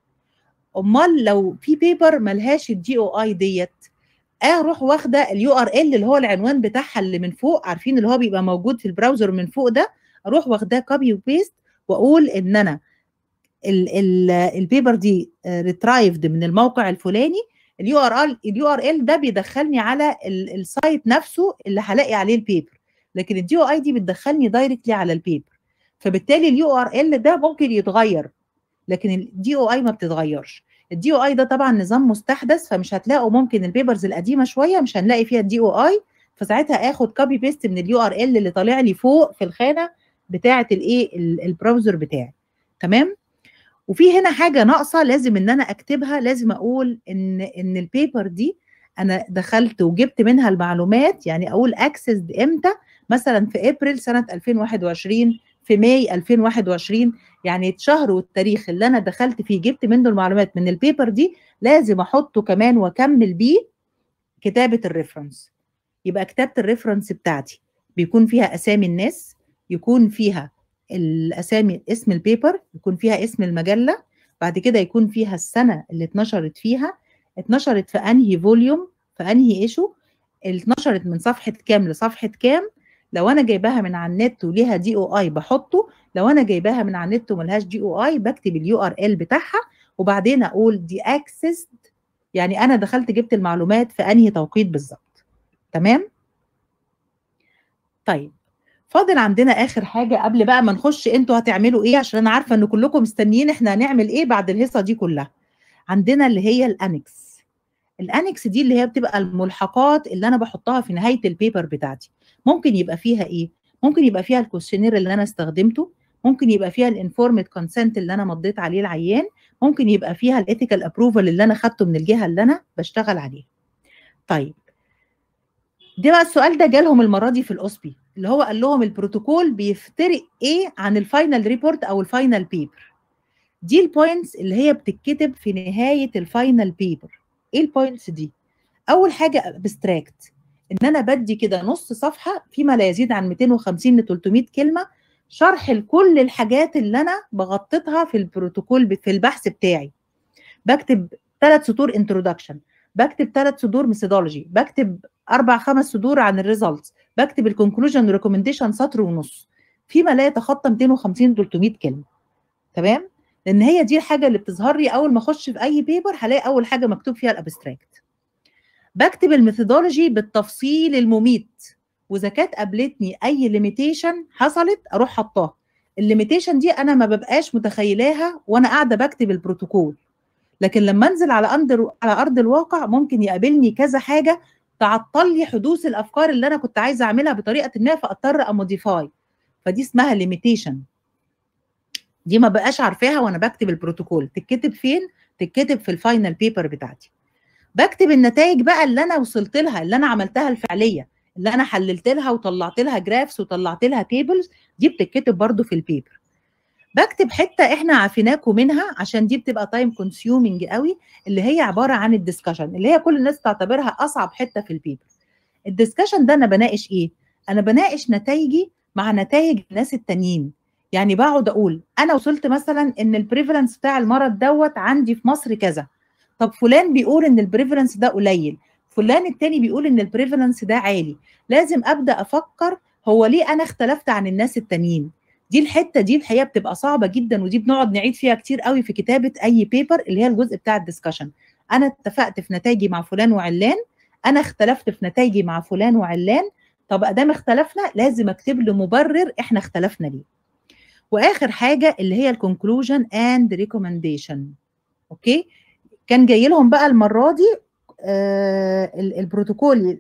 امال لو في بيبر ملهاش الدي او اي ديت اروح واخده اليو ار ال اللي هو العنوان بتاعها اللي من فوق عارفين اللي هو بيبقى موجود في البراوزر من فوق ده اروح واخداه كوبي وبيست واقول ان انا ال ال البيبر دي ريترايفد من الموقع الفلاني اليو ار ال اليو ار ال ده بيدخلني على السايت نفسه اللي هلاقي عليه البيبر لكن الدي او اي دي بتدخلني دايركتلي على البيبر فبالتالي اليو ار ال ده ممكن يتغير لكن الدي او اي ما بتتغيرش الدي او اي ده طبعا نظام مستحدث فمش هتلاقوا ممكن البيبرز القديمه شويه مش هنلاقي فيها الدي او اي فساعتها اخد كوبي بيست من اليو ار ال اللي طالع لي فوق في الخانه بتاعه الايه البراوزر بتاعي تمام وفي هنا حاجه ناقصه لازم ان انا اكتبها لازم اقول ان ان البيبر دي انا دخلت وجبت منها المعلومات يعني اقول اكسس امتى مثلا في ابريل سنه 2021 في ماي 2021 يعني الشهر والتاريخ اللي انا دخلت فيه جبت منه المعلومات من البيبر دي لازم احطه كمان واكمل بيه كتابه الريفرنس يبقى كتابه الريفرنس بتاعتي بيكون فيها اسامي الناس يكون فيها الاسامي اسم البيبر يكون فيها اسم المجله بعد كده يكون فيها السنه اللي اتنشرت فيها اتنشرت في انهي فوليوم في انهي ايشو اتنشرت من صفحه كام لصفحه كام لو انا جايباها من على النت وليها دي او اي بحطه لو انا جايباها من على النت وملهاش دي او اي بكتب اليو ار ال بتاعها وبعدين اقول دي اكسس يعني انا دخلت جبت المعلومات في انهي توقيت بالظبط تمام طيب فاضل عندنا اخر حاجه قبل بقى ما نخش انتوا هتعملوا ايه عشان انا عارفه ان كلكم مستنيين احنا هنعمل ايه بعد الهيصه دي كلها عندنا اللي هي الانكس الانكس دي اللي هي بتبقى الملحقات اللي انا بحطها في نهايه البيبر بتاعتي ممكن يبقى فيها ايه ممكن يبقى فيها الكويشنير اللي انا استخدمته ممكن يبقى فيها الانفورمد كونسنت اللي انا مضيت عليه العيان ممكن يبقى فيها الايثيكال ابروفال اللي انا خدته من الجهه اللي انا بشتغل عليها طيب ده بقى السؤال ده جالهم المره دي في الاوسبي اللي هو قال لهم البروتوكول بيفترق ايه عن الفاينل ريبورت او الفاينل بيبر دي البوينتس اللي هي بتتكتب في نهايه الفاينل بيبر ايه البوينتس دي اول حاجه ابستراكت ان انا بدي كده نص صفحه فيما لا يزيد عن 250 ل 300 كلمه شرح لكل الحاجات اللي انا بغطيتها في البروتوكول في البحث بتاعي بكتب ثلاث سطور انترودكشن بكتب ثلاث سطور ميثودولوجي بكتب اربع خمس سطور عن الريزلتس بكتب الكونكلوجن ريكومنديشن سطر ونص فيما لا يتخطى 250 300 كلمه تمام لان هي دي الحاجه اللي بتظهر لي اول ما اخش في اي بيبر هلاقي اول حاجه مكتوب فيها الابستراكت بكتب الميثودولوجي بالتفصيل المميت واذا كانت قابلتني اي ليميتيشن حصلت اروح حطاها الليميتيشن دي انا ما ببقاش متخيلاها وانا قاعده بكتب البروتوكول لكن لما انزل على أرض على ارض الواقع ممكن يقابلني كذا حاجه تعطل لي حدوث الافكار اللي انا كنت عايزه اعملها بطريقه ما فاضطر اموديفاي فدي اسمها ليميتيشن دي ما بقاش عارفاها وانا بكتب البروتوكول تتكتب فين تتكتب في الفاينل بيبر بتاعتي بكتب النتائج بقى اللي انا وصلت لها اللي انا عملتها الفعليه اللي انا حللت لها وطلعت لها جرافس وطلعت لها تيبلز دي بتتكتب برضو في البيبر بكتب حته احنا عافيناكم منها عشان دي بتبقى تايم كونسيومنج قوي اللي هي عباره عن الدسكشن اللي هي كل الناس تعتبرها اصعب حته في البيبر الدسكشن ده انا بناقش ايه انا بناقش نتائجي مع نتائج الناس التانيين يعني بقعد اقول انا وصلت مثلا ان البريفالنس بتاع المرض دوت عندي في مصر كذا طب فلان بيقول ان البريفالنس ده قليل فلان التاني بيقول ان البريفالنس ده عالي لازم ابدا افكر هو ليه انا اختلفت عن الناس التانيين دي الحته دي الحقيقه بتبقى صعبه جدا ودي بنقعد نعيد فيها كتير قوي في كتابه اي بيبر اللي هي الجزء بتاع الدسكشن انا اتفقت في نتائجي مع فلان وعلان انا اختلفت في نتائجي مع فلان وعلان طب ادام اختلفنا لازم اكتب له مبرر احنا اختلفنا ليه واخر حاجه اللي هي الكونكلوجن اند ريكومنديشن اوكي كان جاي لهم بقى المره دي آه البروتوكول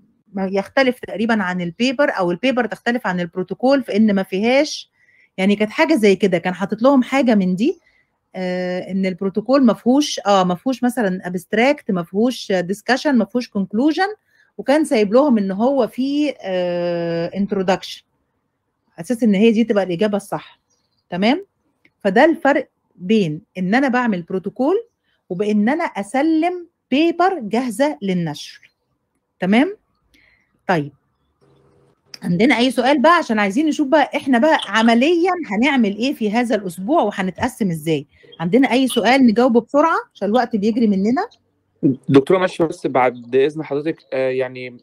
يختلف تقريبا عن البيبر او البيبر تختلف عن البروتوكول في ان ما فيهاش يعني كانت حاجه زي كده كان حاطط لهم حاجه من دي آه ان البروتوكول ما فيهوش اه ما فيهوش مثلا ابستراكت ما فيهوش ديسكشن ما فيهوش كونكلوجن وكان سايب لهم ان هو في انترودكشن آه اساس ان هي دي تبقى الاجابه الصح تمام فده الفرق بين ان انا بعمل بروتوكول وبان انا اسلم بيبر جاهزه للنشر تمام طيب عندنا اي سؤال بقى عشان عايزين نشوف بقى احنا بقى عمليا هنعمل ايه في هذا الاسبوع وهنتقسم ازاي عندنا اي سؤال نجاوبه بسرعه عشان الوقت بيجري مننا دكتوره ماشي بس بعد اذن حضرتك آه يعني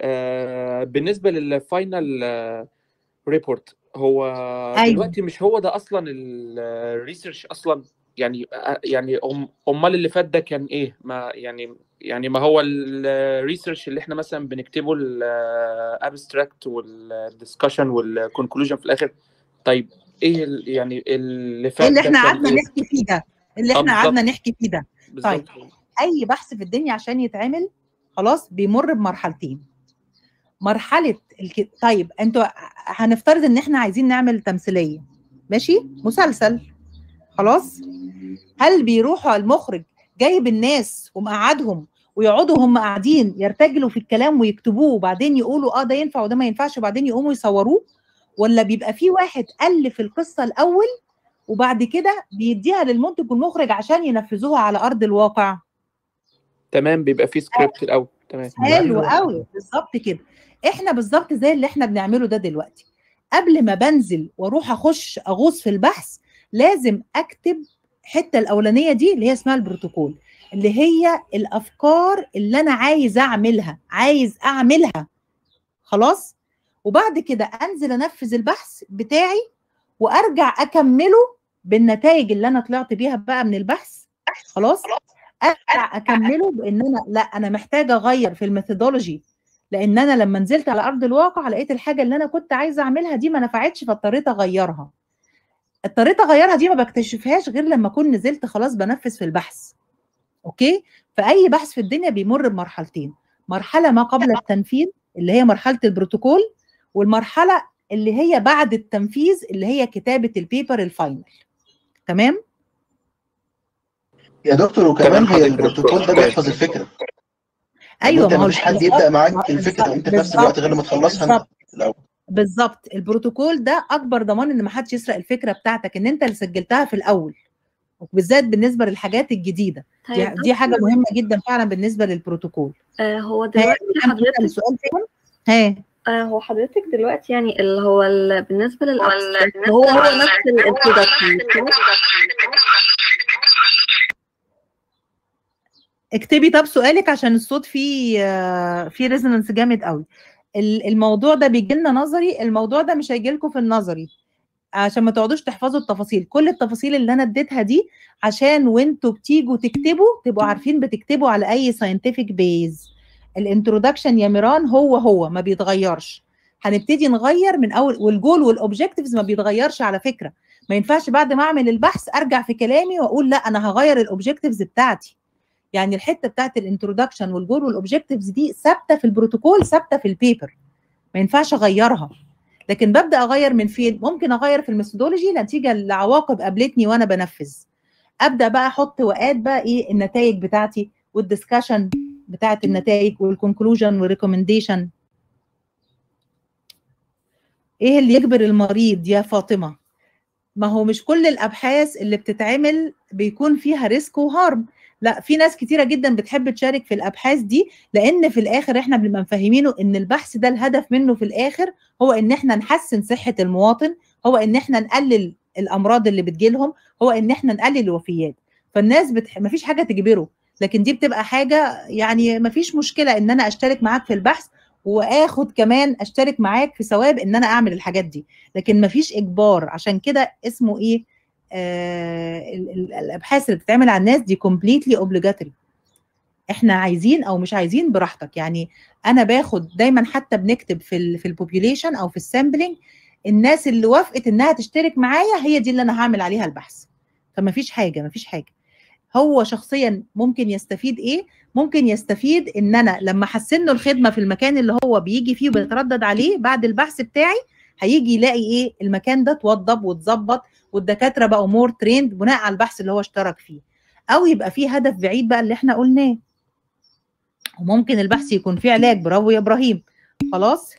آه بالنسبه للفاينل آه ريبورت هو أيوة. دلوقتي مش هو ده اصلا الريسيرش اصلا يعني يعني امال اللي فات ده كان ايه ما يعني يعني ما هو الريسيرش اللي احنا مثلا بنكتبه الابستراكت والدiscussion والكونكلوجن في الاخر طيب ايه ال- يعني اللي ايه فات اللي ده احنا كان قعدنا ايه نحكي فيه ده اللي اه احنا قعدنا بالظبط نحكي فيه ده طيب بالظبط اي بحث في الدنيا عشان يتعمل خلاص بيمر بمرحلتين مرحله الك... طيب انتوا هنفترض ان احنا عايزين نعمل تمثيليه ماشي مسلسل خلاص هل بيروحوا المخرج جايب الناس ومقعدهم ويقعدوا هم قاعدين يرتجلوا في الكلام ويكتبوه وبعدين يقولوا اه ده ينفع وده ما ينفعش وبعدين يقوموا يصوروه ولا بيبقى في واحد الف القصه الاول وبعد كده بيديها للمنتج والمخرج عشان ينفذوها على ارض الواقع تمام بيبقى في سكريبت الاول تمام حلو قوي بالظبط كده احنا بالظبط زي اللي احنا بنعمله ده دلوقتي قبل ما بنزل واروح اخش اغوص في البحث لازم اكتب الحته الاولانيه دي اللي هي اسمها البروتوكول اللي هي الافكار اللي انا عايز اعملها عايز اعملها خلاص وبعد كده انزل انفذ البحث بتاعي وارجع اكمله بالنتائج اللي انا طلعت بيها بقى من البحث خلاص ارجع اكمله بان انا لا انا محتاجه اغير في الميثودولوجي لان انا لما نزلت على ارض الواقع لقيت الحاجه اللي انا كنت عايزه اعملها دي ما نفعتش فاضطريت اغيرها اضطريت اغيرها دي ما بكتشفهاش غير لما اكون نزلت خلاص بنفذ في البحث اوكي فاي بحث في الدنيا بيمر بمرحلتين مرحله ما قبل التنفيذ اللي هي مرحله البروتوكول والمرحله اللي هي بعد التنفيذ اللي هي كتابه البيبر الفاينل تمام يا دكتور وكمان هي البروتوكول ده بيحفظ الفكره ايوه انت ما هو مفيش حد بالظبط يبدا ما هو معاك الفكره بالظبط انت في نفس الوقت غير لما تخلصها انت بالظبط الاول بالظبط البروتوكول ده اكبر ضمان ان ما حدش يسرق الفكره بتاعتك ان انت اللي سجلتها في الاول وبالذات بالنسبه للحاجات الجديده دي, طيب دي حاجه دكتور مهمه جدا فعلا بالنسبه للبروتوكول آه هو ها دلوقتي كم كده حضرتك السؤال فين ها آه هو حضرتك دلوقتي يعني اللي هو ال... بالنسبة للأبستراكت هو هو نفس الانترودكشن اكتبي طب سؤالك عشان الصوت فيه آه، فيه ريزونانس جامد قوي ال- الموضوع ده بيجي لنا نظري الموضوع ده مش هيجي لكم في النظري عشان ما تقعدوش تحفظوا التفاصيل كل التفاصيل اللي انا اديتها دي عشان وانتوا بتيجوا تكتبوا تبقوا عارفين بتكتبوا على اي ساينتفك بيز الانترودكشن يا ميران هو هو ما بيتغيرش هنبتدي نغير من اول والجول والاوبجكتيفز ما بيتغيرش على فكره ما ينفعش بعد ما اعمل البحث ارجع في كلامي واقول لا انا هغير الاوبجكتيفز بتاعتي يعني الحته بتاعت الانترودكشن والجول والاوبجكتيفز دي ثابته في البروتوكول ثابته في البيبر ما ينفعش اغيرها لكن ببدا اغير من فين ممكن اغير في الميثودولوجي نتيجه لعواقب قابلتني وانا بنفذ ابدا بقى احط وقات بقى ايه النتائج بتاعتي والدسكشن بتاعت النتائج والكونكلوجن والريكومنديشن ايه اللي يجبر المريض يا فاطمه ما هو مش كل الابحاث اللي بتتعمل بيكون فيها ريسك وهارم لا في ناس كتيره جدا بتحب تشارك في الابحاث دي لان في الاخر احنا بنبقى مفهمينه ان البحث ده الهدف منه في الاخر هو ان احنا نحسن صحه المواطن هو ان احنا نقلل الامراض اللي بتجيلهم هو ان احنا نقلل الوفيات فالناس بتح... مفيش حاجه تجبره لكن دي بتبقى حاجه يعني مفيش مشكله ان انا اشترك معاك في البحث واخد كمان اشترك معاك في ثواب ان انا اعمل الحاجات دي لكن مفيش اجبار عشان كده اسمه ايه آه ال- ال- الابحاث اللي بتتعمل على الناس دي كومبليتلي اوبليجاتوري احنا عايزين او مش عايزين براحتك يعني انا باخد دايما حتى بنكتب في ال في البوبيوليشن او في السامبلنج الناس اللي وافقت انها تشترك معايا هي دي اللي انا هعمل عليها البحث فما فيش حاجه ما فيش حاجه هو شخصيا ممكن يستفيد ايه ممكن يستفيد ان انا لما احسن له الخدمه في المكان اللي هو بيجي فيه وبيتردد عليه بعد البحث بتاعي هيجي يلاقي ايه المكان ده اتوضب واتظبط والدكاتره بقوا مور تريند بناء على البحث اللي هو اشترك فيه او يبقى فيه هدف بعيد بقى اللي احنا قلناه وممكن البحث يكون فيه علاج برافو يا ابراهيم خلاص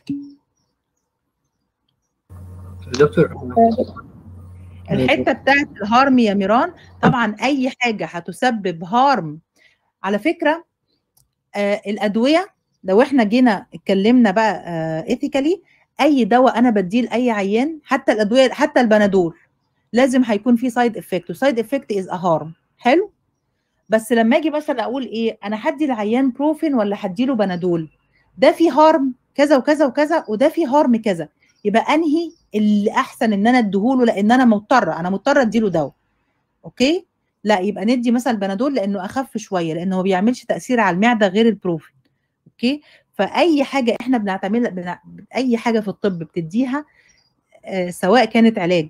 دكتور الحته بتاعت الهارم يا ميران طبعا اي حاجه هتسبب هارم على فكره آه الادويه لو احنا جينا اتكلمنا بقى ايثيكالي اي دواء انا بديه لاي عيان حتى الادويه حتى البنادول لازم هيكون فيه سايد افكت وسايد افكت از ا هارم حلو بس لما اجي مثلا اقول ايه انا هدي العيان بروفين ولا هدي له بنادول ده فيه هارم كذا وكذا وكذا وده فيه هارم كذا يبقى انهي اللي احسن ان انا اديهوله لان انا مضطره انا مضطره اديله دواء اوكي لا يبقى ندي مثلا بنادول لانه اخف شويه لانه ما بيعملش تاثير على المعده غير البروفين اوكي فاي حاجه احنا بنعتمد بنع... اي حاجه في الطب بتديها آه سواء كانت علاج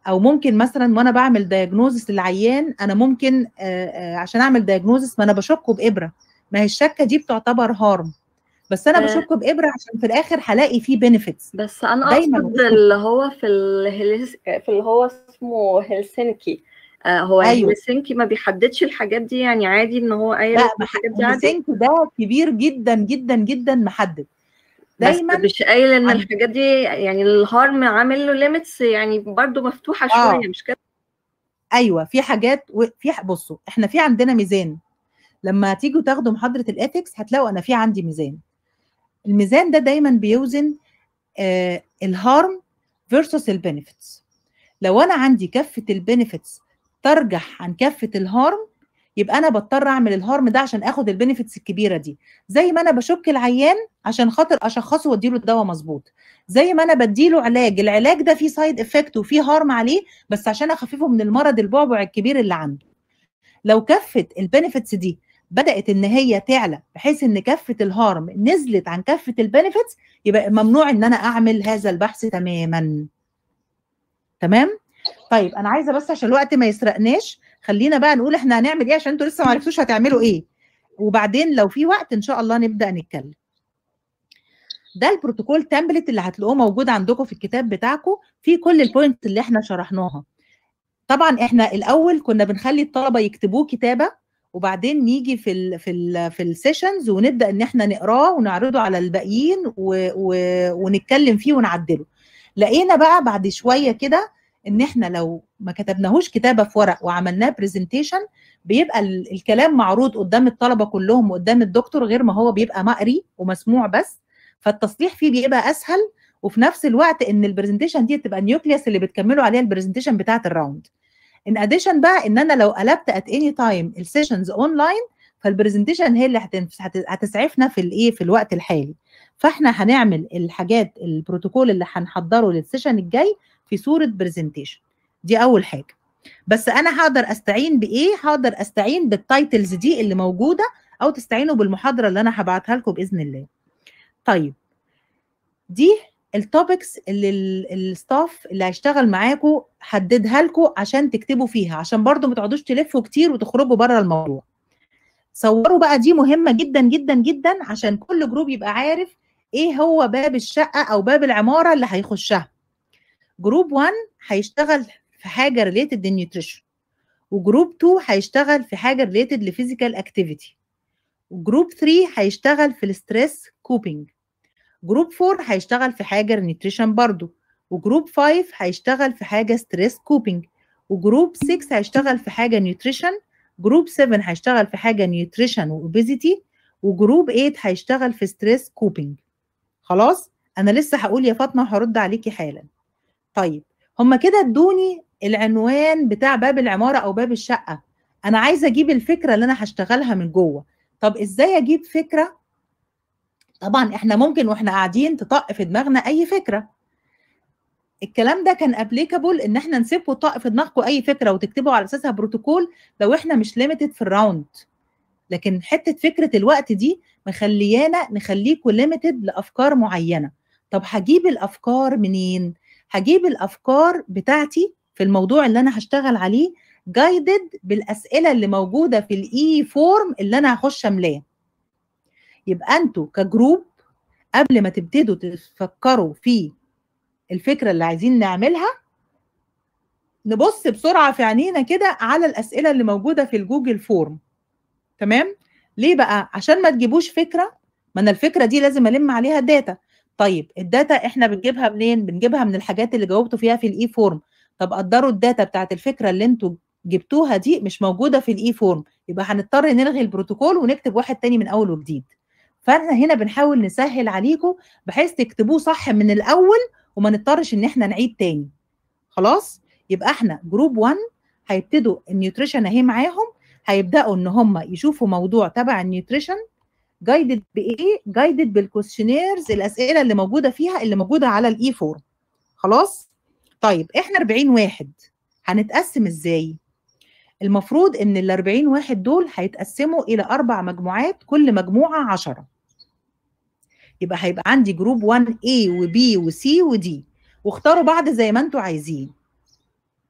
او ممكن مثلا وانا بعمل دايجنوزس للعيان انا ممكن آه، آه، عشان اعمل دايجنوزس ما انا بشكه بابره ما هي الشكه دي بتعتبر هارم بس انا آه. بشكه بابره عشان في الاخر هلاقي فيه بنفيتس بس انا دايماً اقصد اللي هو في الهلس... في اللي هو اسمه هلسنكي آه هو أيوة. هلسنكي ما بيحددش الحاجات دي يعني عادي ان هو قايل لا إن الحاجات دي عادي السينك ده كبير جدا جدا جدا محدد دايما بس مش قايل ان عن- الحاجات دي يعني الهارم عامل له ليميتس يعني برضو مفتوحه آه. شويه مش كده ايوه في حاجات و... في ح- بصوا احنا في عندنا ميزان لما تيجوا تاخدوا محاضره الاثكس هتلاقوا انا في عندي ميزان الميزان ده دايما بيوزن آه الهارم فيرسس البنفيتس لو انا عندي كفه البنفيتس ترجح عن كفه الهارم يبقى انا بضطر اعمل الهارم ده عشان اخد البنفيتس الكبيره دي زي ما انا بشك العيان عشان خاطر اشخصه واديله الدواء مظبوط زي ما انا بديله علاج العلاج ده فيه سايد افكت وفيه هارم عليه بس عشان اخففه من المرض البعبع الكبير اللي عنده لو كفه البنفيتس دي بدات ان هي تعلى بحيث ان كفه الهارم نزلت عن كفه البنفيتس يبقى ممنوع ان انا اعمل هذا البحث تماما تمام طيب انا عايزه بس عشان الوقت ما يسرقناش خلينا بقى نقول احنا هنعمل ايه عشان انتوا لسه ما عرفتوش هتعملوا ايه وبعدين لو في وقت ان شاء الله نبدا نتكلم ده البروتوكول تمبلت اللي هتلاقوه موجود عندكم في الكتاب بتاعكم في كل البوينت اللي احنا شرحناها طبعا احنا الاول كنا بنخلي الطلبه يكتبوه كتابه وبعدين نيجي في ال في ال في السيشنز ونبدا ان احنا نقراه ونعرضه على الباقيين و و ونتكلم فيه ونعدله لقينا بقى بعد شويه كده ان احنا لو ما كتبناهوش كتابه في ورق وعملناه برزنتيشن بيبقى ال- الكلام معروض قدام الطلبه كلهم وقدام الدكتور غير ما هو بيبقى مقري ومسموع بس فالتصليح فيه بيبقى اسهل وفي نفس الوقت ان البرزنتيشن دي تبقى النيوكليوس اللي بتكملوا عليها البرزنتيشن بتاعه الراوند ان اديشن بقى ان انا لو قلبت ات اني تايم السيشنز اونلاين فالبرزنتيشن هي اللي هتنف- هت- هتسعفنا في الايه في الوقت الحالي فاحنا هنعمل الحاجات البروتوكول اللي هنحضره للسيشن الجاي في صوره برزنتيشن دي اول حاجه بس انا هقدر استعين بايه هقدر استعين بالتايتلز دي اللي موجوده او تستعينوا بالمحاضره اللي انا هبعتها لكم باذن الله طيب دي التوبكس اللي ال- الستاف اللي هيشتغل معاكم حددها لكم عشان تكتبوا فيها عشان برضو ما تقعدوش تلفوا كتير وتخرجوا بره الموضوع صوروا بقى دي مهمه جدا جدا جدا عشان كل جروب يبقى عارف ايه هو باب الشقه او باب العماره اللي هيخشها جروب 1 هيشتغل في حاجه ريليتد للنيوتريشن وجروب 2 هيشتغل في حاجه ريليتد لفيزيكال اكتيفيتي وجروب 3 هيشتغل في الستريس كوبينج جروب 4 هيشتغل في حاجه نيوتريشن برضو وجروب 5 هيشتغل في حاجه ستريس كوبينج وجروب 6 هيشتغل في حاجه نيوتريشن جروب 7 هيشتغل في حاجه نيوتريشن واوبيزيتي وجروب 8 هيشتغل في ستريس كوبينج خلاص انا لسه هقول يا فاطمه وهرد عليكي حالا طيب هما كده ادوني العنوان بتاع باب العماره او باب الشقه انا عايزه اجيب الفكره اللي انا هشتغلها من جوه طب ازاي اجيب فكره طبعا احنا ممكن واحنا قاعدين تطق في دماغنا اي فكره الكلام ده كان ابليكابل ان احنا نسيبكم طق في دماغكم اي فكره وتكتبوا على اساسها بروتوكول لو احنا مش ليميتد في الراوند لكن حته فكره الوقت دي مخليانا نخليكم ليميتد لافكار معينه طب هجيب الافكار منين هجيب الافكار بتاعتي في الموضوع اللي انا هشتغل عليه جايدد بالاسئله اللي موجوده في الاي فورم اللي انا هخش املاه يبقى انتوا كجروب قبل ما تبتدوا تفكروا في الفكره اللي عايزين نعملها نبص بسرعه في عينينا كده على الاسئله اللي موجوده في الجوجل فورم تمام ليه بقى عشان ما تجيبوش فكره ما انا الفكره دي لازم الم عليها داتا طيب الداتا احنا بنجيبها منين بنجيبها من الحاجات اللي جاوبتوا فيها في الاي فورم طب قدروا الداتا بتاعت الفكره اللي انتوا جبتوها دي مش موجوده في الاي فورم يبقى هنضطر نلغي البروتوكول ونكتب واحد تاني من اول وجديد فاحنا هنا بنحاول نسهل عليكم بحيث تكتبوه صح من الاول وما نضطرش ان احنا نعيد تاني خلاص يبقى احنا جروب 1 هيبتدوا النيوتريشن اهي معاهم هيبداوا ان هم يشوفوا موضوع تبع النيوتريشن جايدد بايه جايدد بالكويشنيرز الاسئله اللي موجوده فيها اللي موجوده على الاي فورم خلاص طيب احنا 40 واحد هنتقسم ازاي المفروض ان ال 40 واحد دول هيتقسموا الى اربع مجموعات كل مجموعه 10 يبقى هيبقى عندي جروب 1 A وB وC وD واختاروا بعض زي ما انتوا عايزين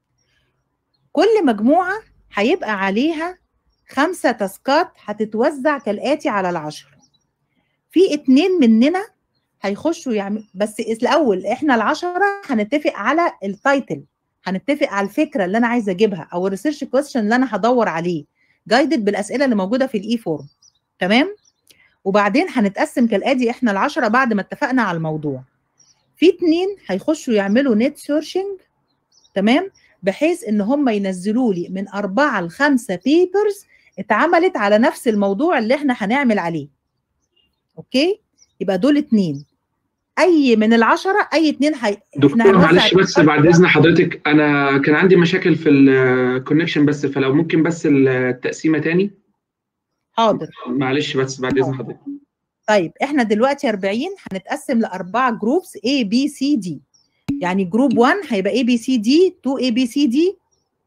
كل مجموعه هيبقى عليها خمسه تاسكات هتتوزع كالاتي على العشرة في اتنين مننا هيخشوا يعمل بس الاول احنا العشرة هنتفق على التايتل هنتفق على الفكره اللي انا عايزه اجيبها او الريسيرش كويستشن اللي انا هدور عليه جايدد بالاسئله اللي موجوده في الاي فورم تمام وبعدين هنتقسم كالاتي احنا العشرة بعد ما اتفقنا على الموضوع في اتنين هيخشوا يعملوا نت سيرشنج تمام بحيث ان هم ينزلوا لي من اربعه لخمسه بيبرز اتعملت على نفس الموضوع اللي احنا هنعمل عليه اوكي يبقى دول اتنين اي من العشره اي اتنين هي دكتور معلش بس بعد اذن حضرتك انا كان عندي مشاكل في الكونكشن بس فلو ممكن بس التقسيمه تاني حاضر معلش بس بعد اذن حضرتك طيب احنا دلوقتي 40 هنتقسم لاربعه جروبس A B C D يعني جروب 1 هيبقى A B C D 2 A B C D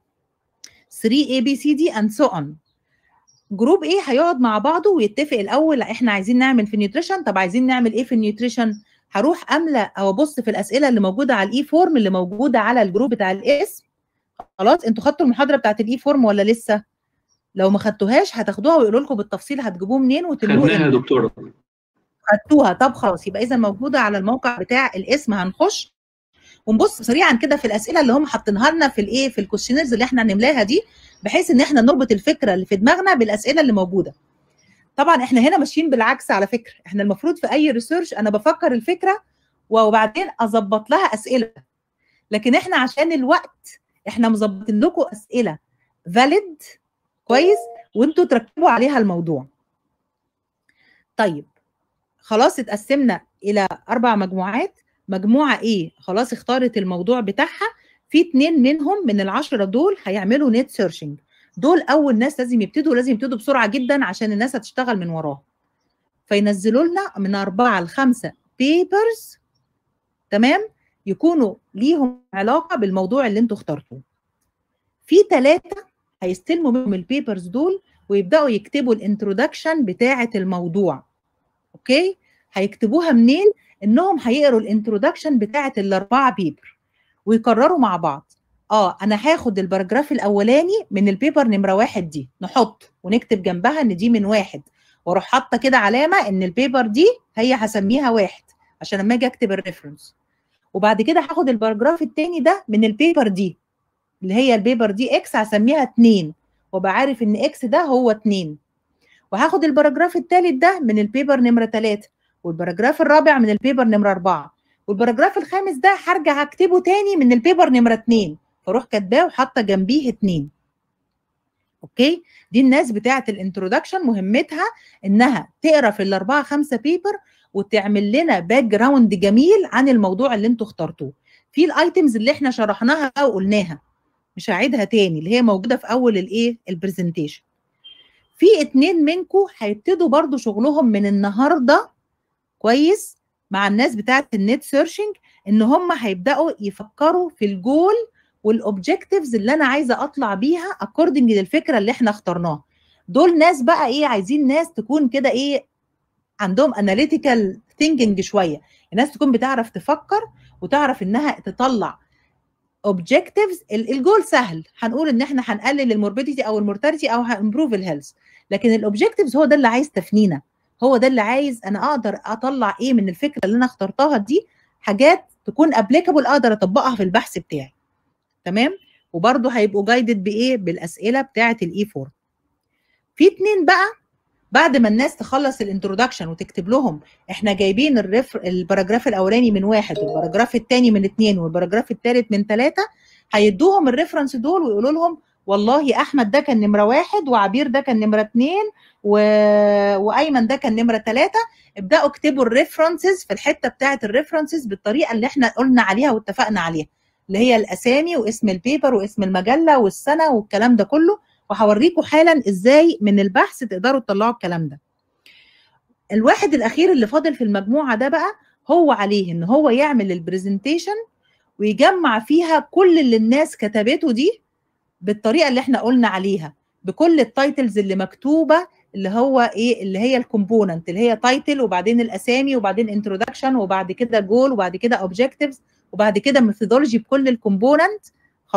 3 A B C D and so on جروب A هيقعد مع بعضه ويتفق الاول احنا عايزين نعمل في النيوتريشن طب عايزين نعمل ايه في النيوتريشن هروح املى او ابص في الاسئله اللي موجوده على الاي فورم اللي موجوده على الجروب بتاع الاسم خلاص انتوا خدتوا المحاضره بتاعت الاي فورم ولا لسه لو ما خدتوهاش هتاخدوها ويقولوا لكم بالتفصيل هتجيبوه منين وتملوه خدناها يا دكتوره خدتوها طب خلاص يبقى اذا موجوده على الموقع بتاع الاسم هنخش ونبص سريعا كده في الاسئله اللي هم حاطينها لنا في الايه في الكويشنيرز اللي احنا هنملاها دي بحيث ان احنا نربط الفكره اللي في دماغنا بالاسئله اللي موجوده طبعا احنا هنا ماشيين بالعكس على فكره احنا المفروض في اي ريسيرش انا بفكر الفكره وبعدين اظبط لها اسئله لكن احنا عشان الوقت احنا مظبطين لكم اسئله فاليد كويس وانتوا تركبوا عليها الموضوع طيب خلاص اتقسمنا الى اربع مجموعات مجموعه ايه خلاص اختارت الموضوع بتاعها في اتنين منهم من العشرة دول هيعملوا نت سيرشنج دول اول ناس لازم يبتدوا لازم يبتدوا بسرعه جدا عشان الناس هتشتغل من وراهم فينزلوا لنا من أربعة لخمسة بيبرز تمام يكونوا ليهم علاقه بالموضوع اللي انتوا اخترتوه في ثلاثه هيستلموا منهم البيبرز دول ويبداوا يكتبوا الانترودكشن بتاعه الموضوع اوكي هيكتبوها منين انهم هيقروا الانترودكشن بتاعه الاربعه بيبر ويكرروا مع بعض اه انا هاخد الباراجراف الاولاني من البيبر نمره واحد دي نحط ونكتب جنبها ان دي من واحد واروح حاطه كده علامه ان البيبر دي هي هسميها واحد عشان لما اجي اكتب الريفرنس وبعد كده هاخد الباراجراف التاني ده من البيبر دي اللي هي البيبر دي اكس هسميها اتنين وابقى عارف ان اكس ده هو اتنين وهاخد الباراجراف التالت ده من البيبر نمره تلاته والباراجراف الرابع من البيبر نمره اربعه والباراجراف الخامس ده هرجع اكتبه تاني من البيبر نمره اتنين فاروح كاتباه وحاطه جنبيه اتنين اوكي دي الناس بتاعه الانترودكشن مهمتها انها تقرا في الاربعه خمسه بيبر وتعمل لنا باك جراوند جميل عن الموضوع اللي انتوا اخترتوه في الايتمز اللي احنا شرحناها وقلناها مش هعيدها تاني اللي هي موجوده في اول الايه البرزنتيشن في اتنين منكم هيبتدوا برضو شغلهم من النهارده كويس مع الناس بتاعه النت سيرشنج ان هم هيبداوا يفكروا في الجول والاوبجكتيفز اللي انا عايزه اطلع بيها اكوردنج للفكره اللي احنا اخترناها دول ناس بقى ايه عايزين ناس تكون كده ايه عندهم اناليتيكال ثينكينج شويه الناس تكون بتعرف تفكر وتعرف انها تطلع اوبجكتيفز الجول سهل هنقول ان احنا هنقلل الموربيديتي او المورتاليتي او هنمبروف الهيلث لكن الاوبجكتيفز هو ده اللي عايز تفنينا هو ده اللي عايز انا اقدر اطلع ايه من الفكره اللي انا اخترتها دي حاجات تكون ابليكابل اقدر اطبقها في البحث بتاعي تمام وبرده هيبقوا جايدد بايه بالاسئله بتاعه الاي 4 في اتنين بقى بعد ما الناس تخلص الانترودكشن وتكتب لهم احنا جايبين الريفر الباراجراف الاولاني من واحد والباراجراف الثاني من اثنين والباراجراف الثالث من ثلاثه هيدوهم الريفرنس دول ويقولوا لهم والله احمد ده كان نمره واحد وعبير ده كان نمره اثنين و... وايمن ده كان نمره ثلاثه ابداوا اكتبوا الريفرنسز في الحته بتاعه الريفرنسز بالطريقه اللي احنا قلنا عليها واتفقنا عليها اللي هي الاسامي واسم البيبر واسم المجله والسنه والكلام ده كله وهوريكم حالا ازاي من البحث تقدروا تطلعوا الكلام ده الواحد الاخير اللي فاضل في المجموعه ده بقى هو عليه ان هو يعمل البرزنتيشن ويجمع فيها كل اللي الناس كتبته دي بالطريقه اللي احنا قلنا عليها بكل التايتلز اللي مكتوبه اللي هو ايه اللي هي الكومبوننت اللي هي تايتل وبعدين الاسامي وبعدين انترودكشن وبعد كده جول وبعد كده اوبجكتيفز وبعد كده ميثودولوجي بكل الكومبوننت خلاص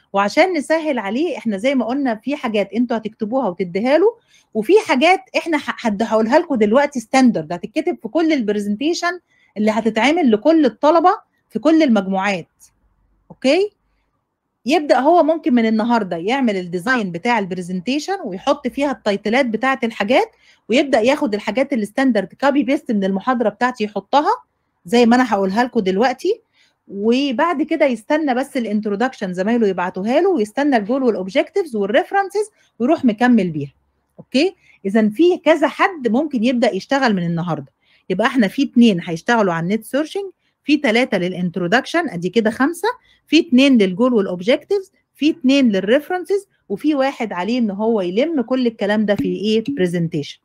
وعشان نسهل عليه احنا زي ما قلنا في حاجات انتوا هتكتبوها وتديها له وفي حاجات احنا هقولها لكم دلوقتي ستاندرد هتتكتب في كل البرزنتيشن اللي هتتعمل لكل الطلبه في كل المجموعات اوكي يبدا هو ممكن من النهارده يعمل الديزاين بتاع البرزنتيشن ويحط فيها التايتلات بتاعه الحاجات ويبدا ياخد الحاجات الستاندرد كابي بيست من المحاضره بتاعتي يحطها زي ما انا هقولها لكم دلوقتي وبعد كده يستنى بس الانترودكشن زمايله يبعتوها له ويستنى الجول والاوبجكتيفز والريفرنسز ويروح مكمل بيها اوكي اذا في كذا حد ممكن يبدا يشتغل من النهارده يبقى احنا في اتنين هيشتغلوا على النت سيرشنج في ثلاثه للانترودكشن ادي كده خمسه في اتنين للجول والاوبجكتيفز في اتنين للريفرنسز وفي واحد عليه ان هو يلم كل الكلام ده في ايه برزنتيشن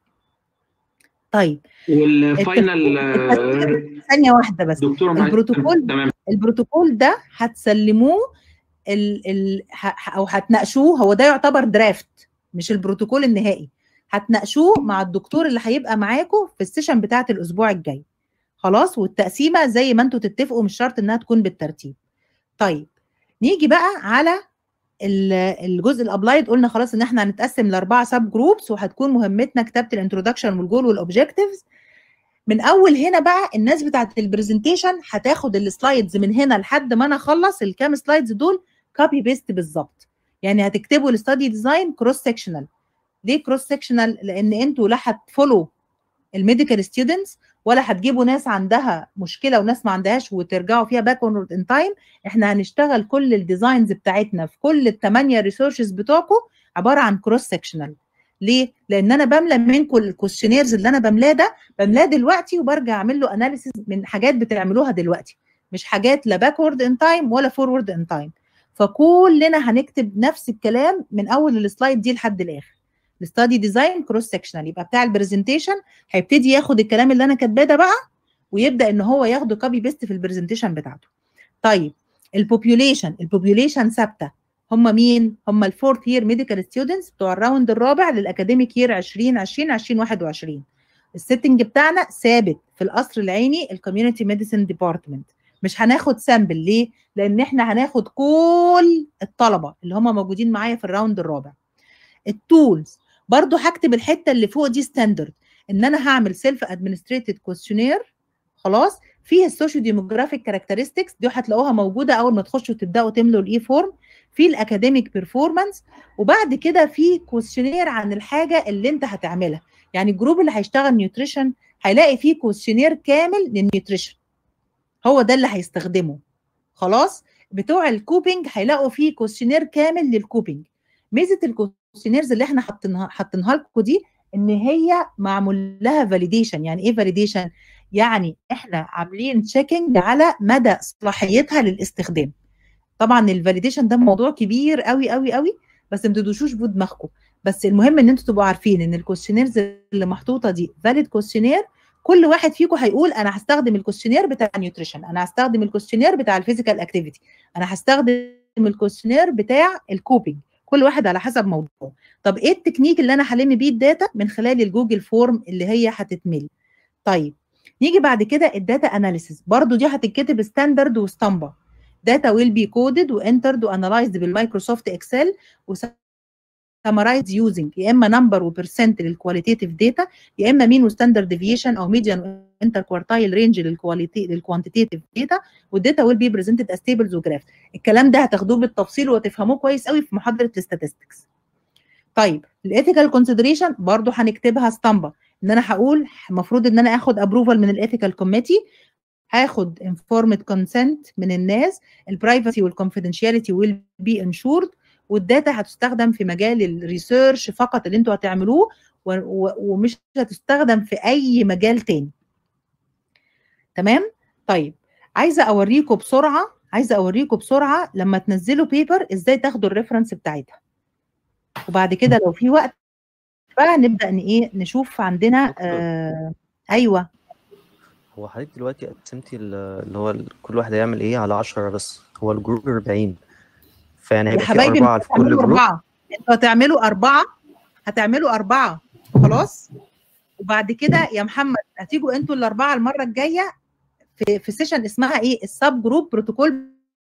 طيب والفاينل ثانيه واحده بس دكتور البروتوكول تمام البروتوكول ده هتسلموه ال ال او هتناقشوه هو ده يعتبر درافت مش البروتوكول النهائي هتناقشوه مع الدكتور اللي هيبقى معاكم في السيشن بتاعه الاسبوع الجاي خلاص والتقسيمه زي ما انتوا تتفقوا مش شرط انها تكون بالترتيب طيب نيجي بقى على الجزء الابلايد قلنا خلاص ان احنا هنتقسم لاربعه سب جروبس وهتكون مهمتنا كتابه الانترودكشن والجول والاوبجكتيفز من اول هنا بقى الناس بتاعت البرزنتيشن هتاخد السلايدز من هنا لحد ما انا اخلص الكام سلايدز دول كوبي بيست بالظبط يعني هتكتبوا الستادي ديزاين كروس سكشنال ليه كروس سكشنال لان انتوا لا هتفولو الميديكال ستودنتس ولا هتجيبوا ناس عندها مشكله وناس ما عندهاش وترجعوا فيها باكورد ان تايم احنا هنشتغل كل الديزاينز بتاعتنا في كل الثمانيه ريسورسز بتوعكم عباره عن كروس سكشنال ليه؟ لان انا بملى منكم الكويشنيرز اللي انا بملاه ده بملاه دلوقتي وبرجع اعمل له اناليسيز من حاجات بتعملوها دلوقتي مش حاجات لا باكورد ان تايم ولا فورورد ان تايم فكلنا هنكتب نفس الكلام من اول السلايد دي لحد الاخر الستادي ديزاين كروس سكشنال يبقى بتاع البرزنتيشن هيبتدي ياخد الكلام اللي انا كاتباه ده بقى ويبدا ان هو ياخده كوبي بيست في البرزنتيشن بتاعته طيب البوبيوليشن البوبيوليشن ثابته هم مين هم الفورث يير ميديكال ستودنتس بتوع الراوند الرابع للاكاديميك يير 2020 2021 السيتنج بتاعنا ثابت في القصر العيني الكوميونتي ميديسن ديبارتمنت مش هناخد سامبل ليه لان احنا هناخد كل الطلبه اللي هم موجودين معايا في الراوند الرابع التولز برضو هكتب الحته اللي فوق دي ستاندرد ان انا هعمل سيلف ادمنستريتد كويشنير خلاص فيه السوشيو ديموجرافيك كاركترستكس دي هتلاقوها موجوده اول ما تخشوا تبداوا تملوا الاي فورم في الاكاديميك بيرفورمانس وبعد كده في كويشنير عن الحاجه اللي انت هتعملها يعني الجروب اللي هيشتغل نيوتريشن هيلاقي فيه كويشنير كامل للنيوتريشن هو ده اللي هيستخدمه خلاص بتوع الكوبينج هيلاقوا فيه كويشنير كامل للكوبينج ميزه الكويشنيرز اللي احنا حاطينها حاطينها لكم دي ان هي معمول لها فاليديشن يعني ايه فاليديشن يعني احنا عاملين تشيكنج على مدى صلاحيتها للاستخدام طبعا الفاليديشن ده موضوع كبير قوي قوي قوي بس ما تدوشوش بدماغكم بس المهم ان انتوا تبقوا عارفين ان الكويشنيرز اللي محطوطه دي فاليد كويشنير كل واحد فيكم هيقول انا هستخدم الكويشنير بتاع النيوتريشن انا هستخدم الكويشنير بتاع الفيزيكال اكتيفيتي انا هستخدم الكويشنير بتاع الكوبينج كل واحد على حسب موضوعه طب ايه التكنيك اللي انا هلم بيه الداتا من خلال الجوجل فورم اللي هي هتتملي طيب نيجي بعد كده الداتا اناليسيس برضو دي هتتكتب ستاندرد واسطمبه داتا ويل بي كودد وانترد وانالايزد بالمايكروسوفت اكسل سمرايز يوزنج يا اما نمبر وبرسنت للكواليتيف داتا يا اما مين وستاندرد ديفيشن او ميديان انتر كوارتايل رينج للكواليتي للكوانتيتيف داتا والداتا ويل بي بريزنتد از تيبلز وجراف الكلام ده هتاخدوه بالتفصيل وتفهموه كويس قوي في محاضره الاستاتستكس طيب الايثيكال كونسيدريشن برضو هنكتبها اسطمبه ان انا هقول المفروض ان انا اخد ابروفال من الايثيكال كوميتي هاخد انفورمد كونسنت من الناس البرايفسي والكونفيدنشاليتي ويل بي انشورد والداتا هتستخدم في مجال الريسيرش فقط اللي انتوا هتعملوه ومش هتستخدم في اي مجال تاني تمام طيب عايزه اوريكم بسرعه عايزه اوريكم بسرعه لما تنزلوا بيبر ازاي تاخدوا الريفرنس بتاعتها وبعد كده لو في وقت بقى نبدا ان ايه نشوف عندنا آه ايوه هو حضرتك دلوقتي قسمتي اللي هو كل واحد هيعمل ايه على 10 بس هو الجروب 40 فيعني يا هيبقى في حبايبي أربعة في كل هتعملوا جروب أربعة انتوا هتعملوا أربعة هتعملوا أربعة خلاص وبعد كده يا محمد هتيجوا انتوا الأربعة المرة الجاية في في سيشن اسمها ايه السب جروب بروتوكول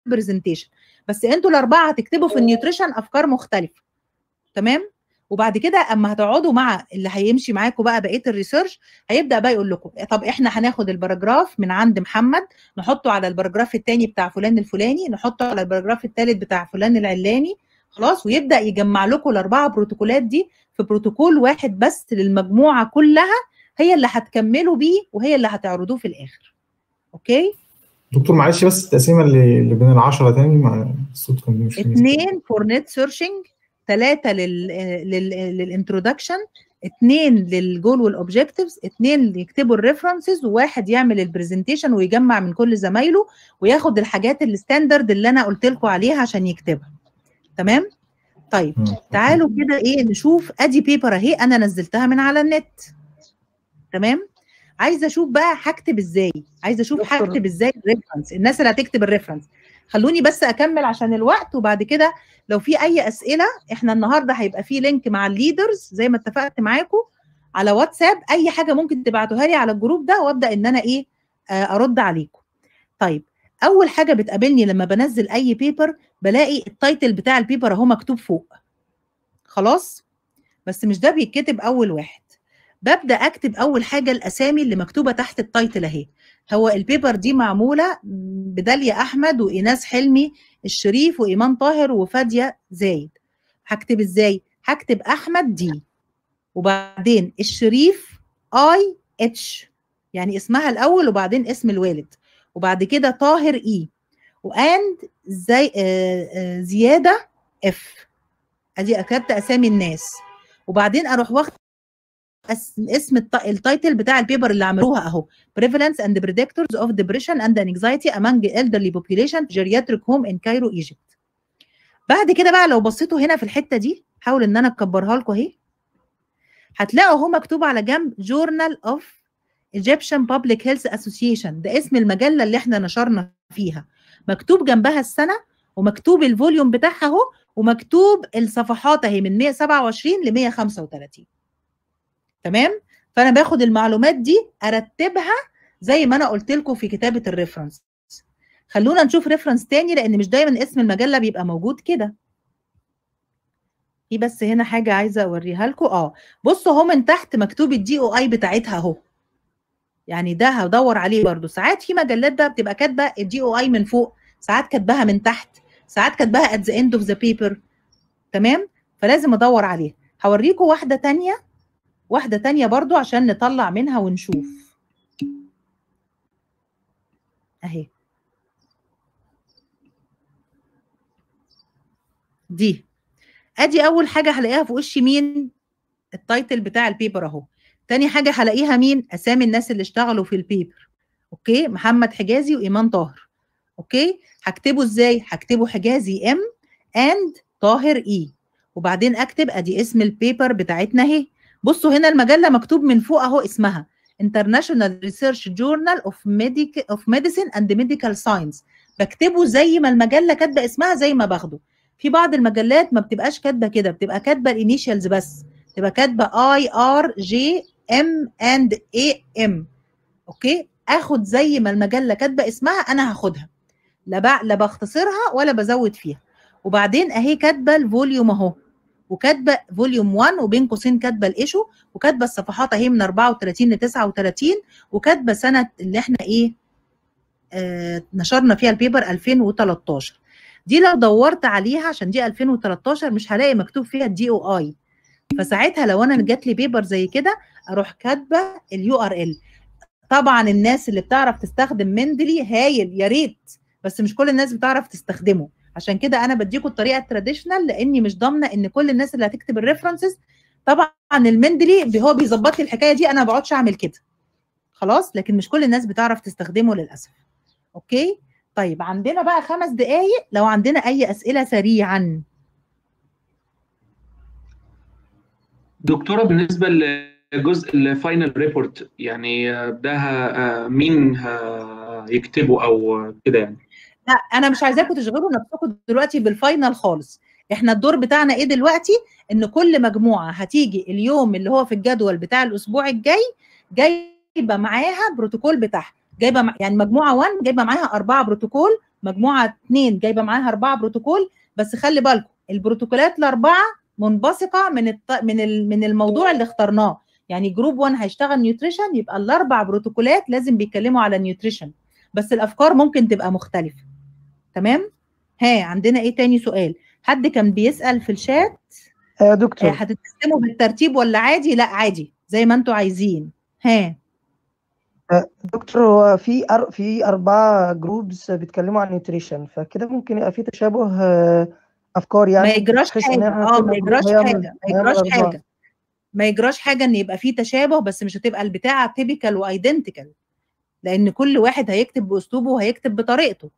برزنتيشن بس انتوا الاربعه هتكتبوا في النيوتريشن افكار مختلفه تمام وبعد كده اما هتقعدوا مع اللي هيمشي معاكم بقى بقيه الريسيرش هيبدا بقى يقول لكم طب احنا هناخد الباراجراف من عند محمد نحطه على الباراجراف الثاني بتاع فلان الفلاني نحطه على الباراجراف الثالث بتاع فلان العلاني خلاص ويبدا يجمع لكم الاربعه بروتوكولات دي في بروتوكول واحد بس للمجموعه كلها هي اللي هتكملوا بيه وهي اللي هتعرضوه في الاخر اوكي دكتور معلش بس التقسيمه اللي, اللي بين العشرة تاني مع الصوت كان مش اثنين فور نت سيرشنج ثلاثه لل لل للانترودكشن اثنين للجول والاوبجكتيفز اثنين اللي يكتبوا الريفرنسز وواحد يعمل البرزنتيشن ويجمع من كل زمايله وياخد الحاجات الستاندرد اللي انا قلت لكم عليها عشان يكتبها تمام طيب تعالوا كده ايه نشوف ادي بيبر اهي انا نزلتها من على النت تمام عايزه اشوف بقى هكتب ازاي عايزه اشوف هكتب ازاي الريفرنس الناس اللي هتكتب الريفرنس خلوني بس اكمل عشان الوقت وبعد كده لو في اي اسئله احنا النهارده هيبقى في لينك مع الليدرز زي ما اتفقت معاكم على واتساب اي حاجه ممكن تبعتوها لي على الجروب ده وابدا ان انا ايه ارد عليكم طيب اول حاجه بتقابلني لما بنزل اي بيبر بلاقي التايتل بتاع البيبر اهو مكتوب فوق خلاص بس مش ده بيتكتب اول واحد ببدا اكتب اول حاجه الاسامي اللي مكتوبه تحت التايتل اهي هو البيبر دي معموله بداليا احمد وايناس حلمي الشريف وايمان طاهر وفاديه زايد هكتب ازاي هكتب احمد دي وبعدين الشريف اي اتش يعني اسمها الاول وبعدين اسم الوالد وبعد كده طاهر اي واند زي آآ آآ زياده اف ادي كتبت اسامي الناس وبعدين اروح واخد اسم التايتل بتاع البيبر اللي عملوها اهو prevalence and predictors of depression and anxiety among elderly population geriatric home in Cairo Egypt بعد كده بقى لو بصيتوا هنا في الحته دي حاول ان انا اكبرها لكم اهي هتلاقوا اهو مكتوب على جنب Journal of Egyptian Public Health Association ده اسم المجله اللي احنا نشرنا فيها مكتوب جنبها السنه ومكتوب الفوليوم بتاعها اهو ومكتوب الصفحات اهي من 127 ل 135 تمام فانا باخد المعلومات دي ارتبها زي ما انا قلت لكم في كتابه الريفرنس خلونا نشوف ريفرنس تاني لان مش دايما اسم المجله بيبقى موجود كده في بس هنا حاجه عايزه اوريها لكم اه بصوا اهو من تحت مكتوب الدي او اي بتاعتها اهو يعني ده هدور عليه برضو ساعات في مجلات بقى بتبقى كاتبه الدي او اي من فوق ساعات كاتباها من تحت ساعات كاتباها at the end of the paper تمام فلازم ادور عليها هوريكم واحده تانية واحده تانية برضو عشان نطلع منها ونشوف اهي دي ادي اول حاجه هلاقيها في وش مين التايتل بتاع البيبر اهو تاني حاجه هلاقيها مين اسامي الناس اللي اشتغلوا في البيبر اوكي محمد حجازي وايمان طاهر اوكي هكتبه ازاي هكتبه حجازي ام اند طاهر اي وبعدين اكتب ادي اسم البيبر بتاعتنا اهي بصوا هنا المجله مكتوب من فوق اهو اسمها International Research Journal of Medic of Medicine and Medical Science بكتبه زي ما المجله كاتبه اسمها زي ما باخده في بعض المجلات ما بتبقاش كاتبه كده بتبقى كاتبه الانيشيالز بس تبقى كاتبه اي ار جي ام اند اي ام اوكي اخد زي ما المجله كاتبه اسمها انا هاخدها لا بق... لا بختصرها ولا بزود فيها وبعدين اهي كاتبه الفوليوم اهو وكاتبه فوليوم 1 وبين قوسين كاتبه الايشو وكاتبه الصفحات اهي من 34 ل 39 وكاتبه سنه اللي احنا ايه آه نشرنا فيها البيبر 2013 دي لو دورت عليها عشان دي 2013 مش هلاقي مكتوب فيها الدي او اي فساعتها لو انا جات لي بيبر زي كده اروح كاتبه اليو ار ال طبعا الناس اللي بتعرف تستخدم مندلي هايل يا ريت بس مش كل الناس بتعرف تستخدمه عشان كده انا بديكم الطريقه التراديشنال لاني مش ضامنه ان كل الناس اللي هتكتب الريفرنسز طبعا المندلي هو بيظبط لي الحكايه دي انا ما بقعدش اعمل كده خلاص لكن مش كل الناس بتعرف تستخدمه للاسف اوكي طيب عندنا بقى خمس دقايق لو عندنا اي اسئله سريعا دكتوره بالنسبه لجزء الفاينل ريبورت يعني ده مين يكتبه او كده يعني لا انا مش عايزاكم تشغلوا نفسكم دلوقتي بالفاينل خالص احنا الدور بتاعنا ايه دلوقتي ان كل مجموعه هتيجي اليوم اللي هو في الجدول بتاع الاسبوع الجاي جايبه معاها بروتوكول بتاعها جايبه مع... يعني مجموعه 1 جايبه معاها اربعه بروتوكول مجموعه اثنين جايبه معاها اربعه بروتوكول بس خلي بالكم البروتوكولات الاربعه منبثقه من الط... من ال... من الموضوع اللي اخترناه يعني جروب 1 هيشتغل نيوتريشن يبقى الاربع بروتوكولات لازم بيتكلموا على نيوتريشن بس الافكار ممكن تبقى مختلفه تمام ها عندنا ايه تاني سؤال حد كان بيسال في الشات يا دكتور هتتقسموا بالترتيب ولا عادي لا عادي زي ما انتوا عايزين ها دكتور هو في أر... في أربعة جروبس بيتكلموا عن نيوتريشن فكده ممكن يبقى في تشابه آه، أفكار يعني ما يجراش بحيث إن حاجه إحنا اه كل ما جروب يجراش هيعمل حاجه ما هيعمل يجراش أربعة حاجه ما يجراش حاجه ان يبقى فيه تشابه بس مش هتبقى البتاعه تيبيكال وايدنتيكال لان كل واحد هيكتب باسلوبه وهيكتب بطريقته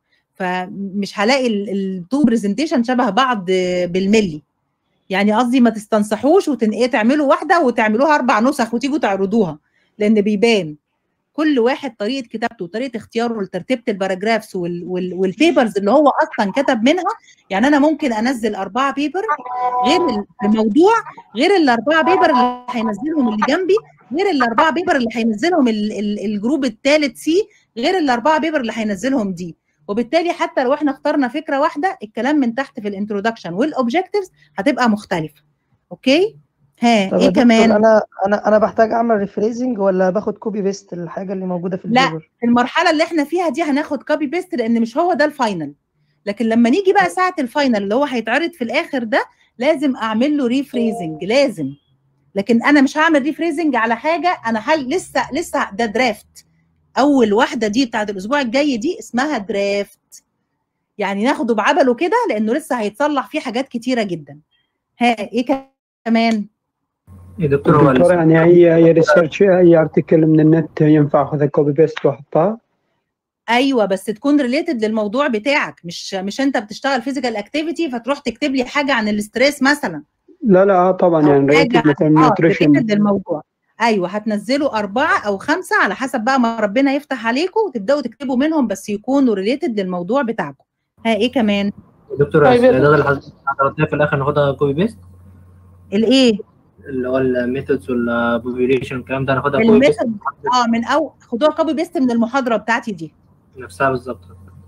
فمش هلاقي التو برزنتيشن شبه بعض بالملي يعني قصدي ما تستنصحوش وتن ايه تعملوا واحده وتعملوها اربع نسخ وتيجوا تعرضوها لان بيبان كل واحد طريقه كتابته وطريقه اختياره لترتيبه الباراجرافز وال وال والبيبرز اللي هو اصلا كتب منها يعني انا ممكن انزل اربعه بيبر غير الموضوع غير الاربعه بيبر اللي هينزلهم اللي جنبي غير الاربعه بيبر اللي هينزلهم ال- ال- الجروب الثالث سي غير الاربعه بيبر اللي هينزلهم دي وبالتالي حتى لو احنا اخترنا فكره واحده الكلام من تحت في الانترودكشن والاوبجكتيفز هتبقى مختلفه اوكي ها طب يا ايه دكتور كمان انا انا انا بحتاج اعمل ريفريزنج ولا باخد كوبي بيست الحاجه اللي موجوده في لا البيبر في المرحله اللي احنا فيها دي هناخد كوبي بيست لان مش هو ده الفاينل لكن لما نيجي بقى ساعه الفاينل اللي هو هيتعرض في الاخر ده لازم اعمل له ريفريزنج لازم لكن انا مش هعمل ريفريزنج على حاجه انا هل لسه لسه ده درافت اول واحده دي بتاعت الاسبوع الجاي دي اسمها درافت يعني ناخده بعبله كده لانه لسه هيتصلح فيه حاجات كتيره جدا ها ايه كمان يا دكتور هو دكتور يعني اي اي ريسيرش اي ارتكل من النت ينفع اخذها كوبي بيست واحطها ايوه بس تكون ريليتد للموضوع بتاعك مش مش انت بتشتغل فيزيكال اكتيفيتي فتروح تكتب لي حاجه عن الاستريس مثلا لا لا آه طبعا يعني ريتد حاجه مثلا اه نيوتريشن ريليتد للموضوع ايوه هتنزلوا اربعه او خمسه على حسب بقى ما ربنا يفتح عليكم وتبداوا تكتبوا منهم بس يكونوا ريليتد للموضوع بتاعكم ها ايه كمان يا دكتور طيب يا الاستعداد اللي حضرتك عرضتها في الاخر ناخدها كوبي بيست الايه اللي هو الميثودز والبوبيوليشن الكلام ده ناخدها كوبي بيست الميثود اه من او خدوها كوبي بيست من المحاضره بتاعتي دي نفسها بالظبط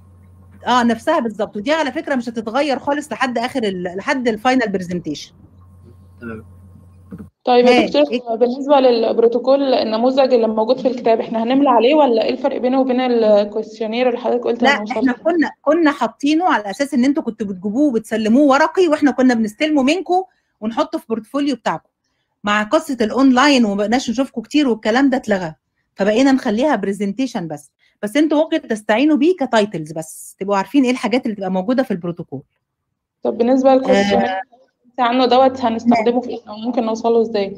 اه نفسها بالظبط ودي على فكره مش هتتغير خالص لحد اخر ال... لحد الفاينل برزنتيشن تمام طيب يا ها، دكتور بالنسبة للبروتوكول النموذج اللي موجود في الكتاب احنا هنملى عليه ولا ايه الفرق بينه وبين الكويستيونير اللي حضرتك قلت لا هنوصل احنا كنا كنا حاطينه على اساس ان انتوا كنتوا بتجيبوه وبتسلموه ورقي واحنا كنا بنستلمه منكم ونحطه في بورتفوليو بتاعكم مع قصه الاونلاين وما بقناش نشوفكم كتير والكلام ده اتلغى فبقينا نخليها برزنتيشن بس بس انتوا ممكن تستعينوا بيه كتايتلز بس تبقوا عارفين ايه الحاجات اللي تبقى موجوده في البروتوكول طب بالنسبة للكويستيونير آه عنه دوت هنستخدمه في ايه او ممكن نوصله ازاي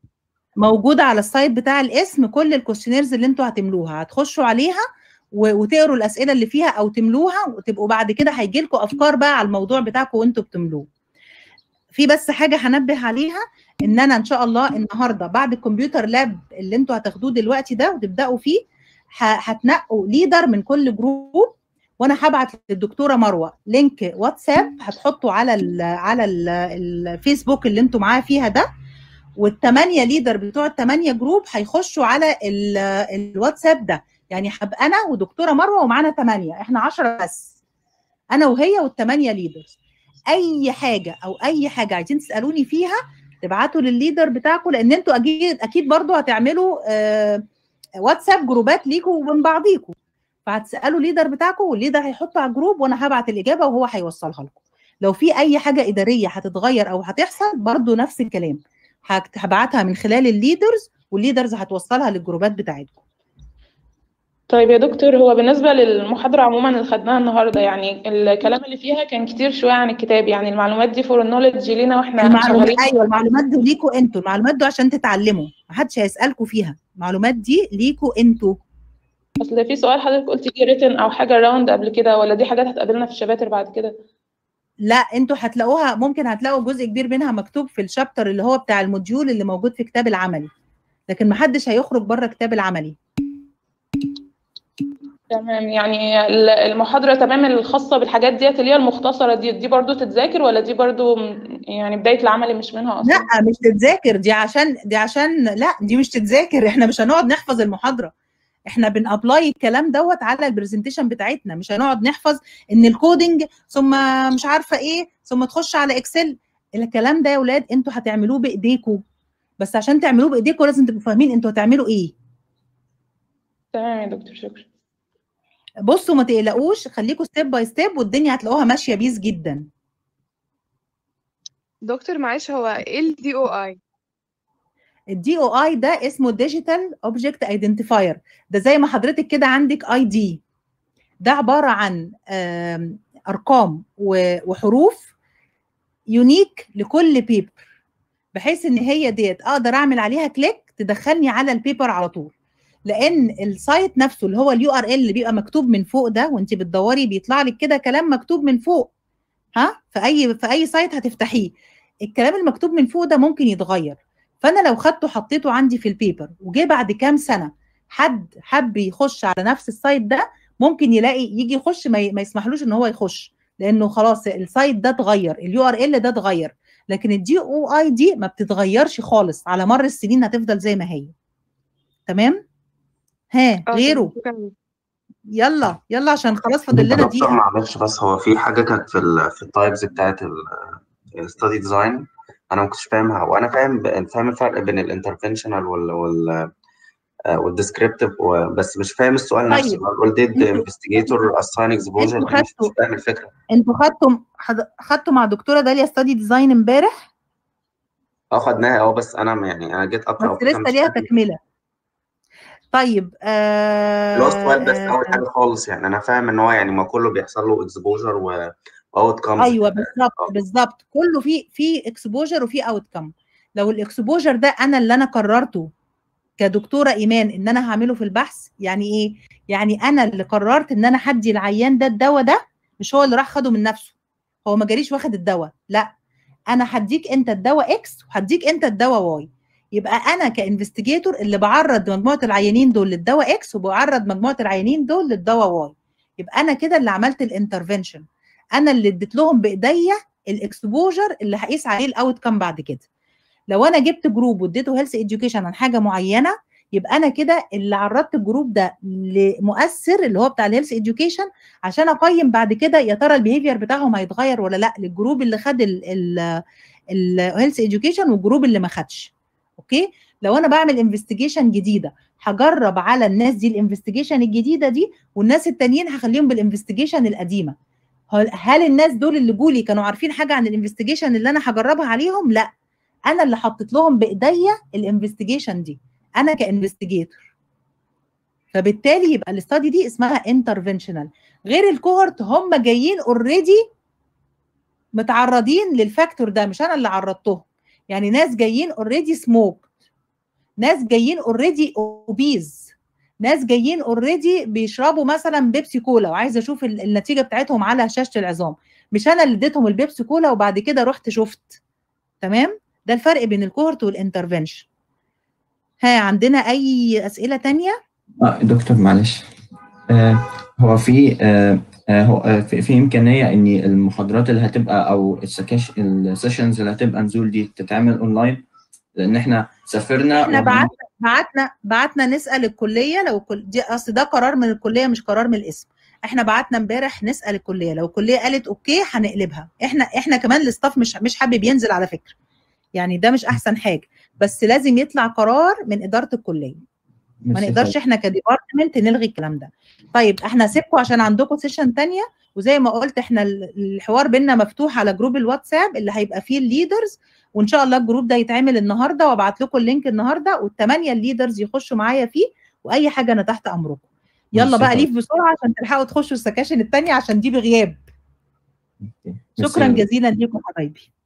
موجوده على السايت بتاع الاسم كل الكويشنيرز اللي انتوا هتملوها هتخشوا عليها و- وتقروا الاسئله اللي فيها او تملوها وتبقوا بعد كده هيجي لكم افكار بقى على الموضوع بتاعكم وانتوا بتملوه في بس حاجه هنبه عليها ان انا ان شاء الله النهارده بعد الكمبيوتر لاب اللي انتوا هتاخدوه دلوقتي ده وتبداوا فيه ه- هتنقوا ليدر من كل جروب وانا هبعت للدكتوره مروه لينك واتساب هتحطه على ال على ال الفيسبوك اللي انتوا معاه فيها ده والثمانيه ليدر بتوع الثمانيه جروب هيخشوا على ال- الواتساب ده يعني هبقى انا ودكتوره مروه ومعانا ثمانيه احنا 10 بس انا وهي والثمانيه ليدرز اي حاجه او اي حاجه عايزين تسالوني فيها تبعتوا للليدر بتاعكم لان انتوا اكيد اكيد برضو هتعملوا آه، واتساب جروبات ليكوا وبين بعضيكوا فهتسالوا الليدر بتاعكم والليدر هيحطه على الجروب وانا هبعت الاجابه وهو هيوصلها لكم لو في اي حاجه اداريه هتتغير او هتحصل برضو نفس الكلام هكت- هبعتها من خلال الليدرز والليدرز هتوصلها للجروبات بتاعتكم طيب يا دكتور هو بالنسبة للمحاضرة عموما اللي خدناها النهاردة يعني الكلام اللي فيها كان كتير شوية عن الكتاب يعني المعلومات دي فور النولج لينا واحنا المعلومات شغالين ايوه المعلومات دي ليكوا انتوا المعلومات دي عشان تتعلموا محدش هيسالكوا فيها المعلومات دي ليكوا انتوا اصل في سؤال حضرتك قلت دي ريتن او حاجة راوند قبل كده ولا دي حاجات هتقابلنا في الشباتر بعد كده لا انتوا هتلاقوها ممكن هتلاقوا جزء كبير منها مكتوب في الشابتر اللي هو بتاع الموديول اللي موجود في كتاب العملي لكن محدش هيخرج بره كتاب العملي تمام يعني ال- المحاضرة تمام الخاصة بالحاجات ديت اللي هي المختصرة دي دي برضو تتذاكر ولا دي برضو م- يعني بداية العمل مش منها أصلا لا مش تتذاكر دي عشان دي عشان لا دي مش تتذاكر احنا مش هنقعد نحفظ المحاضره احنا بنابلاي الكلام دوت على البرزنتيشن بتاعتنا مش هنقعد نحفظ ان الكودنج ثم مش عارفه ايه ثم تخش على اكسل الكلام ده يا اولاد انتوا هتعملوه بايديكم بس عشان تعملوه بايديكم لازم تبقوا فاهمين انتوا هتعملوا ايه تمام يا دكتور شكرا بصوا ما تقلقوش خليكم ستيب باي ستيب والدنيا هتلاقوها ماشيه بيس جدا دكتور معلش هو ايه الدي او اي الدي او اي ده اسمه ديجيتال اوبجكت ايدنتيفاير ده زي ما حضرتك كده عندك اي دي ده عباره عن آم، ارقام و- وحروف يونيك لكل بيبر بحيث ان هي ديت اقدر اعمل عليها كليك تدخلني على البيبر على طول لان السايت نفسه اللي هو اليو ار ال اللي بيبقى مكتوب من فوق ده وانت بتدوري بيطلع لك كده كلام مكتوب من فوق ها في اي في اي سايت هتفتحيه الكلام المكتوب من فوق ده ممكن يتغير فانا لو خدته حطيته عندي في البيبر وجه بعد كام سنه حد حب يخش على نفس السايت ده ممكن يلاقي يجي يخش ما, ي- ما يسمحلوش ان هو يخش لانه خلاص السايت ده اتغير اليو ار ال ده اتغير لكن الدي او اي دي ما بتتغيرش خالص على مر السنين هتفضل زي ما هي تمام ها اه غيره شكرا يلا يلا عشان خلاص فاضل لنا دكتور دقيقه معلش بس هو في حاجة كانت في ال في التايبز بتاعت الستادي ديزاين أنا ما كنتش فاهمها وأنا فاهم ب- فاهم الفرق بين الانترفنشنال وال وال والديسكريبتيف بس مش فاهم السؤال نفسه طيب بقول did the انتوا investigator assign exposure انتوا يعني مش مش خدتوا فاهم الفكرة انتوا خدتوا حض- خدتوا مع دكتوره داليا ستادي ديزاين امبارح اه خدناها اه بس أنا يعني أنا جيت أقرأ بس وكده لسه مش ليها فاهم تكمله طيب اللي هو السؤال بس أول آه حاجة خالص يعني أنا فاهم إن هو يعني ما كله بيحصل له exposure و outcomes ايوه كده بالظبط بالظبط كله في في اكسبوجر وفي اوت كم لو الاكسبوجر ده انا اللي انا قررته كدكتوره ايمان ان انا هعمله في البحث يعني ايه يعني انا اللي قررت ان انا هدي العيان ده الدواء ده مش هو اللي راح خده من نفسه هو ما جاليش واخد الدواء لا انا هديك انت الدواء اكس وهديك انت الدواء واي يبقى انا كانفستيجيتور اللي بعرض مجموعه العيانين دول للدواء اكس وبعرض مجموعه العيانين دول للدواء واي يبقى انا كده اللي عملت الانترفنشن انا اللي اديت لهم بايديا الاكسبوجر اللي هقيس عليه الاوت كام بعد كده لو انا جبت جروب واديته هيلث اديوكيشن عن حاجه معينه يبقى انا كده اللي عرضت الجروب ده لمؤثر اللي هو بتاع الهيلث اديوكيشن عشان اقيم بعد كده يا ترى البيهيفير بتاعهم هيتغير ولا لا للجروب اللي خد الهيلث اديوكيشن والجروب اللي ما خدش اوكي لو انا بعمل انفستيجيشن جديده هجرب على الناس دي الانفستيجيشن الجديده دي والناس التانيين هخليهم بالانفستيجيشن القديمه هل, هل الناس دول اللي جولي كانوا عارفين حاجه عن الانفستيجيشن اللي انا هجربها عليهم لا انا اللي حطيت لهم بايديا الانفستيجيشن دي انا كانفستيجيتور فبالتالي يبقى الاستادي دي اسمها انترفنشنال غير الكوهورت هم جايين اوريدي متعرضين للفاكتور ده مش انا اللي عرضتهم يعني ناس جايين اوريدي سموك ناس جايين اوريدي اوبيز ناس جايين اوريدي بيشربوا مثلا بيبسي كولا وعايزه اشوف ال- النتيجه بتاعتهم على هشاشه العظام مش انا اللي اديتهم البيبسي كولا وبعد كده رحت شفت تمام ده الفرق بين الكوهورت والانترفنشن ها عندنا اي اسئله تانية اه دكتور معلش آه هو في آه آه هو آه في, في امكانيه ان المحاضرات اللي هتبقى او السكاش السيشنز اللي هتبقى نزول دي تتعمل اونلاين لان احنا سافرنا احنا وهن- بعتنا بعتنا بعتنا نسال الكليه لو كل دي اصل ده قرار من الكليه مش قرار من الاسم احنا بعتنا امبارح نسال الكليه لو الكليه قالت اوكي هنقلبها احنا احنا كمان الاستاف مش مش حابب ينزل على فكره يعني ده مش احسن حاجه بس لازم يطلع قرار من اداره الكليه ما ميرسي نقدرش خالص. احنا كديبارتمنت نلغي الكلام ده طيب احنا هسيبكم عشان عندكم سيشن تانية وزي ما قلت احنا ال- الحوار بينا مفتوح على جروب الواتساب اللي هيبقى فيه الليدرز وان شاء الله الجروب ده يتعمل النهارده وابعت لكم اللينك النهارده والثمانيه الليدرز يخشوا معايا فيه واي حاجه انا تحت امركم يلا ميرسي بقى خالص. ليف بسرعه عشان تلحقوا تخشوا السكاشن الثانيه عشان دي بغياب ميرسي شكرا يا دكتور. جزيلا ليكم حبايبي